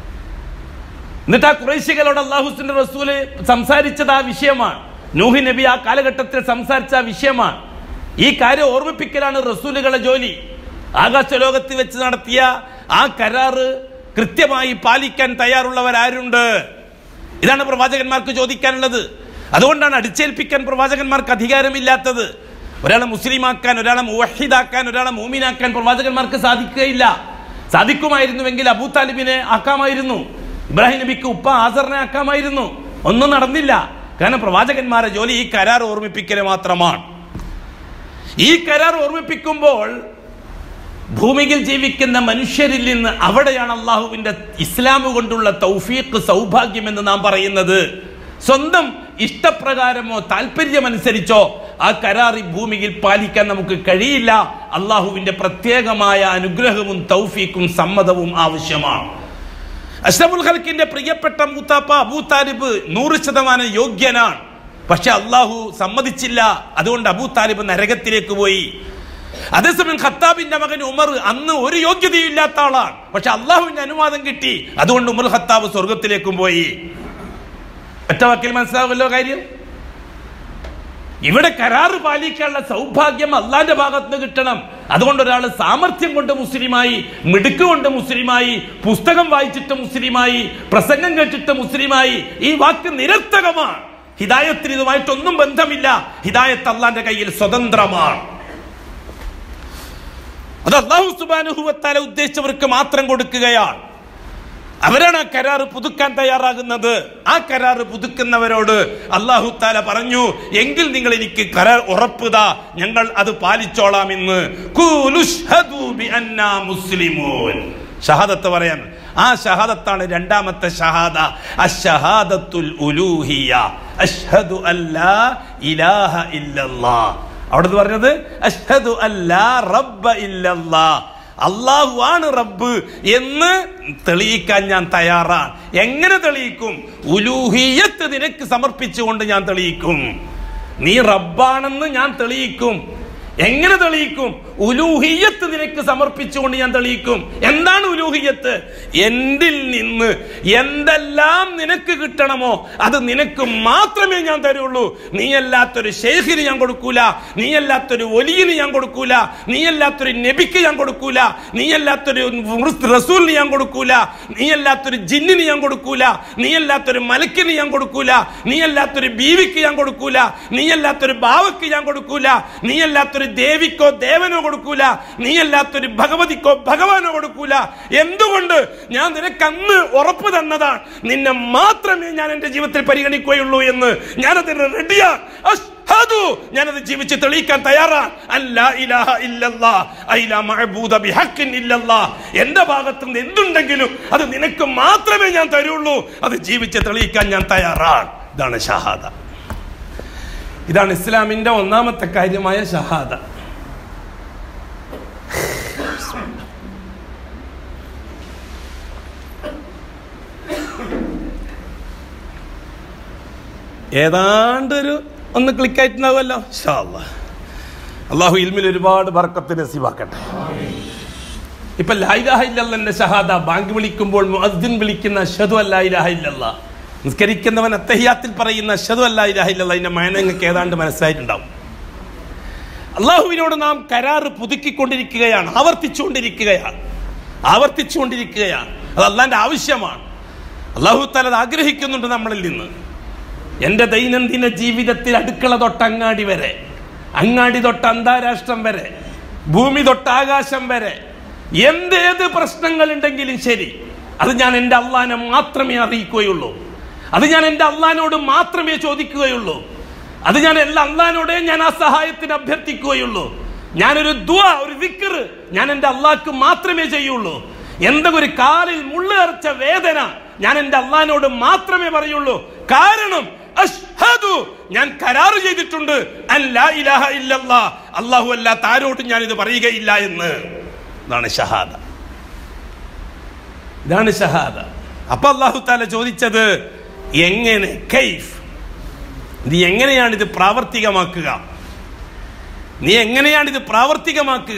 എന്നിട്ട് ആ കുറേശികളോട് അള്ളാഹുസിന്റെ റസൂല് സംസാരിച്ചത് ആ വിഷയമാണ് നൂഹി നബി ആ കാലഘട്ടത്തിൽ സംസാരിച്ച ആ വിഷയമാണ് ഈ കാര്യം ഓർമ്മിപ്പിക്കലാണ് റസൂലുകളെ ജോലി ആകാശ ലോകത്ത് വെച്ച് നടത്തിയ ആ കരാറ് കൃത്യമായി പാലിക്കാൻ തയ്യാറുള്ളവരാരുണ്ട് ഇതാണ് പ്രവാചകന്മാർക്ക് ചോദിക്കാനുള്ളത് അതുകൊണ്ടാണ് അടിച്ചേൽപ്പിക്കാൻ പ്രവാചകന്മാർക്ക് അധികാരമില്ലാത്തത് ഒരാളെ മുസ്ലിമാക്കാൻ ഒരാളെ മുവഹിദാക്കാൻ ഒരാളെ മൂമിനാക്കാൻ പ്രവാചകന്മാർക്ക് സാധിക്കുകയില്ല സാധിക്കുമായിരുന്നുവെങ്കിൽ അബൂ താലിബിനെ ആക്കാമായിരുന്നു ഇബ്രാഹിം നബിക്ക് ഉപ്പ ആസറിനെ ആക്കാമായിരുന്നു ഒന്നും നടന്നില്ല കാരണം പ്രവാചകന്മാരെ ജോലി ഈ കരാർ ഓർമ്മിപ്പിക്കൽ മാത്രമാണ് ഈ കരാർ ഓർമ്മിപ്പിക്കുമ്പോൾ ഭൂമിയിൽ ജീവിക്കുന്ന മനുഷ്യരിൽ നിന്ന് അവിടെയാണ് അള്ളാഹുവിന്റെ ഇസ്ലാം കൊണ്ടുള്ള തൗഫീഖ് സൗഭാഗ്യം എന്ന് നാം പറയുന്നത് സ്വന്തം ഇഷ്ടപ്രകാരമോ താല്പര്യമനുസരിച്ചോ ആ കരാർ ഈ ഭൂമിയിൽ പാലിക്കാൻ നമുക്ക് കഴിയില്ല അള്ളാഹുവിന്റെ പ്രത്യേകമായ അനുഗ്രഹവും തൗഫീഖും സമ്മതവും ആവശ്യമാണ് അഷ്റഫുൽ ഖൽക്കിന്റെ പ്രിയപ്പെട്ട മൂത്താപ്പ അബൂ താലിബ് നൂറ് ശതമാനം യോഗ്യനാണ് പക്ഷെ അള്ളാഹു സമ്മതിച്ചില്ല അതുകൊണ്ട് അബൂ താലിബ് നരകത്തിലേക്ക് പോയി അതേസമയം ഖത്താബിന്റെ മകൻ ഉമർ അന്ന് ഒരു യോഗ്യതയും ഇല്ലാത്ത ആളാണ് പക്ഷെ അള്ളാഹുവിന്റെ അനുവാദം കിട്ടി അതുകൊണ്ട് ഉമർ ഖത്താബ് സ്വർഗത്തിലേക്കും പോയി ഒറ്റ വാക്കിൽ മനസ്സിലാവുമല്ലോ കാര്യം ഇവിടെ കരാറ് പാലിക്കാനുള്ള സൗഭാഗ്യം അള്ളാന്റെ ഭാഗത്ത് നിന്ന് കിട്ടണം അതുകൊണ്ട് ഒരാൾ സാമർഥ്യം കൊണ്ട് മുസ്ലിമായി മിടുക്ക് കൊണ്ട് മുസ്ലിമായി പുസ്തകം വായിച്ചിട്ട് മുസ്ലിമായി പ്രസംഗം കേട്ടിട്ട് മുസ്ലിമായി ഈ വാക്ക് നിരർത്ഥകമാണ് ഹിദായത്തിന് ഇതുമായിട്ടൊന്നും ബന്ധമില്ല ഹിദായത്ത് അള്ളാന്റെ കയ്യിൽ സ്വതന്ത്രമാണ് അത് അള്ളാഹു സുബാനുഹുവത്താല ഉദ്ദേശിച്ചവർക്ക് മാത്രം കൊടുക്കുകയാണ് അവരാണ് ആ കരാർ പുതുക്കാൻ തയ്യാറാകുന്നത് ആ കരാർ പുതുക്കുന്നവരോട് അള്ളാഹു താല പറഞ്ഞു എങ്കിൽ നിങ്ങൾ എനിക്ക് കരാർ ഉറപ്പുതാ ഞങ്ങൾ അത് പാലിച്ചോളാം എന്ന് മുസ്ലിമൂൻ ഷഹാദത്ത് പറയാൻ ആ ഷഹാദത്താണ് രണ്ടാമത്തെ ഷഹാദ അഷഹാദത്തുൽ ഉലൂഹിയ അഷ്ഹദു അല്ലാ ഇലാഹ ഇല്ലല്ലാ അവിടുന്ന് പറഞ്ഞത് അഷ്ഹദു അല്ലാ റബ്ബ ഇല്ലല്ലാ അള്ളാഹു ആണ് റബ്ബ് എന്ന് തെളിയിക്കാൻ ഞാൻ തയ്യാറാണ് എങ്ങനെ തെളിയിക്കും ഉലൂഹിയത്ത് നിനക്ക് സമർപ്പിച്ചുകൊണ്ട് ഞാൻ തെളിയിക്കും നീ റബ്ബാണെന്ന് ഞാൻ തെളിയിക്കും എങ്ങനെ തെളിയിക്കും ഉലൂഹിയത്ത് നിനക്ക് സമർപ്പിച്ചുകൊണ്ട് ഞാൻ തെളിയിക്കും എന്താണ് ഉലൂഹിയത്ത് എന്തിൽ നിന്ന് എന്തെല്ലാം നിനക്ക് കിട്ടണമോ അത് നിനക്ക് മാത്രമേ ഞാൻ തരുള്ളൂ നീ അല്ലാത്തൊരു ഷെയ്ഖിന് ഞാൻ കൊടുക്കൂല നീ അല്ലാത്തൊരു ഒലിയിന് ഞാൻ കൊടുക്കൂല നീ അല്ലാത്തൊരു നബിക്ക് ഞാൻ കൊടുക്കൂല നീ അല്ലാത്തൊരു റസൂലിന് ഞാൻ കൊടുക്കൂല നീ അല്ലാത്തൊരു ജിന്നിന് ഞാൻ കൊടുക്കൂല നീ അല്ലാത്തൊരു മലക്കിന് ഞാൻ കൊടുക്കൂല നീ അല്ലാത്തൊരു ബീവിക്ക് ഞാൻ കൊടുക്കൂല നീ അല്ലാത്തൊരു ബാവയ്ക്ക് ഞാൻ കൊടുക്കൂല നീ അല്ലാത്തൊരു ദേവിക്കോ ദേവനോ കൊടുക്കൂല നീ അല്ലാത്തൊരു ഭഗവതിക്കോ ഭഗവാനോ കൊടുക്കൂല എന്തുകൊണ്ട് ഞാൻ നിനക്ക് അന്ന് ഉറപ്പ് തന്നതാണ് നിന്നെ മാത്രമേ ഞാൻ എന്റെ ജീവിതത്തിൽ പരിഗണിക്കുകയുള്ളൂ എന്ന് ഞാനതിന് റെഡിയാണ് അഷ്ഹദു ഞാനത് ജീവിച്ച് തെളിയിക്കാൻ തയ്യാറാണ് അല്ലാ ഇലാഹ ഇല്ലല്ലാ അയിലാ മഅബൂദ ബിഹഖിൻ ഇല്ലല്ലാ എന്റെ ഭാഗത്ത് നിന്ന് എന്തുണ്ടെങ്കിലും അത് നിനക്ക് മാത്രമേ ഞാൻ തരുള്ളൂ അത് ജീവിച്ച് തെളിയിക്കാൻ ഞാൻ തയ്യാറാണ് ഇതാണ് ഷഹാദ ഇതാണ് ഇസ്ലാമിന്റെ ഒന്നാമത്തെ കാര്യമായ ഷഹാദ ഏതാണ്ടൊരു ഒന്ന് ക്ലിക്കായിട്ടുണ്ടാവുമല്ലോ ഷാ അല്ലാ. അള്ളാഹു ഇൽമിൽ ഒരുപാട് ബർക്കത്ത് നസീബാക്കട്ടെ ഇപ്പൊ ലായിലാഹ ഇല്ലല്ലന്റെ ഷഹാദ ബാങ്ക് വിളിക്കുമ്പോൾ മുഅദ്ദിൻ വിളിക്കുന്ന അഷ്ഹദു അല്ലാ ഇലാഹ ഇല്ലല്ലാ നിസ്കരിക്കുന്നവൻ അത്തഹിയാത്തിൽ പറയുന്ന അഷ്ഹദു അല്ലാ ഇലാഹ ഇല്ലല്ലാ ഇതിന്റെ മയന നിങ്ങൾക്ക് ഏതാണ്ട് മനസ്സിലായിട്ടുണ്ടാവും അള്ളാഹുവിനോട് നാം കരാറ് പുതുക്കിക്കൊണ്ടിരിക്കുകയാണ് ആവർത്തിച്ചുകൊണ്ടിരിക്കുകയാണ് ആവർത്തിച്ചുകൊണ്ടിരിക്കുകയാണ് അത് അള്ളാന്റെ ആവശ്യമാണ് അള്ളാഹു താല അത് ആഗ്രഹിക്കുന്നുണ്ട് നമ്മളിൽ നിന്ന് എൻ്റെ ദൈനംദിന ജീവിതത്തിൽ അടുക്കള തൊട്ട് അങ്ങാടി വരെ അങ്ങാടി തൊട്ട് അന്താരാഷ്ട്രം വരെ ഭൂമി തൊട്ട് ആകാശം വരെ എന്തേത് പ്രശ്നങ്ങൾ ഉണ്ടെങ്കിലും ശരി അത് ഞാൻ എൻ്റെ അള്ളാനെ മാത്രമേ അറിയിക്കുകയുള്ളൂ അത് ഞാൻ എൻ്റെ അള്ളാനോട് മാത്രമേ ചോദിക്കുകയുള്ളൂ അത് ഞാൻ എല്ലാ അള്ളാനോടെ ഞാൻ ആ സഹായത്തിന് അഭ്യർത്ഥിക്കുകയുള്ളൂ ഞാനൊരു ദുആ ഒരു വിക്കറ് ഞാൻ എൻ്റെ അള്ളാഹ്ക്ക് മാത്രമേ ചെയ്യുള്ളൂ എന്തെങ്കിലും ഒരു കാലിൽ മുള്ളേർച്ച വേദന ഞാൻ എൻ്റെ അള്ളാനോട് മാത്രമേ പറയുള്ളൂ കാരണം അഷ്ഹദു ഞാൻ കരാറ് ചെയ്തിട്ടുണ്ട് അല്ലാ ഇലാഹ ഇല്ലല്ലാ അല്ലാഹു അല്ലാത്ത ആരോടും ഞാൻ ഇത് പറയുകയില്ല എന്ന് ഇതാണ് ഷഹാദ ഇതാണ് ഷഹാദ അപ്പൊ അള്ളാഹു താല ചോദിച്ചത് എങ്ങനെ കൈഫ് നീ എങ്ങനെയാണ് ഇത് പ്രാവർത്തികമാക്കുക നീ എങ്ങനെയാണ് ഇത് പ്രാവർത്തികമാക്കുക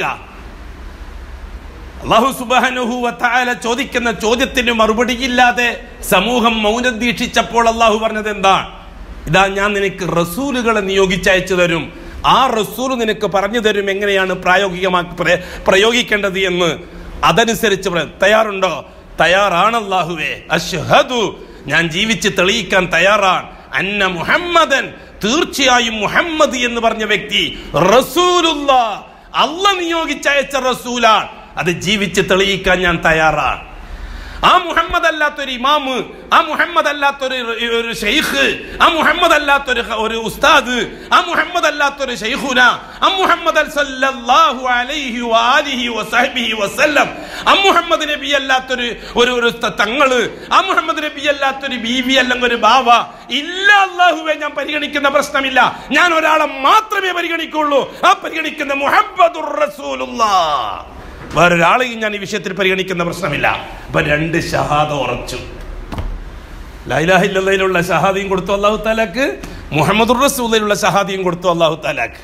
അള്ളാഹു സുബാനുഹു വത്താല ചോദിക്കുന്ന ചോദ്യത്തിന് മറുപടിയില്ലാതെ സമൂഹം മൗനം ദീക്ഷിച്ചപ്പോൾ അള്ളാഹു പറഞ്ഞത് എന്താ ഇതാ ഞാൻ നിനക്ക് റസൂലുകളെ നിയോഗിച്ചയച്ചു തരും ആ റസൂൽ നിനക്ക് പറഞ്ഞു തരും എങ്ങനെയാണ് പ്രായോഗികമാക്കി പ്ര- പ്രയോഗിക്കേണ്ടത് എന്ന് അതനുസരിച്ച് പറ- തയ്യാറുണ്ടോ തയ്യാറാണ് അള്ളാഹുവേ അഷ്ഹദു ഞാൻ ജീവിച്ച് തെളിയിക്കാൻ തയ്യാറാണ് അന്ന മുഹമ്മദൻ തീർച്ചയായും മുഹമ്മദ് എന്ന് പറഞ്ഞ വ്യക്തി റസൂലുള്ള അല്ല നിയോഗിച്ചയച്ച റസൂലാണ് അത് ജീവിച്ച് തെളിയിക്കാൻ ഞാൻ തയ്യാറാണ് ആ മുഹമ്മദ് അല്ലാത്തൊരു ഇമാമ് ആ മുഹമ്മദ് അല്ലാത്തൊരു ഒരു ഷെയ്ഖ് ആ മുഹമ്മദ് അല്ലാത്തൊരു ഹ- ഒരു ഉസ്താദ് ആ മുഹമ്മദ് അല്ലാത്തൊരു ഷെയ്ഖുന ആ മുഹമ്മദ് അൽ സല്ലല്ലാഹു അലൈഹി വആലിഹി വസഹ്ബിഹി വസല്ലം ആ മുഹമ്മദ് നബി അല്ലാത്തൊരു ഒരു ഒരു ത- തങ്ങള് ആ മുഹമ്മദ് നബി അല്ലാത്തൊരു ബീവി അല്ലെങ്കിൽ ഒരു ബാവ ഇല്ല അല്ലാഹുവെ ഞാൻ പരിഗണിക്കുന്ന പ്രശ്നമില്ല ഞാൻ ഒരാളെ മാത്രമേ പരിഗണിക്കുള്ളൂ ആ പരിഗണിക്കുന്ന മുഹമ്മദുർ റസൂലുള്ളാഹ് വേറൊരാളെയും ഞാൻ ഈ വിഷയത്തിൽ പരിഗണിക്കുന്ന പ്രശ്നമില്ല അപ്പൊ രണ്ട് ഷഹാദ ഉറച്ചു ലൈലാഹില്ലയിലുള്ള ഷഹാദിയും കൊടുത്തു അള്ളാഹു താലാക്ക് മുഹമ്മദുർ റസൂലിലുള്ള ഷഹാദിയും കൊടുത്തു അള്ളാഹു താലാക്ക്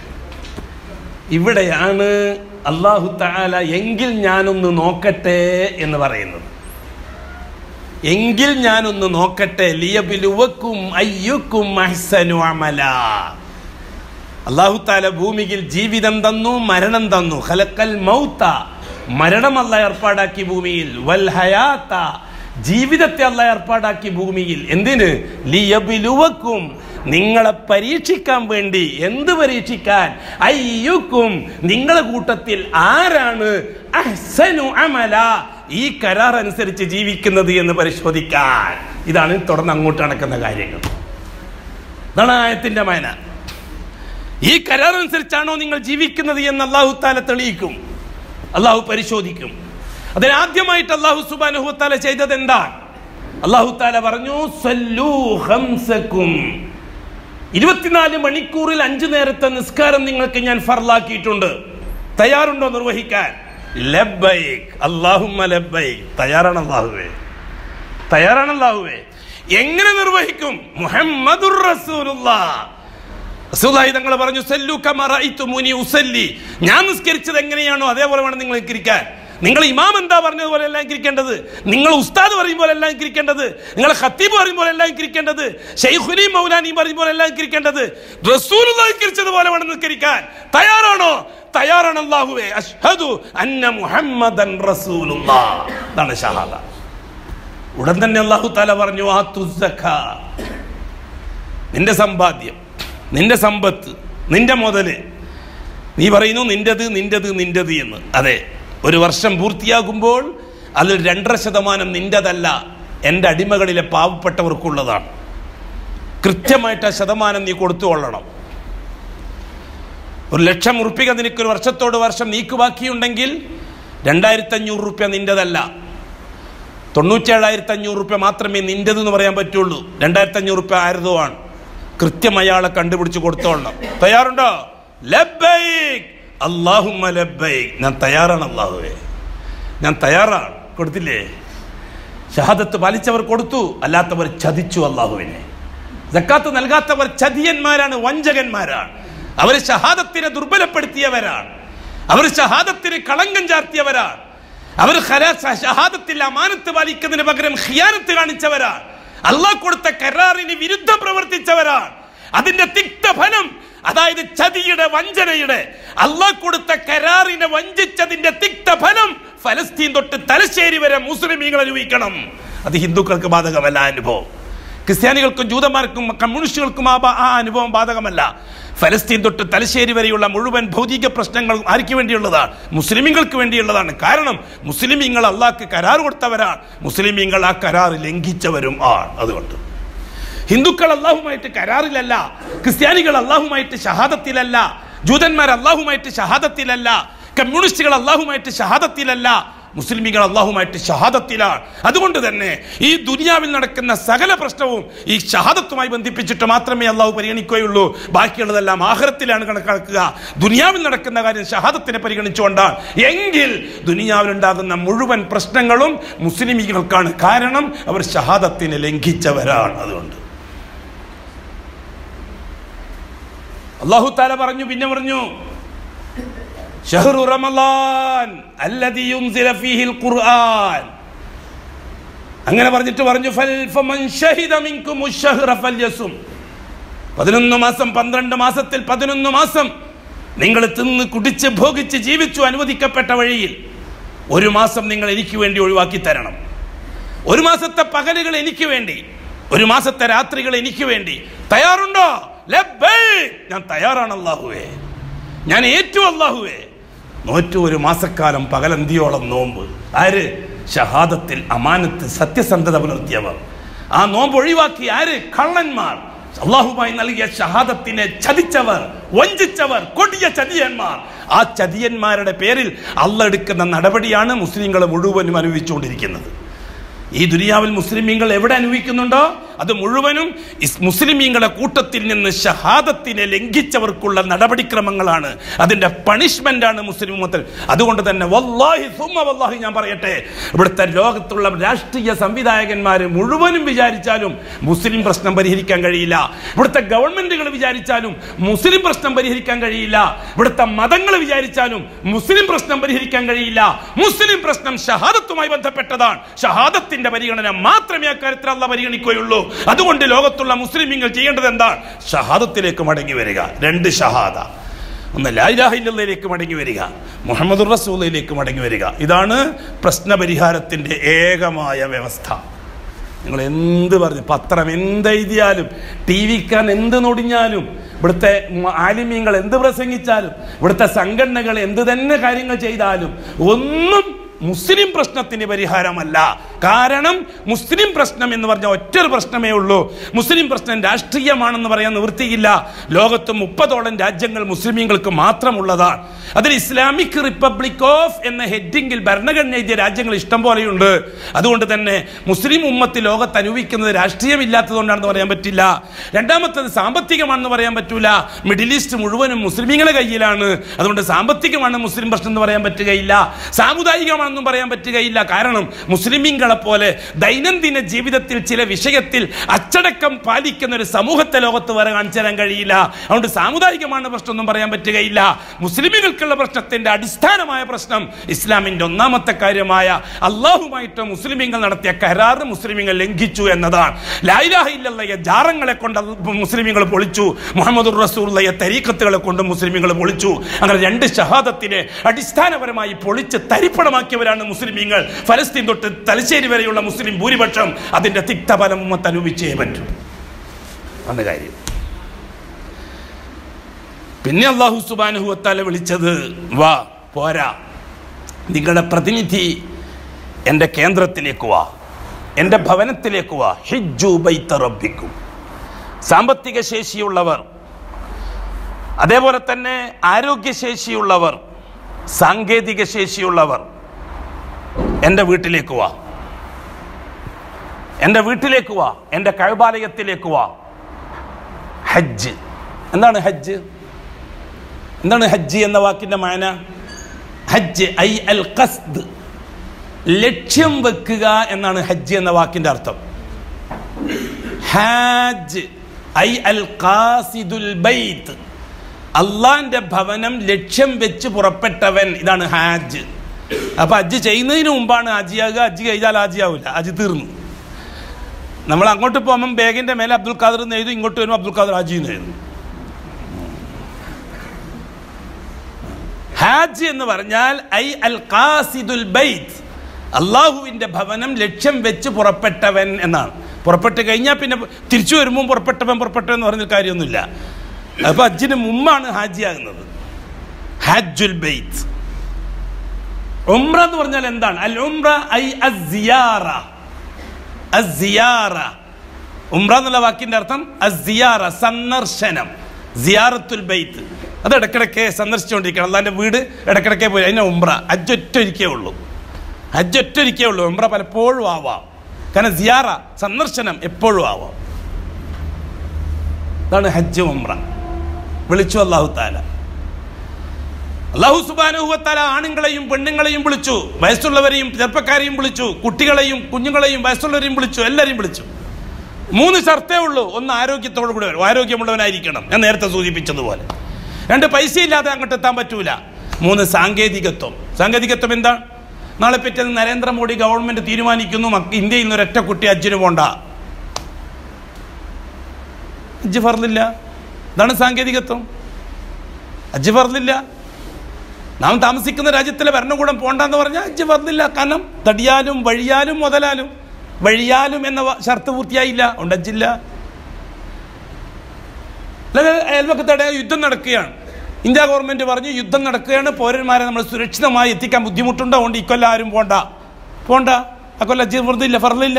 ഇവിടെയാണ് അള്ളാഹു താല എങ്കിൽ ഞാനൊന്ന് നോക്കട്ടെ എന്ന് പറയുന്നത് എങ്കിൽ ഞാനൊന്ന് നോക്കട്ടെ ലിയബിലുവക്കും അയ്യുക്കും അഹ്സനു അമല അള്ളാഹു താല ഭൂമിയിൽ ജീവിതം തന്നു മരണം തന്നു ഖലക്കൽ മൗത്ത മരണം അല്ല ഏർപ്പാടാക്കി ഭൂമിയിൽ വൽ ഹയാത്ത ജീവിതത്തെ അല്ല ഏർപ്പാടാക്കി ഭൂമിയിൽ എന്തിന് ലിയബിലുവക്കും നിങ്ങളെ പരീക്ഷിക്കാൻ വേണ്ടി എന്ത് പരീക്ഷിക്കാൻ അയ്യുക്കും നിങ്ങളെ കൂട്ടത്തിൽ ആരാണ് അഹ്സനു അമല ഈ കരാർ അനുസരിച്ച് ജീവിക്കുന്നത് എന്ന് പരിശോധിക്കാൻ ഇതാണ് തുടർന്ന് അങ്ങോട്ട് നടക്കുന്ന കാര്യങ്ങൾ ഇതാണ് ആയത്തിന്റെ മയന ഈ കരാർ അനുസരിച്ചാണോ നിങ്ങൾ ജീവിക്കുന്നത് എന്ന് അള്ളാഹു താല തെളിയിക്കും അള്ളാഹു പരിശോധിക്കും അതിനാദ്യമായിട്ട് അള്ളാഹു സുബാനുഹു താല ചെയ്തത് എന്താ അള്ളാഹു താല പറഞ്ഞു "സല്ലൂ ഖംസക്കും." ഇരുപത്തിനാല് മണിക്കൂറിൽ അഞ്ചു നേരത്തെ നിസ്കാരം നിങ്ങൾക്ക് ഞാൻ ഫർലാക്കിയിട്ടുണ്ട് തയ്യാറുണ്ടോ നിർവഹിക്കാൻ ലബ്ബൈക് അല്ലാഹുമ്മ ലബ്ബൈക് തയ്യാറാണ് അല്ലാഹുവേ തയ്യാറാണ് അല്ലാഹുവേ എങ്ങനെ നിർവഹിക്കും മുഹമ്മദുർ റസൂലുള്ളാഹ് റസൂലുള്ളാഹി തങ്ങൾ പറഞ്ഞു സല്ലു കമാ റഅയ്തുമുനി ഉസല്ലി ഞാൻ നിസ്കരിച്ചത് എങ്ങനെയാണോ അതേപോലെ വേണം നിങ്ങൾ നിസ്കരിക്കാൻ നിങ്ങൾ ഇമാം എന്താ പറഞ്ഞതുപോലെ എല്ലാം ഇരിക്കേണ്ടത് നിങ്ങൾ ഉസ്താദ് പറയും പോലെ എല്ലാം ഇരിക്കേണ്ടത് നിങ്ങൾ ഖത്തീബ് പറയും പോലെ എല്ലാം ഇരിക്കേണ്ടത് ഷെയ്ഖുനി മൗലാനി പറയും പോലെ എല്ലാം ഇരിക്കേണ്ടത് റസൂലുള്ളാഹി നിസ്കരിച്ചതുപോലെ വേണം നിസ്കരിക്കാൻ തയ്യാറാണോ തയ്യാറാണ് അല്ലാഹുവേ അഷ്ഹദു അന്ന മുഹമ്മദൻ റസൂലുള്ളാഹ് അതാണ് ഷഹാദ ഉടൻ തന്നെ അല്ലാഹു തആല പറഞ്ഞു ആ തുസക്ക നിന്റെ സമ്പാദ്യം നിന്റെ സമ്പത്ത് നിന്റെ മുതല് നീ പറയുന്നു നിന്റേത് നിന്റേത് നിന്റേത് എന്ന് അതെ ഒരു വർഷം പൂർത്തിയാകുമ്പോൾ അതിൽ രണ്ടര ശതമാനം നിന്റേതല്ല എൻ്റെ അടിമകളിലെ പാവപ്പെട്ടവർക്കുള്ളതാണ് കൃത്യമായിട്ട് ആ ശതമാനം നീ കൊടുത്തു കൊള്ളണം ഒരു ലക്ഷം ഉറുപ്പിക നിനക്കൊരു വർഷത്തോട് വർഷം നീക്ക് ബാക്കിയുണ്ടെങ്കിൽ രണ്ടായിരത്തി അഞ്ഞൂറ് റുപ്യ നിന്റേതല്ല തൊണ്ണൂറ്റേഴായിരത്തി അഞ്ഞൂറ് റുപ്യ മാത്രമേ നിന്റേതെന്ന് പറയാൻ പറ്റുള്ളൂ രണ്ടായിരത്തി അഞ്ഞൂറ് റുപ്യ ആരതോ ആണ് കൃത്യം അയാളെ കണ്ടുപിടിച്ച് കൊടുത്തോളണം തയ്യാറുണ്ടോ ലബ്ബൈക് അല്ലാഹുമ്മ ലബ്ബൈക് ഞാൻ തയ്യാറാണ് അല്ലാഹുവേ ഞാൻ തയ്യാറാണ് കൊടുത്തില്ലേ ഷഹാദത്ത് പാലിച്ചവർ കൊടുത്തു അല്ലാത്തവർ ചതിച്ചു അള്ളാഹുവിനെ ജക്കാത്ത് നൽകാത്തവർ ചതിയന്മാരാണ് വഞ്ചകന്മാരാണ് അവർ ഷഹാദത്തിനെ ദുർബലപ്പെടുത്തിയവരാണ് അവർ ഷഹാദത്തിന് കളങ്കം ചാർത്തിയവരാണ് അവർ ഖലാ- ഷഹാദത്തിൽ അമാനത്ത് പാലിക്കുന്നതിന് പകരം ഖിയാനത്ത് കാണിച്ചവരാണ് അള്ളാഹ് കൊടുത്ത കരാറിന് വിരുദ്ധം പ്രവർത്തിച്ചവരാണ് അതിന്റെ തിക്തഫലം അതായത് ചതിയുടെ വഞ്ചനയുടെ അള്ളാഹ് കൊടുത്ത കരാറിനെ വഞ്ചിച്ചതിന്റെ തിക്തഫലം ഫലസ്തീൻ തൊട്ട് തലശ്ശേരി വരെ മുസ്ലിമീങ്ങൾ അനുഭവിക്കണം അത് ഹിന്ദുക്കൾക്ക് ബാധകമല്ല ആ അനുഭവം ക്രിസ്ത്യാനികൾക്കും ജൂതന്മാർക്കും കമ്മ്യൂണിസ്റ്റുകൾക്കും ആ ബ- ആ അനുഭവം ബാധകമല്ല ഫലസ്തീൻ തൊട്ട് തലശ്ശേരി വരെയുള്ള മുഴുവൻ ഭൗതിക പ്രശ്നങ്ങൾ ആർക്ക് വേണ്ടിയുള്ളതാണ് മുസ്ലിമീങ്ങൾക്ക് വേണ്ടിയുള്ളതാണ് കാരണം മുസ്ലിമീങ്ങൾ അള്ളാഹ്ക്ക് കരാർ കൊടുത്തവരാണ് മുസ്ലിമീങ്ങൾ ആ കരാർ ലംഘിച്ചവരും ആണ് അതുകൊണ്ട് ഹിന്ദുക്കൾ അള്ളാഹുമായിട്ട് കരാറിലല്ല ക്രിസ്ത്യാനികൾ അള്ളാഹുമായിട്ട് ഷഹാദത്തിലല്ല ജൂതന്മാർ അള്ളാഹുമായിട്ട് ഷഹാദത്തിലല്ല കമ്മ്യൂണിസ്റ്റുകൾ അള്ളാഹുമായിട്ട് ഷഹാദത്തിലല്ല മുസ്ലിമികൾ അള്ളാഹുമായിട്ട് ഷഹാദത്തിലാണ് അതുകൊണ്ട് തന്നെ ഈ ദുനിയാവിൽ നടക്കുന്ന സകല പ്രശ്നവും ഈ ഷഹാദത്തുമായി ബന്ധിപ്പിച്ചിട്ട് മാത്രമേ അള്ളാഹു പരിഗണിക്കുകയുള്ളൂ ബാക്കിയുള്ളതെല്ലാം ആഹ്റത്തിലാണ് കണക്കാക്കുക ദുനിയാവിൽ നടക്കുന്ന കാര്യം ഷഹാദത്തിനെ പരിഗണിച്ചുകൊണ്ടാണ് എങ്കിൽ ദുനിയാവിലുണ്ടാകുന്ന മുഴുവൻ പ്രശ്നങ്ങളും മുസ്ലിമികൾക്കാണ് കാരണം അവർ ഷഹാദത്തിനെ ലംഘിച്ചവരാണ് അതുകൊണ്ട് അള്ളാഹു താല പറഞ്ഞു പിന്നെ പറഞ്ഞു ഷഹ്റു റമളാൻ അല്ലദീ യുൻസില ഫീഹിൽ ഖുർആൻ അങ്ങനെ പറഞ്ഞിട്ട് പറഞ്ഞു ഫൽ ഫമൻ ഷഹിദ മിൻകും അശ്ശഹ്റ ഫൽയസും പതിനൊന്ന് മാസം പന്ത്രണ്ട് മാസത്തിൽ പതിനൊന്ന് മാസം നിങ്ങൾ തിന്ന് കുടിച്ച് ഭോഗിച്ച് ജീവിച്ചു അനുവദിക്കപ്പെട്ട വഴിയിൽ ഒരു മാസം നിങ്ങൾ എനിക്ക് വേണ്ടി ഒഴിവാക്കി തരണം ഒരു മാസത്തെ പകലുകൾ എനിക്ക് വേണ്ടി ഒരു മാസത്തെ രാത്രികൾ എനിക്ക് വേണ്ടി തയ്യാറുണ്ടോ ലബ്ബൈക്. ഞാൻ തയ്യാറാണ് അള്ളാഹുവേ ഞാൻ ഏറ്റു അള്ളാഹുവേ നോറ്റു ഒരു മാസക്കാലം പകലന്തിയോളം നോമ്പ് ആര് ഷഹാദത്തിൽ അമാനത്ത് സത്യസന്ധത പുലർത്തിയവർ ആ നോമ്പ് ഒഴിവാക്കി ആര് കള്ളന്മാർ അള്ളാഹുമായി നൽകിയ ഷഹാദത്തിനെ ചതിച്ചവർ വഞ്ചിച്ചവർ കൊടിയ ചതിയന്മാർ ആ ചതിയന്മാരുടെ പേരിൽ അള്ള എടുക്കുന്ന നടപടിയാണ് മുസ്ലിങ്ങൾ മുഴുവനും അനുഭവിച്ചുകൊണ്ടിരിക്കുന്നത് ഈ ദുനിയാവിൽ മുസ്ലിമീങ്ങൾ എവിടെ അനുഭവിക്കുന്നുണ്ടോ അത് മുഴുവനും ഇസ് മുസ്ലിമീങ്ങളുടെ കൂട്ടത്തിൽ നിന്ന് ഷഹാദത്തിനെ ലംഘിച്ചവർക്കുള്ള നടപടിക്രമങ്ങളാണ് അതിന്റെ പണിഷ്മെന്റ് ആണ് മുസ്ലിം ഉമ്മത്തിൽ അതുകൊണ്ട് തന്നെ വല്ലാഹി സുമ്മ വല്ലാഹി ഞാൻ പറയട്ടെ ഇവിടുത്തെ ലോകത്തുള്ള രാഷ്ട്രീയ സംവിധായകന്മാർ മുഴുവനും വിചാരിച്ചാലും മുസ്ലിം പ്രശ്നം പരിഹരിക്കാൻ കഴിയില്ല ഇവിടുത്തെ ഗവൺമെന്റുകൾ വിചാരിച്ചാലും മുസ്ലിം പ്രശ്നം പരിഹരിക്കാൻ കഴിയില്ല ഇവിടുത്തെ മതങ്ങൾ വിചാരിച്ചാലും മുസ്ലിം പ്രശ്നം പരിഹരിക്കാൻ കഴിയില്ല മുസ്ലിം പ്രശ്നം ഷഹാദത്തുമായി ബന്ധപ്പെട്ടതാണ് ഷഹാദത്തിന്റെ പരിഗണന മാത്രമേ അക്കാര്യത്തിൽ അല്ല പരിഗണിക്കുകയുള്ളൂ അതുകൊണ്ട് ലോകത്തുള്ള മുസ്ലിമീങ്ങൾ ചെയ്യേണ്ടത് എന്താണ് ഷഹാദത്തിലേക്ക് മടങ്ങി വരിക രണ്ട് ഷഹാദ ഒന്ന് ലായിലാഹിലേക്ക് മടങ്ങി വരിക മുഹമ്മദ് റസൂലിലേക്ക് മടങ്ങി വരിക ഇതാണ് പ്രശ്നപരിഹാരത്തിന്റെ ഏകമായ വ്യവസ്ഥ നിങ്ങൾ എന്ത് പറഞ്ഞു പത്രം എന്തെഴുതിയാലും ടി വിക്കാൻ എന്ത് നൊടിഞ്ഞാലും ഇവിടുത്തെ മ- ആലിമ്യങ്ങൾ എന്ത് പ്രസംഗിച്ചാലും ഇവിടുത്തെ സംഘടനകൾ എന്ത് തന്നെ കാര്യങ്ങൾ ചെയ്താലും ഒന്നും മുസ്ലിം പ്രശ്നത്തിന് പരിഹാരമല്ല കാരണം മുസ്ലിം പ്രശ്നം എന്ന് പറഞ്ഞ ഒറ്റൊരു പ്രശ്നമേ ഉള്ളൂ മുസ്ലിം പ്രശ്നം രാഷ്ട്രീയമാണെന്ന് പറയാൻ നിവൃത്തിയില്ല ലോകത്ത് മുപ്പതോളം രാജ്യങ്ങൾ മുസ്ലിമീങ്ങൾക്ക് മാത്രമുള്ളതാണ് അതിൽ ഇസ്ലാമിക് റിപ്പബ്ലിക് ഓഫ് എന്ന ഹെഡിങ്ങിൽ ഭരണഘടന എഴുതിയ രാജ്യങ്ങൾ ഇഷ്ടം പോലെയുണ്ട് അതുകൊണ്ട് തന്നെ മുസ്ലിം ഉമ്മത്ത് ലോകത്ത് അനുഭവിക്കുന്നത് രാഷ്ട്രീയമില്ലാത്തതുകൊണ്ടാണെന്ന് പറയാൻ പറ്റില്ല രണ്ടാമത്തത് സാമ്പത്തികമാണെന്ന് പറയാൻ പറ്റൂല മിഡിൽ ഈസ്റ്റ് മുഴുവനും മുസ്ലിമീങ്ങളുടെ കയ്യിലാണ് അതുകൊണ്ട് സാമ്പത്തികമാണ് മുസ്ലിം പ്രശ്നം എന്ന് പറയാൻ പറ്റുകയില്ല സാമുദായികമാണെന്നും പറയാൻ പറ്റുകയില്ല കാരണം മുസ്ലിമീങ്ങളെ പോലെ ദൈനംദിന ജീവിതത്തിൽ ചില വിഷയത്തിൽ അച്ചടക്കം പാലിക്കുന്ന ഒരു സമൂഹത്തെ ലോകത്ത് വരെ കാണിച്ചു തരാൻ കഴിയില്ല അതുകൊണ്ട് സാമുദായികമാണ് പ്രശ്നമൊന്നും പറയാൻ പറ്റുകയില്ല മുസ്ലിമുകൾക്കുള്ള പ്രശ്നത്തിന്റെ അടിസ്ഥാനമായ പ്രശ്നം ഇസ്ലാമിന്റെ ഒന്നാമത്തെ കാര്യമായ അള്ളാഹുമായിട്ട് മുസ്ലിമീങ്ങൾ നടത്തിയ കരാറ് മുസ്ലിമീങ്ങൾ ലംഘിച്ചു എന്നതാണ് ലായിലാഹ ഇല്ലല്ലയ ജാറങ്ങളെ കൊണ്ട് മുസ്ലിമീങ്ങൾ പൊളിച്ചു മുഹമ്മദ് റസൂള്ളയെ തരീക്കത്തുകളെ കൊണ്ട് മുസ്ലിമീങ്ങൾ പൊളിച്ചു അങ്ങനെ രണ്ട് ഷഹാദത്തിനെ അടിസ്ഥാനപരമായി പൊളിച്ച് തരിപ്പണമാക്കിയവരാണ് മുസ്ലിമീങ്ങൾ ഫലസ്തീൻ തൊട്ട് തലശ്ശേരി വരെയുള്ള മുസ്ലിം ഭൂരിപക്ഷം അതിന്റെ തിക്തഫലം ഉമ്മത്ത് അനുഭവിച്ചേ പറ്റൂ അന്ന് കാര്യം പിന്നെ അള്ളാഹു സുബാനുഹുവത്താല വിളിച്ചത് വാ പോരാ നിങ്ങളുടെ പ്രതിനിധി എൻ്റെ കേന്ദ്രത്തിലേക്ക് വാ എൻ്റെ ഭവനത്തിലേക്ക് വാ ഹിജു ബൈത്ത റബ്ബിക്കും സാമ്പത്തിക ശേഷിയുള്ളവർ അതേപോലെ തന്നെ ആരോഗ്യശേഷിയുള്ളവർ സാങ്കേതിക ശേഷിയുള്ളവർ എൻ്റെ വീട്ടിലേക്ക് വാ എൻ്റെ വീട്ടിലേക്ക് വാ എൻ്റെ കഴബാലയത്തിലേക്ക് വാ ഹജ്ജ് എന്താണ് ഹജ്ജ് എന്താണ് ഹജ്ജ് എന്ന വാക്കിന്റെ മാന ഹജ്ജ് ഐ അൽ ഖസ്ദ് ലക്ഷ്യം വെക്കുക എന്നാണ് ഹജ്ജ് എന്ന വാക്കിന്റെ അർത്ഥം ഹാജ് ഐ അൽ ഖാസിദുൽ ബൈത്ത് അള്ളാന്റെ ഭവനം ലക്ഷ്യം വെച്ച് പുറപ്പെട്ടവൻ ഇതാണ് ഹാജ് അപ്പൊ ഹജ്ജ് ചെയ്യുന്നതിന് മുമ്പാണ് ഹജ്ജിയാകുക ഹജ്ജ് കഴിഞ്ഞാൽ ഹാജിയാവില്ല ഹജ്ജ് തീർന്നു നമ്മൾ അങ്ങോട്ട് പോകുമ്പോൾ ബാഗിന്റെ മേലെ അബ്ദുൽ ഖാദർ എന്ന് എഴുതും ഇങ്ങോട്ട് വരുമ്പോൾ അബ്ദുൽ ഖാദർ ഹാജി എന്ന് എഴുതും ഹാജ് എന്ന് പറഞ്ഞാൽ ഐ അൽ ഖാസിദുൽ ബൈത്ത് അള്ളാഹുവിന്റെ ഭവനം ലക്ഷ്യം വെച്ച് പുറപ്പെട്ടവൻ എന്നാണ് പുറപ്പെട്ട് കഴിഞ്ഞാൽ പിന്നെ തിരിച്ചു വരുമ്പോൾ പുറപ്പെട്ടവൻ പുറപ്പെട്ടവൻ എന്ന് പറഞ്ഞ കാര്യമൊന്നുമില്ല അപ്പൊ ഹജ്ജിന് മുമ്പാണ് ഹാജിയാകുന്നത് ഹാജുൽ ബൈത്ത് ഉംറ എന്ന് പറഞ്ഞാൽ എന്താണ് അൽ ഉംറ ഐ അസിയാറ അസിയാറ ഉംറ എന്നുള്ള വാക്കിന്റെ അർത്ഥം അസിയാറ സന്ദർശനം സിയാറത്തുൽ ബൈത്ത് അത് ഇടക്കിടക്കെ സന്ദർശിച്ചുകൊണ്ടിരിക്കണം അള്ളാന്റെ വീട് ഇടക്കിടക്കെ പോയി അതിനെ ഉംറ ഹജ്ജ് ഒറ്റൊരിക്കേ ഉള്ളൂ ഹജ്ജ് ഒറ്റൊരിക്കേ ഉള്ളൂ ഉംറ പലപ്പോഴും ആവാം കാരണം സിയാറ സന്ദർശനം എപ്പോഴും ആവാം അതാണ് ഹജ്ജ് ഉംറ വിളിച്ചു അള്ളാഹു താല അള്ളാഹു സുബാനുഹത്താല ആണുങ്ങളെയും പെണ്ണുങ്ങളെയും വിളിച്ചു വയസ്സുള്ളവരെയും ചെറുപ്പക്കാരെയും വിളിച്ചു കുട്ടികളെയും കുഞ്ഞുങ്ങളെയും വയസ്സുള്ളവരെയും വിളിച്ചു എല്ലാവരെയും വിളിച്ചു മൂന്ന് ഷർത്തേ ഉള്ളൂ ഒന്ന് ആരോഗ്യത്തോടു കൂടെ വരും ആരോഗ്യമുള്ളവനായിരിക്കണം ഞാൻ നേരത്തെ സൂചിപ്പിച്ചതുപോലെ രണ്ട് പൈസ ഇല്ലാതെ അങ്ങോട്ട് എത്താൻ പറ്റൂല മൂന്ന് സാങ്കേതികത്വം സാങ്കേതികത്വം എന്താ നാളെ പറ്റിയത് നരേന്ദ്രമോദി ഗവൺമെന്റ് തീരുമാനിക്കുന്നു മക്ക- ഇന്ത്യയിൽ നിന്ന് ഒരൊറ്റ കുട്ടി അജ്ജിന് പോണ്ട അജ്ജ് ഫർലില്ല ഇതാണ് സാങ്കേതികത്വം അജ്ജ് ഫർലില്ല നാം താമസിക്കുന്ന രാജ്യത്തിലെ ഭരണകൂടം പോണ്ടെന്ന് പറഞ്ഞാൽ അജ്ജ് ഫർലില്ല കാരണം തടിയാലും വഴിയാലും മുതലാലും വഴിയാലും എന്ന വ- ഷർത്ത് പൂർത്തിയായില്ല ഉണ്ട് അജ്ജില്ല അല്ലെങ്കിൽ അയൽപക്കത്തടെ യുദ്ധം നടക്കുകയാണ് ഇന്ത്യ ഗവൺമെന്റ് പറഞ്ഞു യുദ്ധം നടക്കുകയാണ് പൗരന്മാരെ നമ്മൾ സുരക്ഷിതമായി എത്തിക്കാൻ ബുദ്ധിമുട്ടുണ്ട് അതുകൊണ്ട് ഇക്കൊല്ലം ആരും പോണ്ട പോണ്ട ആ കൊല്ലം അജ്ജ് ഫർദില്ല ഫർദില്ല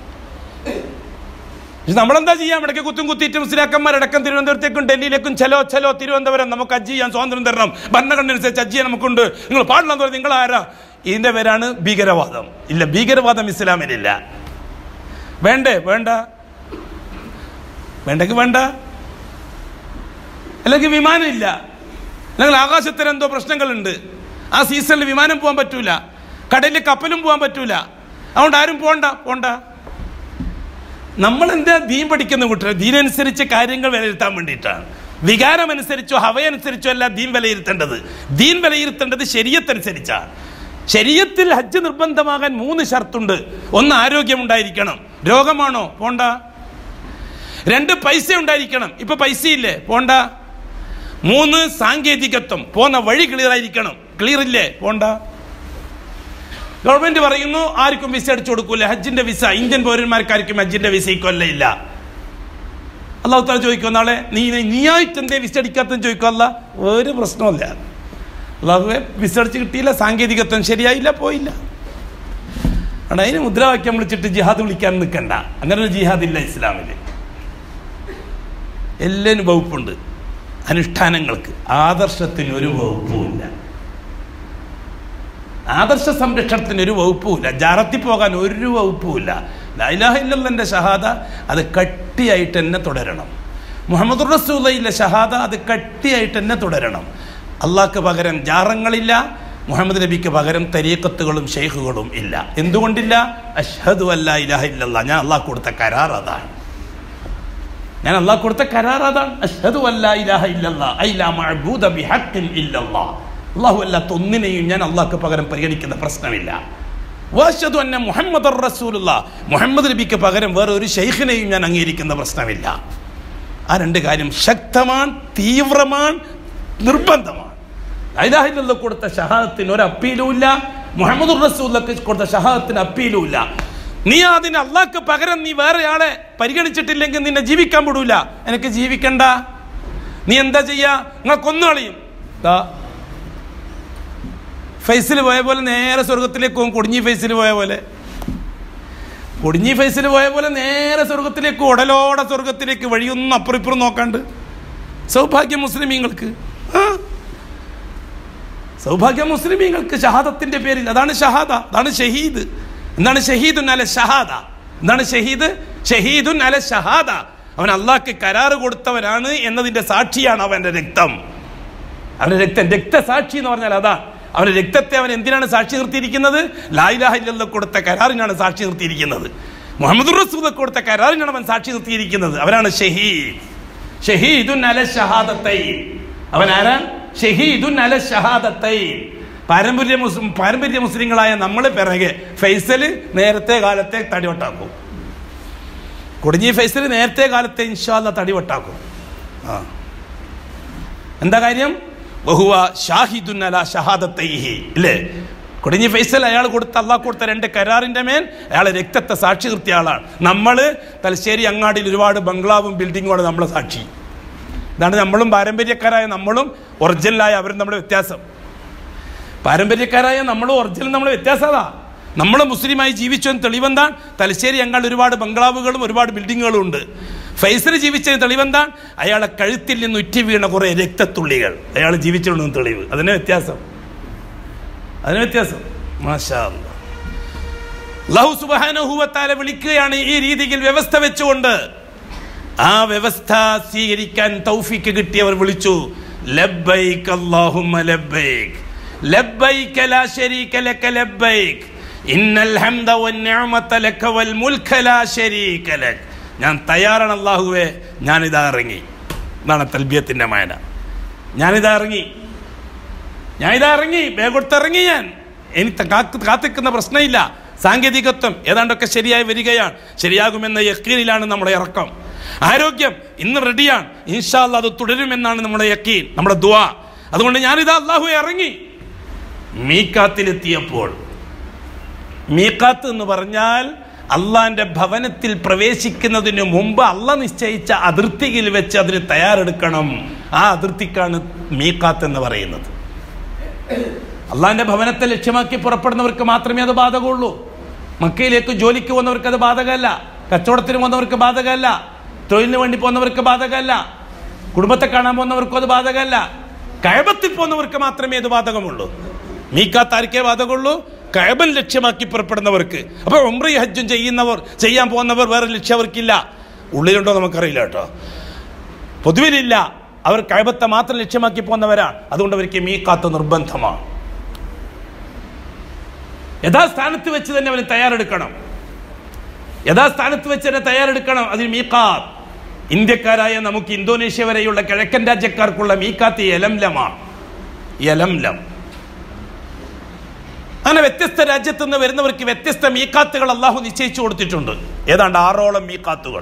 പക്ഷെ നമ്മളെന്താ ചെയ്യാം ഇടയ്ക്ക് കുത്തും കുത്തിയിട്ട് മുസ്ലിയാക്കന്മാരടക്കം തിരുവനന്തപുരത്തേക്കും ഡൽഹിയിലേക്കും ചലോ ചലോ തിരുവനന്തപുരം നമുക്ക് അജ്ജ് ചെയ്യാൻ സ്വാതന്ത്ര്യം തരണം ഭരണഘടന അനുസരിച്ച് അജ്ജ് ചെയ്യാൻ നമുക്കുണ്ട് നിങ്ങൾ പാടില്ലെന്ന് പറഞ്ഞാൽ നിങ്ങൾ ആരാ ഇതിന്റെ പേരാണ് ഭീകരവാദം ഇല്ല ഭീകരവാദം ഇസ്ലാമിലില്ല വേണ്ടേ വേണ്ട വേണ്ടെങ്കിൽ വേണ്ട അല്ലെങ്കിൽ വിമാനം ഇല്ല അല്ലെങ്കിൽ ആകാശത്തിൽ എന്തോ പ്രശ്നങ്ങളുണ്ട് ആ സീസണിൽ വിമാനം പോകാൻ പറ്റൂല കടലിൽ കപ്പലും പോകാൻ പറ്റൂല അതുകൊണ്ട് ആരും പോണ്ട പോണ്ട നമ്മൾ എന്താ ദീൻ പഠിക്കുന്ന കൂട്ടർ ദീനനുസരിച്ച് കാര്യങ്ങൾ വിലയിരുത്താൻ വേണ്ടിയിട്ടാണ് വികാരമനുസരിച്ചോ ഹവയനുസരിച്ചോ അല്ല ദീൻ വിലയിരുത്തേണ്ടത് ദീൻ വിലയിരുത്തേണ്ടത് ശരീരത്തനുസരിച്ചാണ് ശരീരത്തിൽ ഹജ്ജ് നിർബന്ധമാകാൻ മൂന്ന് ഷർത്തുണ്ട് ഒന്ന് ആരോഗ്യമുണ്ടായിരിക്കണം രോഗമാണോ പോണ്ട രണ്ട് പൈസ ഉണ്ടായിരിക്കണം ഇപ്പൊ പൈസയില്ലേ പോണ്ട മൂന്ന് സാങ്കേതികത്വം പോന്ന വഴി ക്ലിയർ ആയിരിക്കണം ക്ലിയർ ഇല്ലേ പോണ്ട ഗവൺമെന്റ് പറയുന്നു ആർക്കും വിസ അടിച്ചു കൊടുക്കൂല ഹജ്ജിന്റെ വിസ ഇന്ത്യൻ പൗരന്മാർക്കാർക്കും ഹജ്ജിന്റെ വിസ ഇക്കൊല്ല ഇല്ല അള്ളാഹു താല ചോദിക്കും നാളെ നീ നീയായിട്ട് എന്തേ വിസ അടിക്കാത്തെന്ന് ചോദിക്കും അല്ല ഒരു പ്രശ്നമില്ല അള്ളാഹുവെ വിസ അടിച്ച് കിട്ടിയില്ല സാങ്കേതികത്വം ശരിയായില്ല പോയില്ല അവിടെ അതിന് മുദ്രാവാക്യം വിളിച്ചിട്ട് ജിഹാദ് വിളിക്കാൻ നിൽക്കണ്ട അങ്ങനെ ഒരു ജിഹാദ് ഇല്ല ഇസ്ലാമിൽ എല്ലാനും വകുപ്പുണ്ട് അനുഷ്ഠാനങ്ങൾക്ക് ആദർശത്തിന് ഒരു വകുപ്പുമില്ല ആദർശ സംരക്ഷണത്തിന് ഒരു വകുപ്പുമില്ല ജാറത്തിൽ പോകാൻ ഒരു വകുപ്പുമില്ല ലൈലാഹില്ലൻ്റെ ഷഹാദ അത് കട്ടിയായിട്ട് തന്നെ തുടരണം മുഹമ്മദ് റസൂലയിലെ ഷഹാദ അത് കട്ടിയായിട്ട് തന്നെ തുടരണം അള്ളാഹ്ക്ക് പകരം ജാറങ്ങളില്ല മുഹമ്മദ് നബിക്ക് പകരം തരീക്കത്തുകളും ഷെയ്ഖുകളും ഇല്ല എന്തുകൊണ്ടില്ല അഷ്ഹദു അല്ലാ ഇലാഹ ഇല്ലല്ലാ ഞാൻ അള്ളാഹ് കൊടുത്ത കരാർ അതാണ് ഞാൻ അള്ളാഹ് കൊടുത്ത കരാർ അതാണ് അഷ്ഹദു അല്ലാ ഇലാഹ ഇല്ലല്ലാ ഐ ലാ മഅബൂദ ബിഹഖിൻ ഇല്ലല്ലാ അള്ളാഹു അല്ലാത്ത ഒന്നിനെയും ഞാൻ അള്ളാഹ്ക്ക് പകരം പരിഗണിക്കുന്ന പ്രശ്നമില്ല വാഷദു അന്ന മുഹമ്മദ് റസൂലുള്ള മുഹമ്മദ് നബിക്ക് പകരം വേറെ ഒരു ഷെയ്ഖിനെയും ഞാൻ അംഗീകരിക്കുന്ന പ്രശ്നമില്ല ആ രണ്ട് കാര്യം ശക്തമാണ് തീവ്രമാണ് നിർബന്ധമാണ് ഐലാഹില്ല കൊടുത്ത ഷഹാദത്തിന് ഒരു അപ്പീലും ഇല്ല മുഹമ്മദ് റസൂല്ലക്ക് കൊടുത്ത ഷഹാദത്തിന് അപ്പീലും ഇല്ല നീ അതിന് അള്ളാഹ്ക്ക് പകരം നീ വേറെ ആളെ പരിഗണിച്ചിട്ടില്ലെങ്കിൽ നിന്നെ ജീവിക്കാൻ വിടൂല എനിക്ക് ജീവിക്കണ്ട നീ എന്താ ചെയ്യാ നിങ്ങൾ കൊന്നുകളയും ദാ ഫൈസിൽ പോയ പോലെ നേരെ സ്വർഗത്തിലേക്ക് പോകും കൊടിഞ്ഞി ഫൈസിൽ പോയ പോലെ കൊടിഞ്ഞി ഫൈസിൽ പോയ പോലെ നേരെ സ്വർഗത്തിലേക്ക് ഉടലോടെ സ്വർഗത്തിലേക്ക് വഴിയൊന്നും അപ്പുറം ഇപ്പുറം നോക്കാണ്ട് സൗഭാഗ്യ മുസ്ലിമീങ്ങൾക്ക് ആ സൗഭാഗ്യ മുസ്ലിമീങ്ങൾക്ക് ഷഹാദത്തിന്റെ പേരിൽ അതാണ് ഷഹാദ അതാണ് ഷഹീദ് എന്താണ് ഷഹീദുൻ അല ഷഹാദ എന്താണ് ഷഹീദ് ഷഹീദുൻ അല ഷഹാദ അവൻ അള്ളാഹ്ക്ക് കരാറ് കൊടുത്തവനാണ് എന്നതിന്റെ സാക്ഷിയാണ് അവന്റെ രക്തം അവന്റെ രക്തം രക്തസാക്ഷി എന്ന് പറഞ്ഞാൽ അതാ അവന്റെ രക്തത്തെ അവൻ എന്തിനാണ് സാക്ഷി നിർത്തിയിരിക്കുന്നത് ലായിലാഹ ഇല്ലല്ല കൊടുത്ത കരാറിനാണ് സാക്ഷി നിർത്തിയിരിക്കുന്നത് മുഹമ്മദ് റസൂൽ കൊടുത്ത കരാറിനാണ് അവൻ സാക്ഷി നിർത്തിയിരിക്കുന്നത് അവരാണ് ഷഹീദ് ഷഹീദുൻ അല ഷഹാദത്തൈൻ അവൻ ആരാ ഷഹീദുൻ അല ഷഹാദത്തൈൻ പാരമ്പര്യ മുസ്ലിം പാരമ്പര്യ മുസ്ലിങ്ങളായ നമ്മൾ പിറകെ ഫൈസൽ നേരത്തെ കാലത്തെ തടിവട്ടാക്കും കൊടിഞ്ഞി ഫൈസൽ നേരത്തെ കാലത്തെ ഇൻഷാല്ല തടിവട്ടാക്കും ആ എന്താ കാര്യം ബഹുവ ഷാഹിദുൻ അല ഷഹാദത്തൈഹി ഇല്ലേ കൊടിഞ്ഞി ഫൈസൽ അയാൾ കൊടുത്ത അള്ളാഹ് കൊടുത്ത രണ്ട് കരാറിന്റെ മേൽ അയാൾ രക്തത്തെ സാക്ഷി നിർത്തിയ ആളാണ് നമ്മൾ തലശ്ശേരി അങ്ങാടിയിൽ ഒരുപാട് ബംഗ്ലാവും ബിൽഡിങ്ങുമാണ് നമ്മളെ സാക്ഷി ഇതാണ് നമ്മളും പാരമ്പര്യക്കാരായ നമ്മളും ഒറിജിനലായ അവരും നമ്മുടെ വ്യത്യാസം പാരമ്പര്യക്കാരായ നമ്മളും ഒറിജിനൽ നമ്മുടെ വ്യത്യാസം അതാ നമ്മൾ മുസ്ലിമായി ജീവിച്ചു എന്ന് തെളിവെന്താണ് തലശ്ശേരി അങ്ങാട് ഒരുപാട് ബംഗ്ലാവുകളും ഒരുപാട് ബിൽഡിങ്ങുകളും ഉണ്ട് ഫൈസൽ ജീവിച്ചതിന് തെളിവെന്താണ് അയാളെ കഴുത്തിൽ നിന്ന് ഉറ്റി വീണ കുറേ രക്തത്തുള്ളികൾ അയാൾ ജീവിച്ചിട്ടുണ്ടെന്ന് തെളിവ് അതിന് വ്യത്യാസം അതിന് വ്യത്യാസം മാഷാ അല്ലാ. അല്ലാഹു സുബാനഹുവത്താലെ വിളിക്കുകയാണ് ഈ രീതിയിൽ വ്യവസ്ഥ വെച്ചുകൊണ്ട് ആ വ്യവസ്ഥ സ്വീകരിക്കാൻ തൗഫീക്ക് കിട്ടിയവർ വിളിച്ചു ലബ്ബൈക് അല്ലാഹുമ്മ ലബ്ബൈക് ലബ്ബൈക ലാ ശരീക ലക ലബ്ബൈക് ഇന്നൽ ഹംദ വന്നിഅമത ലക വൽ മുൽക ലാ ശരീക ലക് ഞാൻ തയ്യാറാണ് അല്ലാഹുവേ ഞാനിതാ ഇറങ്ങി ഇതാണ് തൽബിയത്തിന്റെ മായന ഞാനിതാ ഇറങ്ങി ഞാൻ ഇതാ ഇറങ്ങി വേഗൊടുത്ത് ഇറങ്ങി ഞാൻ എനിക്ക് കാത്ത് കാത്തിക്കുന്ന പ്രശ്നമില്ല സാങ്കേതികത്വം ഏതാണ്ടൊക്കെ ശരിയായി വരികയാണ് ശരിയാകുമെന്ന യക്കീനിലാണ് നമ്മുടെ ഇറക്കം ആരോഗ്യം ഇന്ന് റെഡിയാണ് ഇൻഷാല്ല അത് തുടരുമെന്നാണ് നമ്മുടെ യക്കീൻ നമ്മുടെ ദുആ അതുകൊണ്ട് ഞാനിതാ അള്ളാഹു ഇറങ്ങി മീക്കാത്തിലെത്തിയപ്പോൾ മീക്കാത്ത് എന്ന് പറഞ്ഞാൽ അള്ളാന്റെ ഭവനത്തിൽ പ്രവേശിക്കുന്നതിന് മുമ്പ് അള്ള നിശ്ചയിച്ച അതിർത്തിയിൽ വെച്ച് അതിന് തയ്യാറെടുക്കണം ആ അതിർത്തിക്കാണ് മീക്കാത്ത് എന്ന് പറയുന്നത് അള്ളാന്റെ ഭവനത്തെ ലക്ഷ്യമാക്കി പുറപ്പെടുന്നവർക്ക് മാത്രമേ അത് ബാധകമുള്ളൂ മക്കയിലേക്ക് ജോലിക്ക് പോകുന്നവർക്ക് അത് ബാധകമല്ല കച്ചവടത്തിന് പോകുന്നവർക്ക് ബാധകമല്ല തൊഴിലിന് വേണ്ടി പോകുന്നവർക്ക് ബാധകമല്ല കുടുംബത്തെ കാണാൻ പോകുന്നവർക്കും അത് ബാധകമല്ല കഴബത്തിൽ പോകുന്നവർക്ക് മാത്രമേ അത് ബാധകമുള്ളൂ മീക്കാത്താർക്കേ ബാധകമുള്ളൂ കഴബൻ ലക്ഷ്യമാക്കി പുറപ്പെടുന്നവർക്ക് അപ്പോൾ ഉംറി ഹജ്ജും ചെയ്യുന്നവർ ചെയ്യാൻ പോകുന്നവർ വേറെ ലക്ഷ്യം അവർക്കില്ല ഉള്ളിലുണ്ടോ നമുക്കറിയില്ല കേട്ടോ പൊതുവിലില്ല അവർ കഴബത്തെ മാത്രം ലക്ഷ്യമാക്കി പോകുന്നവരാണ് അതുകൊണ്ട് അവർക്ക് മീക്കാത്ത് നിർബന്ധമാണ് യഥാസ്ഥാനത്ത് വെച്ച് തന്നെ അവന് തയ്യാറെടുക്കണം യഥാസ്ഥാനത്ത് വെച്ച് തന്നെ തയ്യാറെടുക്കണം അതിന് മീക്കാത്ത് ഇന്ത്യക്കാരായ നമുക്ക് ഇന്തോനേഷ്യ വരെയുള്ള കിഴക്കൻ രാജ്യക്കാർക്കുള്ള മീക്കാത്ത് യലംലമാണ് യലംലം അങ്ങനെ വ്യത്യസ്ത രാജ്യത്തു നിന്ന് വരുന്നവർക്ക് വ്യത്യസ്ത മീക്കാത്തുകൾ അള്ളാഹു നിശ്ചയിച്ചു കൊടുത്തിട്ടുണ്ട് ഏതാണ്ട് ആറോളം മീക്കാത്തുകൾ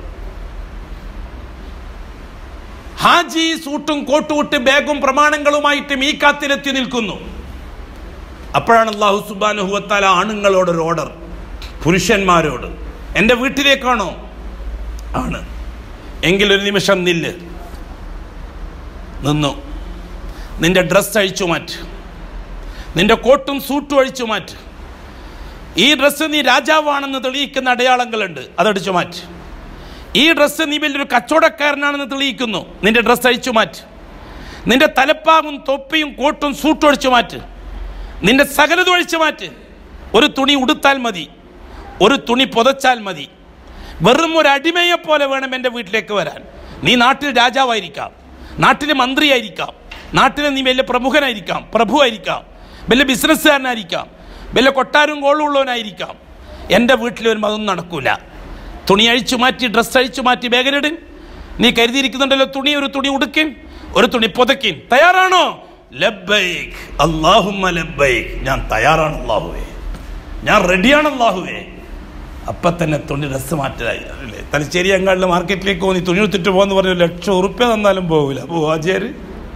ഹാജി സൂട്ടും കോട്ടുവിട്ട് ബാഗും പ്രമാണങ്ങളുമായിട്ട് മീക്കാത്തിലെത്തി നിൽക്കുന്നു അപ്പോഴാണ് അള്ളാഹു സുബാനുഹുവത്താല ആണുങ്ങളോടൊരു ഓർഡർ പുരുഷന്മാരോട് എൻ്റെ വീട്ടിലേക്കാണോ ആണ് എങ്കിലൊരു നിമിഷം നില്ല് നിന്നു നിന്റെ ഡ്രസ്സ് അഴിച്ചു മാറ്റ് നിന്റെ കോട്ടും സൂട്ടും അഴിച്ചു മാറ്റ് ഈ ഡ്രസ്സ് നീ രാജാവാണെന്ന് തെളിയിക്കുന്ന അടയാളങ്ങളുണ്ട് അതടിച്ചു മാറ്റ് ഈ ഡ്രസ്സ് നീ വലിയൊരു കച്ചവടക്കാരനാണെന്ന് തെളിയിക്കുന്നു നിന്റെ ഡ്രസ്സ് അഴിച്ചു മാറ്റ് നിന്റെ തലപ്പാകും തൊപ്പിയും കോട്ടും സൂട്ടും അടിച്ചു മാറ്റ് നിന്റെ സകലതും അഴിച്ചു മാറ്റ് ഒരു തുണി ഉടുത്താൽ മതി ഒരു തുണി പുതച്ചാൽ മതി വെറും ഒരു അടിമയെ പോലെ വേണം എൻ്റെ വീട്ടിലേക്ക് വരാൻ നീ നാട്ടിൽ രാജാവായിരിക്കാം നാട്ടിൽ മന്ത്രിയായിരിക്കാം നാട്ടിൽ നീ വലിയ പ്രമുഖനായിരിക്കാം പ്രഭുവായിരിക്കാം വലിയ ബിസിനസ്സുകാരനായിരിക്കാം വലിയ കൊട്ടാരും കോളുള്ളവനായിരിക്കാം എൻ്റെ വീട്ടിൽ വരുമ്പോൾ അതൊന്നും നടക്കൂല തുണി അഴിച്ചു മാറ്റി ഡ്രസ്സ് അഴിച്ചു മാറ്റി വേഗനിടും നീ കരുതിയിരിക്കുന്നുണ്ടല്ലോ തുണി ഒരു തുണി ഉടുക്കും ഒരു തുണി പുതയ്ക്കും തയ്യാറാണോ ലബ്ബൈക് അല്ലാഹുമ്മ ലബ്ബൈക് ഞാൻ തയ്യാറാണ് അല്ലാഹുവേ ഞാൻ റെഡിയാണ് അല്ലാഹുവേ അപ്പം തന്നെ തുണി ഡ്രസ്സ് മാറ്റലായി അല്ലേ തലശ്ശേരി അങ്ങാടിൽ മാർക്കറ്റിലേക്ക് പോയി തുണി എടുത്തിട്ട് പോകുന്ന പറഞ്ഞു ലക്ഷം ഉറുപ്പ്യ തന്നാലും പോകില്ല പോവാചേര്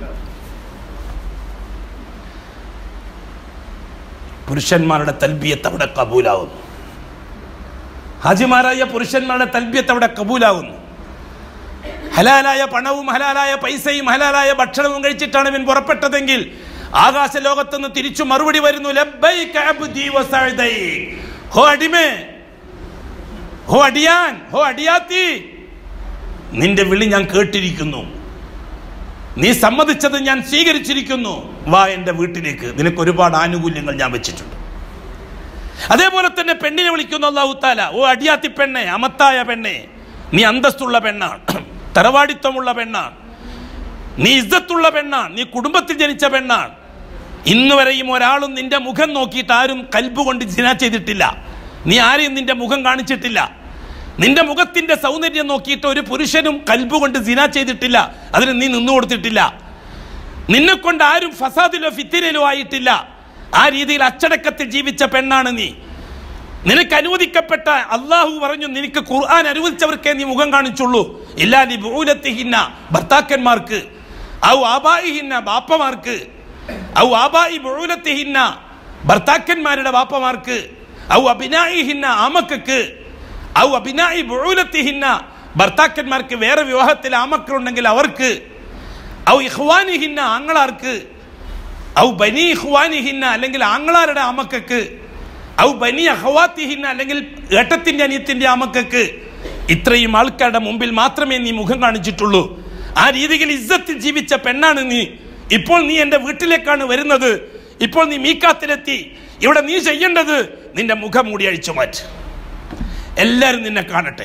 പുരുഷന്മാരുടെ തൽബിയത്ത് അവിടെ കബൂലാവുന്നു ഹാജിമാരായ പുരുഷന്മാരുടെ തൽബിയത്ത് അവിടെ കബൂലാവുന്നു ഹലാലായ പണവും ഹലാലായ പൈസയും ഹലാലായ ഭക്ഷണവും കഴിച്ചിട്ടാണ് ഇവൻ പുറപ്പെട്ടതെങ്കിൽ ആകാശ ലോകത്തുനിന്ന് തിരിച്ചു മറുപടി വരുന്നു ലബ്ബൈക അബ്ദി വസഅദൈക്. ഹോ അടിമേ ഹോ അടിയാൻ ഹോ അടിയാത്തി നിന്റെ വിളി ഞാൻ കേട്ടിരിക്കുന്നു നീ സമ്മതിച്ചത് ഞാൻ സ്വീകരിച്ചിരിക്കുന്നു വാ എൻ്റെ വീട്ടിലേക്ക് നിനക്ക് ഒരുപാട് ആനുകൂല്യങ്ങൾ ഞാൻ വെച്ചിട്ടുണ്ട് അതേപോലെ തന്നെ പെണ്ണിനെ വിളിക്കുന്നു അള്ളാഹു താല ഓ അടിയാത്തി പെണ്ണെ അമത്തായ പെണ്ണെ നീ അന്തസ്തുള്ള പെണ്ണാണ് തറവാടിത്വമുള്ള പെണ്ണാണ് നീ ഇസ്സത്തുള്ള പെണ്ണാണ് നീ കുടുംബത്തിൽ ജനിച്ച പെണ്ണാണ് ഇന്ന് വരെയും ഒരാളും നിന്റെ മുഖം നോക്കിയിട്ട് ആരും കൽബ് കൊണ്ട് ജിന ചെയ്തിട്ടില്ല നീ ആരെയും നിന്റെ മുഖം കാണിച്ചിട്ടില്ല നിന്റെ മുഖത്തിന്റെ സൗന്ദര്യം നോക്കിയിട്ട് ഒരു പുരുഷനും കൽബ് കൊണ്ട് ജിന ചെയ്തിട്ടില്ല അതിന് നീ നിന്നു കൊടുത്തിട്ടില്ല നിന്നെ കൊണ്ട് ആരും ഫസാദിലോ ഫിത്തിരയിലോ ആയിട്ടില്ല ആ രീതിയിൽ അച്ചടക്കത്തിൽ ജീവിച്ച പെണ്ണാണ് നീ നിനക്ക് അനുവദിക്കപ്പെട്ട അള്ളാഹു പറഞ്ഞു നിനക്ക് ഖുർആൻ അനുവദിച്ചവർക്കേ നീ മുഖം കാണിച്ചുള്ളൂ ഇല്ലാ നീ ബൂലത്തിഹിന്ന ഭർത്താക്കന്മാർക്ക് ഔ ആബായിഹിന്ന ബാപ്പമാർക്ക് ഔ ആബായി ബൂലത്തിഹിന്ന ഭർത്താക്കന്മാരുടെ ബാപ്പമാർക്ക് ഔ അബിനായിഹിന്ന ആമക്കക്ക് ഔ അബിനായി ബൂലത്തിഹിന്ന ഭർത്താക്കന്മാർക്ക് വേറെ വിവാഹത്തിൽ ആമക്കളുണ്ടെങ്കിൽ അവർക്ക് ഔ ഇഹ്വാനിഹിന്ന ആങ്ങളാർക്ക് ഔ ബനി ഇഹ്വാനിഹിന്ന അല്ലെങ്കിൽ ആങ്ങളാരുടെ ആമക്കക്ക് ഔ ബനി അഹവാത്തിഹിന്ന അല്ലെങ്കിൽ ഏട്ടത്തിന്റെ അനിയത്തിന്റെ ആമക്കക്ക് ഇത്രയും ആൾക്കാരുടെ മുമ്പിൽ മാത്രമേ നീ മുഖം കാണിച്ചിട്ടുള്ളൂ ആ രീതിയിൽ ഇസ്സത്തിൽ ജീവിച്ച പെണ്ണാണ് നീ ഇപ്പോൾ നീ എൻ്റെ വീട്ടിലേക്കാണ് വരുന്നത് ഇപ്പോൾ നീ മീക്കാത്തിലെത്തി ഇവിടെ നീ ചെയ്യേണ്ടത് നിന്റെ മുഖം മൂടി അഴിച്ചു മാറ്റ് എല്ലാവരും നിന്നെ കാണട്ടെ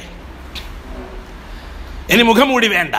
ഇനി മുഖംമൂടി വേണ്ട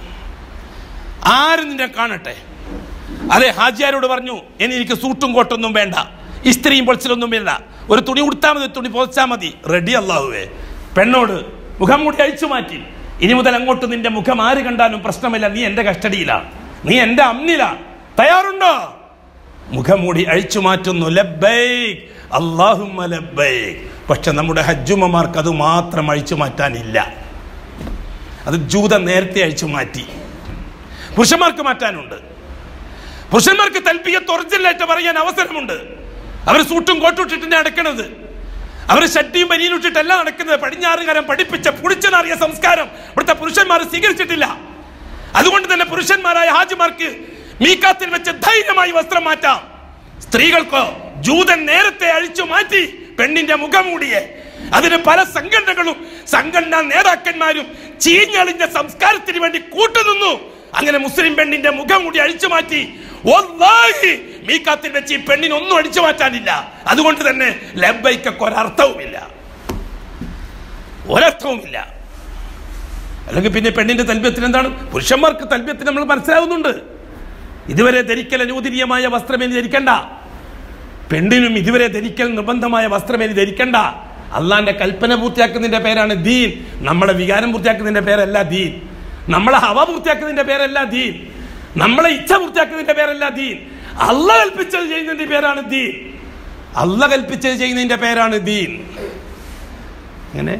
ആരും നിന്നെ കാണട്ടെ അതെ ഹാജിയാരോട് പറഞ്ഞു ഇനി എനിക്ക് സൂട്ടും കോട്ടൊന്നും വേണ്ട ഇസ്ത്രീയും പൊളിച്ചിലൊന്നും വേണ്ട ഒരു തുണി ഉടുത്താൽ മതി തുണി പൊളിച്ചാൽ മതി റെഡി അല്ലാഹുവേ പെണ്ണോട് മുഖം മൂടി അഴിച്ചു മാറ്റി ഇനി മുതൽ അങ്ങോട്ട് നിന്റെ മുഖം ആര് കണ്ടാലും പ്രശ്നമില്ല നീ എന്റെ കസ്റ്റഡിയിലാണ് നീ എന്റെ അമ്നിലാണ് തയ്യാറുണ്ടോ മുഖം മൂടി അഴിച്ചു മാറ്റുന്നു ലബ്ബൈക് അല്ലാഹുമ്മ ലബ്ബൈക് പക്ഷെ നമ്മുടെ ഹജ്ജുമ്മമാർക്ക് അത് മാത്രം അഴിച്ചു മാറ്റാനില്ല അത് ജൂത നേരത്തെ അഴിച്ചു മാറ്റി പുരുഷന്മാർക്ക് മാറ്റാനുണ്ട് പുരുഷന്മാർക്ക് തൽപ്പിയത്ത് ഒറിജിനലായിട്ട് പറയാൻ അവസരമുണ്ട് അവർ സൂട്ടും കോട്ടും ഇട്ടിട്ട് അടക്കണത് അവർ ഷട്ടിയും ബനിയും ഇട്ടിട്ടല്ല നടക്കുന്നത് പടിഞ്ഞാറുകാരൻ പഠിപ്പിച്ച പുളിച്ചനാറിയ സംസ്കാരം ഇവിടുത്തെ പുരുഷന്മാർ സ്വീകരിച്ചിട്ടില്ല അതുകൊണ്ട് തന്നെ പുരുഷന്മാരായ ഹാജിമാർക്ക് മീക്കാത്തിൽ വെച്ച് ധൈര്യമായി വസ്ത്രം മാറ്റാം സ്ത്രീകൾക്കോ ജൂതൻ നേരത്തെ അഴിച്ചു മാറ്റി പെണ്ണിന്റെ മുഖമൂടിയെ അതിന് പല സംഘടനകളും സംഘടനാ നേതാക്കന്മാരും ചീഞ്ഞളിഞ്ഞ സംസ്കാരത്തിന് വേണ്ടി കൂട്ടുനിന്നു അങ്ങനെ മുസ്ലിം പെണ്ണിന്റെ മുഖം കൂടി അഴിച്ചു മാറ്റി വല്ലാഹി മീക്കാത്തിൽ വെച്ച് ഈ പെണ്ണിന് ഒന്നും അടിച്ചു മാറ്റാനില്ല അതുകൊണ്ട് തന്നെ ലബ്ബൈക്കൊക്കെ ഒരർത്ഥവുമില്ല ഒരർത്ഥവുമില്ല അല്ലെങ്കിൽ പിന്നെ പെണ്ണിന്റെ തൽബ്യത്തിന് എന്താണ് പുരുഷന്മാർക്ക് തൽബ്യത്തിന് നമ്മൾ മനസ്സിലാവുന്നുണ്ട് ഇതുവരെ ധരിക്കൽ അനുവദനീയമായ വസ്ത്രമേനി ധരിക്കണ്ട പെണ്ണിനും ഇതുവരെ ധരിക്കൽ നിർബന്ധമായ വസ്ത്രമേനി ധരിക്കണ്ട അള്ളാന്റെ കൽപ്പന പൂർത്തിയാക്കുന്നതിന്റെ പേരാണ് ദീൻ നമ്മളെ വികാരം പൂർത്തിയാക്കുന്നതിന്റെ പേരല്ല ദീൻ നമ്മളെ ഹവ പൂർത്തിയാക്കുന്നതിന്റെ പേരല്ല ദീൻ നമ്മളെ ഇച്ഛ പൂർത്തിയാക്കുന്നതിന്റെ പേരല്ല ദീൻ അല്ല കൽപ്പിച്ചത് ചെയ്യുന്നതിന്റെ പേരാണ് ദീൻ അല്ല കൽപ്പിച്ചത് ചെയ്യുന്നതിന്റെ പേരാണ് ദീൻ അങ്ങനെ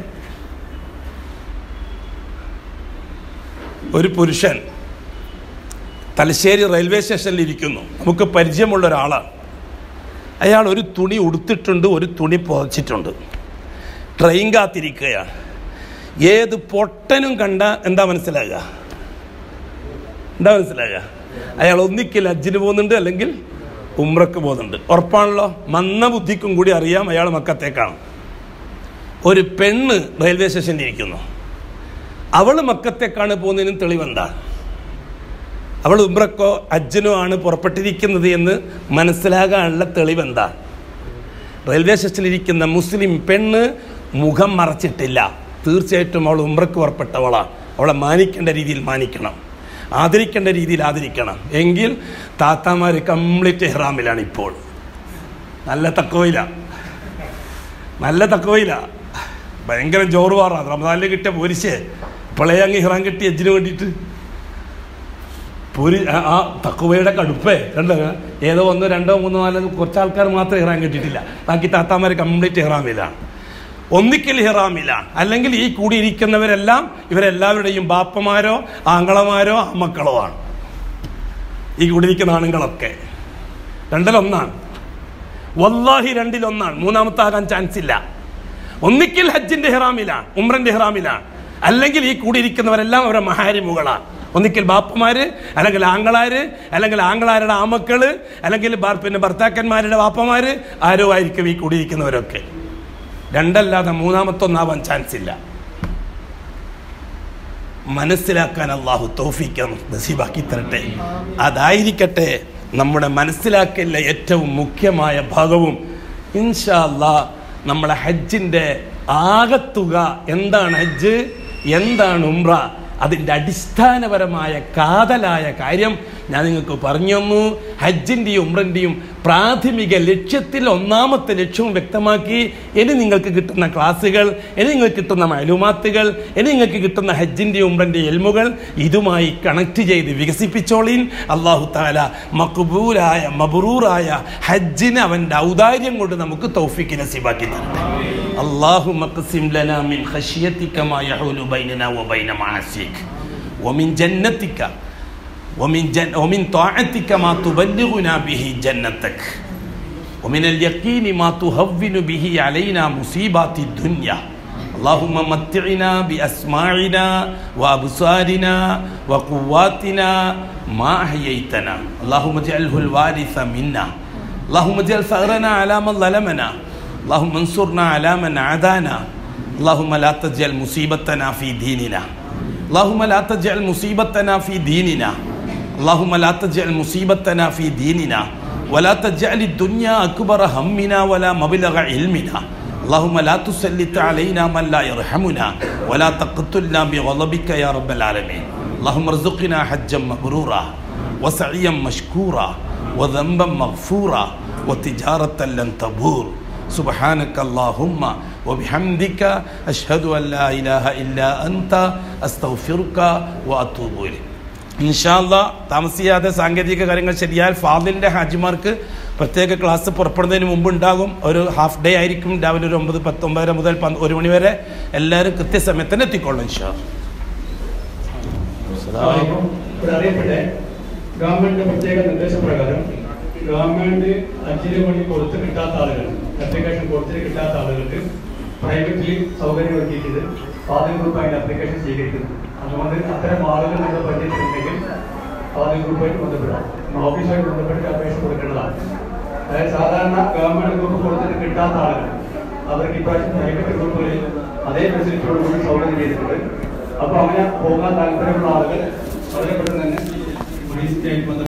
ഒരു പുരുഷൻ തലശ്ശേരി റെയിൽവേ സ്റ്റേഷനിൽ ഇരിക്കുന്നു നമുക്ക് പരിചയമുള്ള ഒരാളാണ് അയാൾ ഒരു തുണി ഉടുത്തിട്ടുണ്ട് ഒരു തുണി പുതച്ചിട്ടുണ്ട് ട്രെയിൻ കാത്തിരിക്കുകയാണ് ഏത് പൊട്ടനും കണ്ട എന്താ മനസ്സിലാകുക എന്താ മനസ്സിലാകുക അയാൾ ഒന്നിക്കൽ ഹജ്ജിന് പോകുന്നുണ്ട് അല്ലെങ്കിൽ ഉമ്രക്ക് പോകുന്നുണ്ട് ഉറപ്പാണല്ലോ മന്ന ബുദ്ധിക്കും കൂടി അറിയാം അയാൾ മക്കത്തേക്കാണ് ഒരു പെണ്ണ് റെയിൽവേ സ്റ്റേഷനിൽ ഇരിക്കുന്നു അവൾ മക്കത്തേക്കാണ് പോകുന്നതിനും തെളിവെന്താ അവൾ ഉമ്രക്കോ അജ്ജനോ ആണ് പുറപ്പെട്ടിരിക്കുന്നത് എന്ന് മനസ്സിലാകാനുള്ള തെളിവെന്താ റെയിൽവേ സ്റ്റേഷനിലിരിക്കുന്ന മുസ്ലിം പെണ്ണ് മുഖം മറച്ചിട്ടില്ല തീർച്ചയായിട്ടും അവൾ ഉമ്രക്ക് പുറപ്പെട്ടവളാണ് അവളെ മാനിക്കേണ്ട രീതിയിൽ മാനിക്കണം ആദരിക്കേണ്ട രീതിയിൽ ആദരിക്കണം എങ്കിൽ താത്താമാർ കംപ്ലീറ്റ് ഇഹ്റാമിലാണ് ഇപ്പോൾ നല്ല തക്കവയില നല്ല തക്കവയില ഭയങ്കര ജോറുവാറാണ് റമദാനിൽ കിട്ടിയ പോരിശേ ഇപ്പോഴേ അങ്ങ് ഇഹ്റാൻ കിട്ടി എജ്ജിന് വേണ്ടിയിട്ട് പൊരി ആ- ആ തക്കുവയുടെ കടുപ്പേ കണ്ടോ ഏതോ ഒന്നോ രണ്ടോ മൂന്നോ നാലോ കുറച്ച് ആൾക്കാർ മാത്രമേ ഇഹ്റാൻ കിട്ടിയിട്ടില്ല ബാക്കി താത്താമാർ കംപ്ലീറ്റ് ഇഹ്റാമിലാണ് ഒന്നിക്കൽ ഇഹ്റാമിലാണ് അല്ലെങ്കിൽ ഈ കൂടിയിരിക്കുന്നവരെല്ലാം ഇവരെല്ലാവരുടെയും ബാപ്പമാരോ ആങ്ങളമാരോ മക്കളോ ആണ് ഈ കൂടിയിരിക്കുന്ന ആണുങ്ങളൊക്കെ രണ്ടിലൊന്നാണ് വല്ലാഹി രണ്ടിലൊന്നാണ് മൂന്നാമത്തെ ആകാൻ ചാൻസ് ഇല്ല ഒന്നിക്കൽ ഹജ്ജിന്റെ ഹിറാമിലാണ് ഉമ്രന്റെ ഹിറാമിലാണ് അല്ലെങ്കിൽ ഈ കൂടിയിരിക്കുന്നവരെല്ലാം അവരുടെ മഹാരിമുകളാണ് ഒന്നിക്കൽ ബാപ്പമാര് അല്ലെങ്കിൽ ആങ്ങളാര് അല്ലെങ്കിൽ ആങ്ങളാരുടെ ആമക്കള് അല്ലെങ്കിൽ ഭർ- പിന്നെ ഭർത്താക്കന്മാരുടെ ബാപ്പമാര് ആരോ ആയിരിക്കും ഈ കൂടിയിരിക്കുന്നവരൊക്കെ രണ്ടല്ലാതെ മൂന്നാമത്തൊന്നാവാൻ ചാൻസ് ഇല്ല മനസ്സിലാക്കാൻ അള്ളാഹു തോഫിക്കാൻ നസീബാക്കി തരട്ടെ അതായിരിക്കട്ടെ നമ്മുടെ മനസ്സിലാക്കലിലെ ഏറ്റവും മുഖ്യമായ ഭാഗവും ഇൻഷാ അല്ലാ നമ്മളെ ഹജ്ജിൻ്റെ ആകത്തുക എന്താണ് ഹജ്ജ് എന്താണ് ഉംറ അതിൻ്റെ അടിസ്ഥാനപരമായ കാതലായ കാര്യം ഞാൻ നിങ്ങൾക്ക് പറഞ്ഞു തന്നു ഹജ്ജിൻ്റെയും ഉംറൻ്റെയും പ്രാഥമിക ലക്ഷ്യത്തിൽ ഒന്നാമത്തെ ലക്ഷ്യവും വ്യക്തമാക്കി ഇനി നിങ്ങൾക്ക് കിട്ടുന്ന ക്ലാസ്സുകൾ ഇനി നിങ്ങൾക്ക് കിട്ടുന്ന മലൂമാത്തുകൾ ഇനി നിങ്ങൾക്ക് കിട്ടുന്ന ഹജ്ജിൻ്റെയും ഉംറൻ്റെയും എൽമുകൾ ഇതുമായി കണക്ട് ചെയ്ത് വികസിപ്പിച്ചോളീൻ അള്ളാഹു താല മക്ബൂലായ മബറൂറായ ഹജ്ജിന് അവൻ്റെ ഔദാര്യം കൊണ്ട് നമുക്ക് തൗഫിക്ക് നസീബാക്കി തരട്ടെ അള്ളാഹു മഖ്സിം ലനാ മിൻ ഖശിയതിക മാ യഹൂലു ബൈനനാ വബൈന മഅസിക് ومن جنتك ومن جن ومن طاعتك ما تبلغنا به جنتك ومن اليقين ما تهون به علينا مصيبات الدنيا اللهم متعنا بأسماعنا وأبصارنا وقواتنا ما أحييتنا اللهم اجعله الوارث منا اللهم اجعل ثأرنا على من ظلمنا اللهم انصرنا على من عادانا اللهم لا تجعل مصيبتنا في ديننا اللهم لا تجعل مصيبتنا في ديننا اللهم لا تجعل مصيبتنا في ديننا ولا تجعل الدنيا أكبر همنا ولا مبلغ علمنا اللهم لا تسلط علينا من لا يرحمنا ولا تقتلنا بغضبك يا رب العالمين اللهم ارزقنا حجا مبرورا وسعيا مشكورا وذنبا مغفورا وتجارة لن تبور سبحانك اللهم وبحمدك أشهد أن لا إله إلا أنت أستغفرك وأتوب إليك ഇൻഷാല്ല താമസിയാതെ സാങ്കേതിക കാര്യങ്ങൾ ശരിയായാൽ ഫാദിലിൻ്റെ ഹാജിമാർക്ക് പ്രത്യേക ക്ലാസ് പുറപ്പെടുന്നതിന് മുമ്പ് ഉണ്ടാകും ഒരു ഹാഫ് ഡേ ആയിരിക്കും രാവിലെ ഒരു ഒമ്പത് പത്തൊമ്പതര മുതൽ പന്ത് ഒരു മണി വരെ എല്ലാവരും കൃത്യസമയത്ത് തന്നെ എത്തിക്കൊള്ളും ഇൻഷാ ഇവിടെ അറിയപ്പെട്ടെ ഗവൺമെന്റിന്റെ പ്രത്യേക നിർദ്ദേശപ്രകാരം ഗവൺമെന്റ് അഞ്ചിന് മണി കൊടുത്ത് കിട്ടാത്ത ആളുകൾ അപ്ലിക്കേഷൻ കൊടുത്തിട്ട് കിട്ടാത്ത ആളുകൾക്ക് പ്രൈവറ്റിൽ സൗകര്യം ഒരുക്കിയിട്ടുണ്ട് ഫാദർ ഗ്രൂപ്പ് അതിന്റെ അപ്ലിക്കേഷൻ സ്വീകരിക്കുന്നു അതുകൊണ്ട് അത്തരം ആളുകൾ നിങ്ങൾ പരിചയത്തിലുണ്ടെങ്കിൽ ഫാദർ ഗ്രൂപ്പായിട്ട് ബന്ധപ്പെടാം ഓഫീസുമായിട്ട് ബന്ധപ്പെട്ട് അപേക്ഷ കൊടുക്കേണ്ടതാണ് അതായത് സാധാരണ ഗവൺമെന്റ് ഗ്രൂപ്പ് കൊടുത്തിട്ട് കിട്ടാത്ത ആളുകൾ അവർക്ക് ഇപ്രാവശ്യം പ്രൈവറ്റ് ഗ്രൂപ്പുകളിൽ അതേ ഫെസിലിറ്റിയോടുകൂടി സൗകര്യം ചെയ്തിട്ടുണ്ട് അപ്പൊ അങ്ങനെ പോകാൻ താല്പര്യമുള്ള ആളുകൾ വളരെ പെട്ടെന്ന് തന്നെ പോലീസിന്റെ ബന്ധപ്പെട്ട്